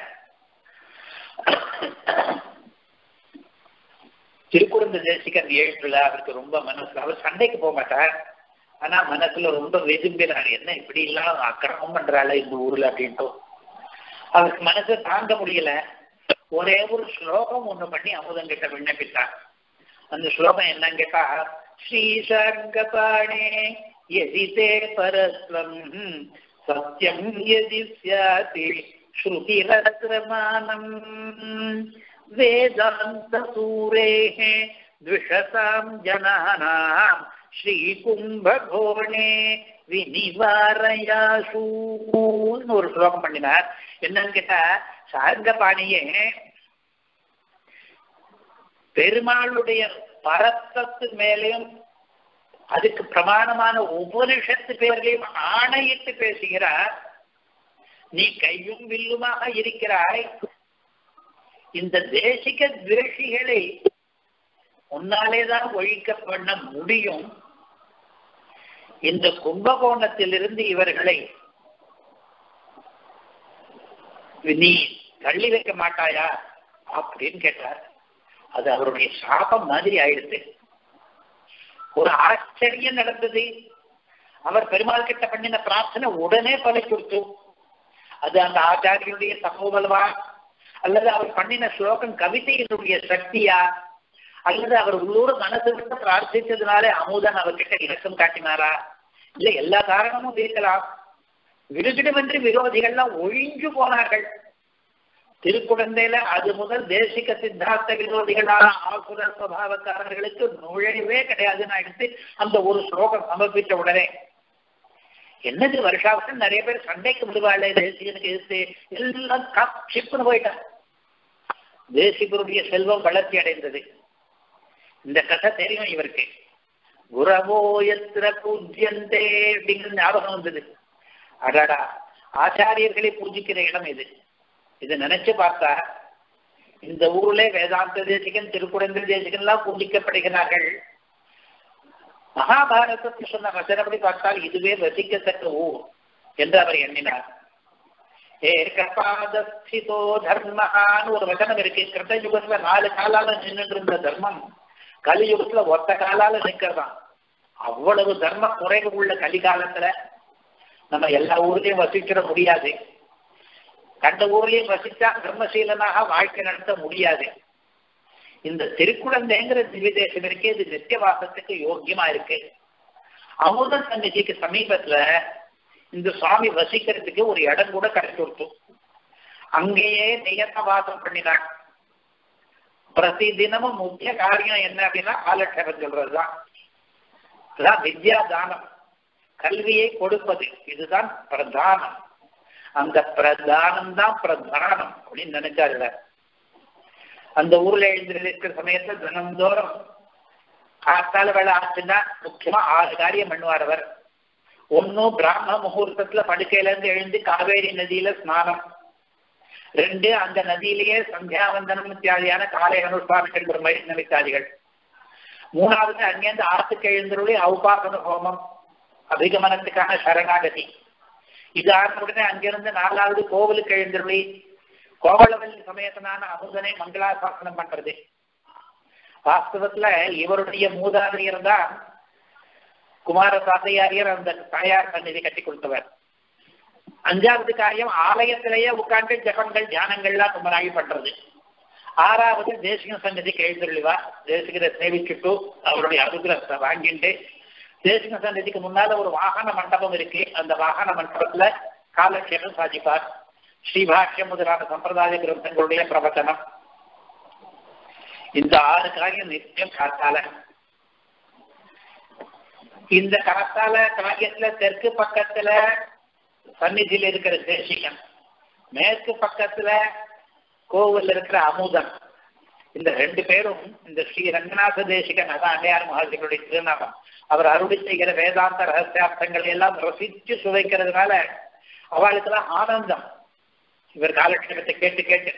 திருக்குறந்த தேசிகர் ஏழுல அவருக்கு ரொம்ப மனசுல அவர் சண்டைக்கு போக மாட்டார் ஆனா மனசுல ரொம்ப வெதும்பினார் என்ன இப்படி எல்லாம் அக்கிரமம் பண்றாள் இந்த ஊர்ல அப்படின்ட்டு அவருக்கு மனசு தாங்க முடியல ஒரே ஒரு ஸ்லோகம் ஒண்ணு பண்ணி அமுதன் கிட்ட விண்ணப்பித்தார் அந்த ஸ்லோகம் என்னன்னு கேட்டா ஸ்ரீசங்கபாணே எதிதே பரஸ்வம் சத்யம் எதி சியாதி ஸ்ருதிரத்ரமானம் वेदान्तसूरेः द्विषताम् जनानाम् ஸ்ரீகும்பகோணே வினிவாரயாசு ஒரு ஸ்லோகம் பண்ணினார் என்னன்னு கேட்டா சார்கபாணியே பெருமாளுடைய பரத்தத்து மேலேயும் அதுக்கு பிரமாணமான உபனிஷத்து பேர்களையும் ஆணையிட்டு பேசுகிறார் நீ கையும் வில்லுமாக இருக்கிறாய் இந்த தேசிக துவேஷிகளை உன்னாலேதான் ஒழிக்க பண்ண முடியும் இந்த கும்பகோணத்திலிருந்து இவர்களை நீ தள்ளி வைக்க மாட்டாயா அப்படின்னு கேட்டார் அது அவருடைய சாபம் மாதிரி ஆயிடுது ஒரு ஆச்சரியம் நடந்தது அவர் பெருமாள் கிட்ட பண்ணின பிரார்த்தனை உடனே பலை கொடுத்து அது அந்த ஆச்சாரியனுடைய சமூகல்வா அல்லது அவர் பண்ணின ஸ்லோகம் கவிதையினுடைய சக்தியா அல்லது அவர் உள்ளூர் மனசு விட்டு பிரார்த்தித்ததுனாலே அமுதன் அவர்கிட்ட இலக்கம் காட்டினாரா இல்ல எல்லா காரணமும் இருக்கலாம் விருகிடமென்று விரோதிகள்லாம் ஒழிஞ்சு போனார்கள் திருக்குழந்தையில அது முதல் தேசிக சித்தாந்த விரோதிகளான ஆசுர சுவாவக்காரர்களுக்கு நுழைவே கிடையாதுன்னு எடுத்து அந்த ஒரு ஸ்லோகம் சமர்ப்பித்த உடனே என்னது வருஷாவுக்கு நிறைய பேர் சண்டைக்கு விடுவாள் தேசிகனுக்கு எதிர்த்து எல்லாம் ஷிப்னு போயிட்டான் தேசிகருடைய செல்வம் வளர்ச்சி அடைந்தது இந்த கதை தெரியும் இவருக்கு குரவோ எத்திர பூஜ்யந்தே அப்படிங்கிற ஞாபகம் வந்தது அடாடா ஆச்சாரியர்களை பூஜிக்கிற இடம் இது இதை நினைச்சு பார்த்தா இந்த ஊர்ல வேதாந்த தேசிகன் திருக்குழந்தை தேசிகன் எல்லாம் பூஜிக்கப்படுகிறார்கள் மகாபாரதத்தில் சொன்ன வசனப்படி பார்த்தால் இதுவே வசிக்கத்தக்க ஊர் என்று அவர் எண்ணினார் ஏகபாதஸ்திதோ தர்மஹான்னு ஒரு வசனம் இருக்கு கிருத்த யுகத்துல நாலு காலால நின்றுட்டு இருந்த தர்மம் கலியுகத்துல ஒத்த காலால நிக்கிறதாம் அவ்வளவு தர்ம குறைகள் உள்ள கலிகாலத்துல நம்ம எல்லா ஊர்லயும் வசிச்சிட முடியாது கண்ட ஊர்லயும் வசிச்சா தர்மசீலனாக வாழ்க்கை நடத்த முடியாது இந்த திருக்குழந்தைங்கிற திவ்ய தேசம் இருக்கே இது நித்தியவாசத்துக்கு யோக்கியமா இருக்கு அமுத சந்நிதிக்கு சமீபத்துல இந்த சுவாமி வசிக்கிறதுக்கு ஒரு இடம் கூட கிடைச்சு கொடுத்தோம் அங்கேயே நியத்த வாசம் பண்ணினார் பிரதி தினமும் முக்கிய காரியம் என்ன அப்படின்னா காலட்சேபம் சொல்றதுதான் அதான் வித்யா தானம் கல்வியை கொடுப்பது இதுதான் பிரதானம் அந்த பிரதானம் தான் பிரதானம் அப்படின்னு நினைச்சாரு அந்த ஊர்ல எழுந்திருக்கிற சமயத்துல தினந்தோறும் காத்தால வேலை ஆச்சுன்னா முக்கியமா ஆறு காரியம் பண்ணுவார் அவர் ஒன்னும் பிராமண முகூர்த்தத்துல படுக்கையில இருந்து எழுந்து காவேரி நதியில ஸ்நானம் ரெண்டு அந்த நதியிலேயே சந்தியாவந்தனம் இத்தியாதியான காலை அனுஷ்டானங்கள் ஒரு மழை நிமித்தாதிகள் மூணாவது அங்கேருந்து ஆத்துக்கு எழுந்தருளி அவுபாசன ஹோமம் அபிகமனத்துக்கான சரணாகதி இது ஆன உடனே அங்கிருந்து நாலாவது கோவிலுக்கு எழுந்தருளி கோவலவல்லி சமயத்தினான அமுதனை மங்களாசாசனம் பண்றது வாஸ்தவத்துல இவருடைய மூதாதையர் தான் குமார சாத்தையாரியர் அந்த தாயார் சந்நிதி கட்டி கொடுத்தவர் அஞ்சாவது காரியம் ஆலயத்திலேயே உட்கார்ந்து ஜபங்கள் தியானங்கள்லாம் ரொம்ப நாளி பண்றது ஆறாவது தேசிக சன்னதிக்கு எழுந்துள்ளிவா தேசிகரை சேவிச்சுட்டு அவருடைய அனுகிரகத்தை வாங்கிட்டு தேசிக சன்னதிக்கு முன்னால ஒரு வாகன மண்டபம் இருக்கு அந்த வாகன மண்டபத்துல காலக்ஷேபம் சாதிப்பார் ஸ்ரீபாஷ்யம் முதலான சம்பிரதாய கிரந்தங்களுடைய பிரவச்சனம் இந்த ஆறு காரியம் நித்தியம் காத்தால இந்த காத்தால காரியத்துல தெற்கு பக்கத்துல சந்நிதியில் இருக்கிற தேசிகன் மேற்கு பக்கத்துல கோவில் இருக்கிற அமுதன் இந்த ரெண்டு பேரும் இந்த ஸ்ரீ ரங்கநாத தேசிகன் அதான் அண்டையார் மகாஜிகளுடைய திருநாமம் அவர் அருளி செய்கிற வேதாந்த ரகசியார்த்தங்களை எல்லாம் ரசிச்சு சுவைக்கிறதுனால அவளுக்கெல்லாம் ஆனந்தம் இவர் காலட்சேபத்தை கேட்டு கேட்டு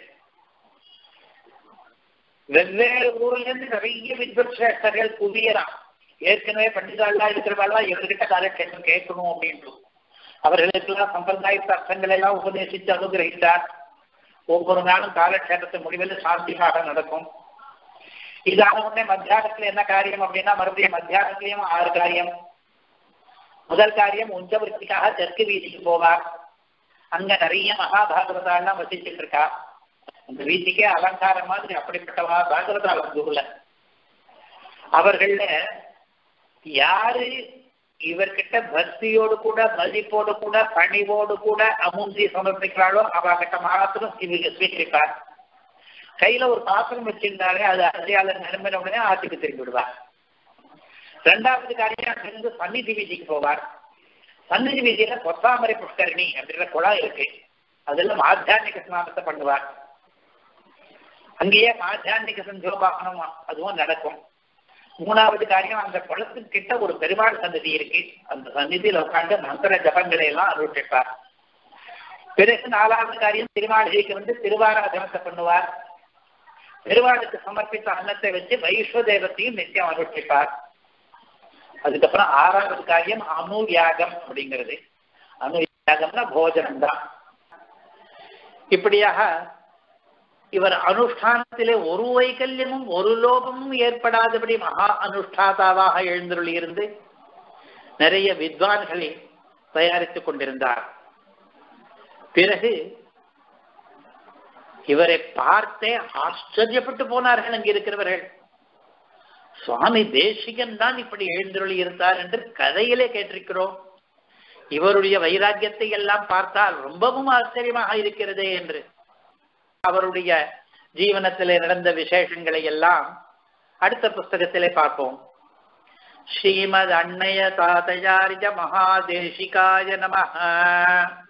வெவ்வேறு ஊர்ல இருந்து நிறைய வித்வத் சிரேஷ்டர்கள் குவியலாம் ஏற்கனவே பண்டிதாள்லாம் இருக்கிறவாள்லாம் இவர்கிட்ட காலட்சேபம் கேட்கணும் அப்படின்ட்டு அவர்களுக்கெல்லாம் சம்பிரதாய அர்த்தங்கள் எல்லாம் உபதேசித்து அனுகிரகித்தார் ஒவ்வொரு நாளும் காலட்சேபத்தை முடிவில் சாந்தியாக நடக்கும் இதான உடனே மத்தியானத்துல என்ன காரியம் அப்படின்னா மறுபடியும் மத்தியானத்திலையும் ஆறு காரியம் முதல் காரியம் உஞ்சவருத்திக்காக தெற்கு வீதிக்கு போவார் அங்க நிறைய மகாபாகவதாலாம் வசிச்சுட்டு இருக்கா அந்த வீதிக்கே அலங்காரம் மாதிரி அப்படிப்பட்டவா பாகவதா வந்து அவர்கள்ல யாரு இவர்கிட்ட பக்தியோடு கூட மதிப்போடு கூட பணிவோடு கூட அமுந்தி சமர்ப்பிக்கிறாளோ அவகிட்ட மாத்திரம் இவங்க ஸ்வீகரிப்பார் கையில ஒரு பாத்திரம் வச்சிருந்தாலே அது அரிசியாளர் நிரம்பின உடனே ஆற்றுக்கு திரும்பி விடுவார் ரெண்டாவது காரியம் இருந்து சந்நிதி வீதிக்கு போவார் சந்நிதி வீதியில பொத்தாமரை புஷ்கரணி அப்படின்ற குளம் இருக்கு அதுல மாத்தியானிக ஸ்நானத்தை பண்ணுவார் அங்கேயே மாத்தியானிக சந்தியோபாசனம் அதுவும் நடக்கும் மூணாவது காரியம் அந்த குளத்துக்கு கிட்ட ஒரு பெருமாள் சன்னதி இருக்கு அந்த சந்நிதியில் உட்காந்து மந்திர ஜபங்களை எல்லாம் அனுஷ்டிப்பார் பிறகு நாலாவது காரியம் திருமாளிகைக்கு வந்து திருவாராதனத்தை பண்ணுவார் பெருமாளுக்கு சமர்ப்பித்த அன்னத்தை வச்சு வைஸ்வதேவத்தையும் நித்தியம் அனுஷ்டிப்பார் அதுக்கப்புறம் ஆறாவது காரியம் அணு யாகம் அப்படிங்கிறது அணு யாகம்னா போஜனம் தான் இப்படியாக இவர் அனுஷ்டானத்திலே ஒரு வைக்கல்யமும் ஒரு லோபமும் ஏற்படாதபடி மகா அனுஷ்டாதாவாக எழுந்தருளி இருந்து நிறைய வித்வான்களை தயாரித்துக் கொண்டிருந்தார் பிறகு இவரை பார்த்தே ஆச்சரியப்பட்டு போனார்கள் அங்கே இருக்கிறவர்கள் சுவாமி தேசிகன் தான் இப்படி எழுந்தருளி இருந்தார் என்று கதையிலே கேட்டிருக்கிறோம் இவருடைய வைராக்கியத்தை எல்லாம் பார்த்தால் ரொம்பவும் ஆச்சரியமாக இருக்கிறதே என்று அவருடைய ஜீவனத்திலே நடந்த விசேஷங்களை எல்லாம் அடுத்த புஸ்தகத்திலே பார்ப்போம் ஸ்ரீமத் அன்னைய தாதையாரிஜ மகாதேசிகாய நம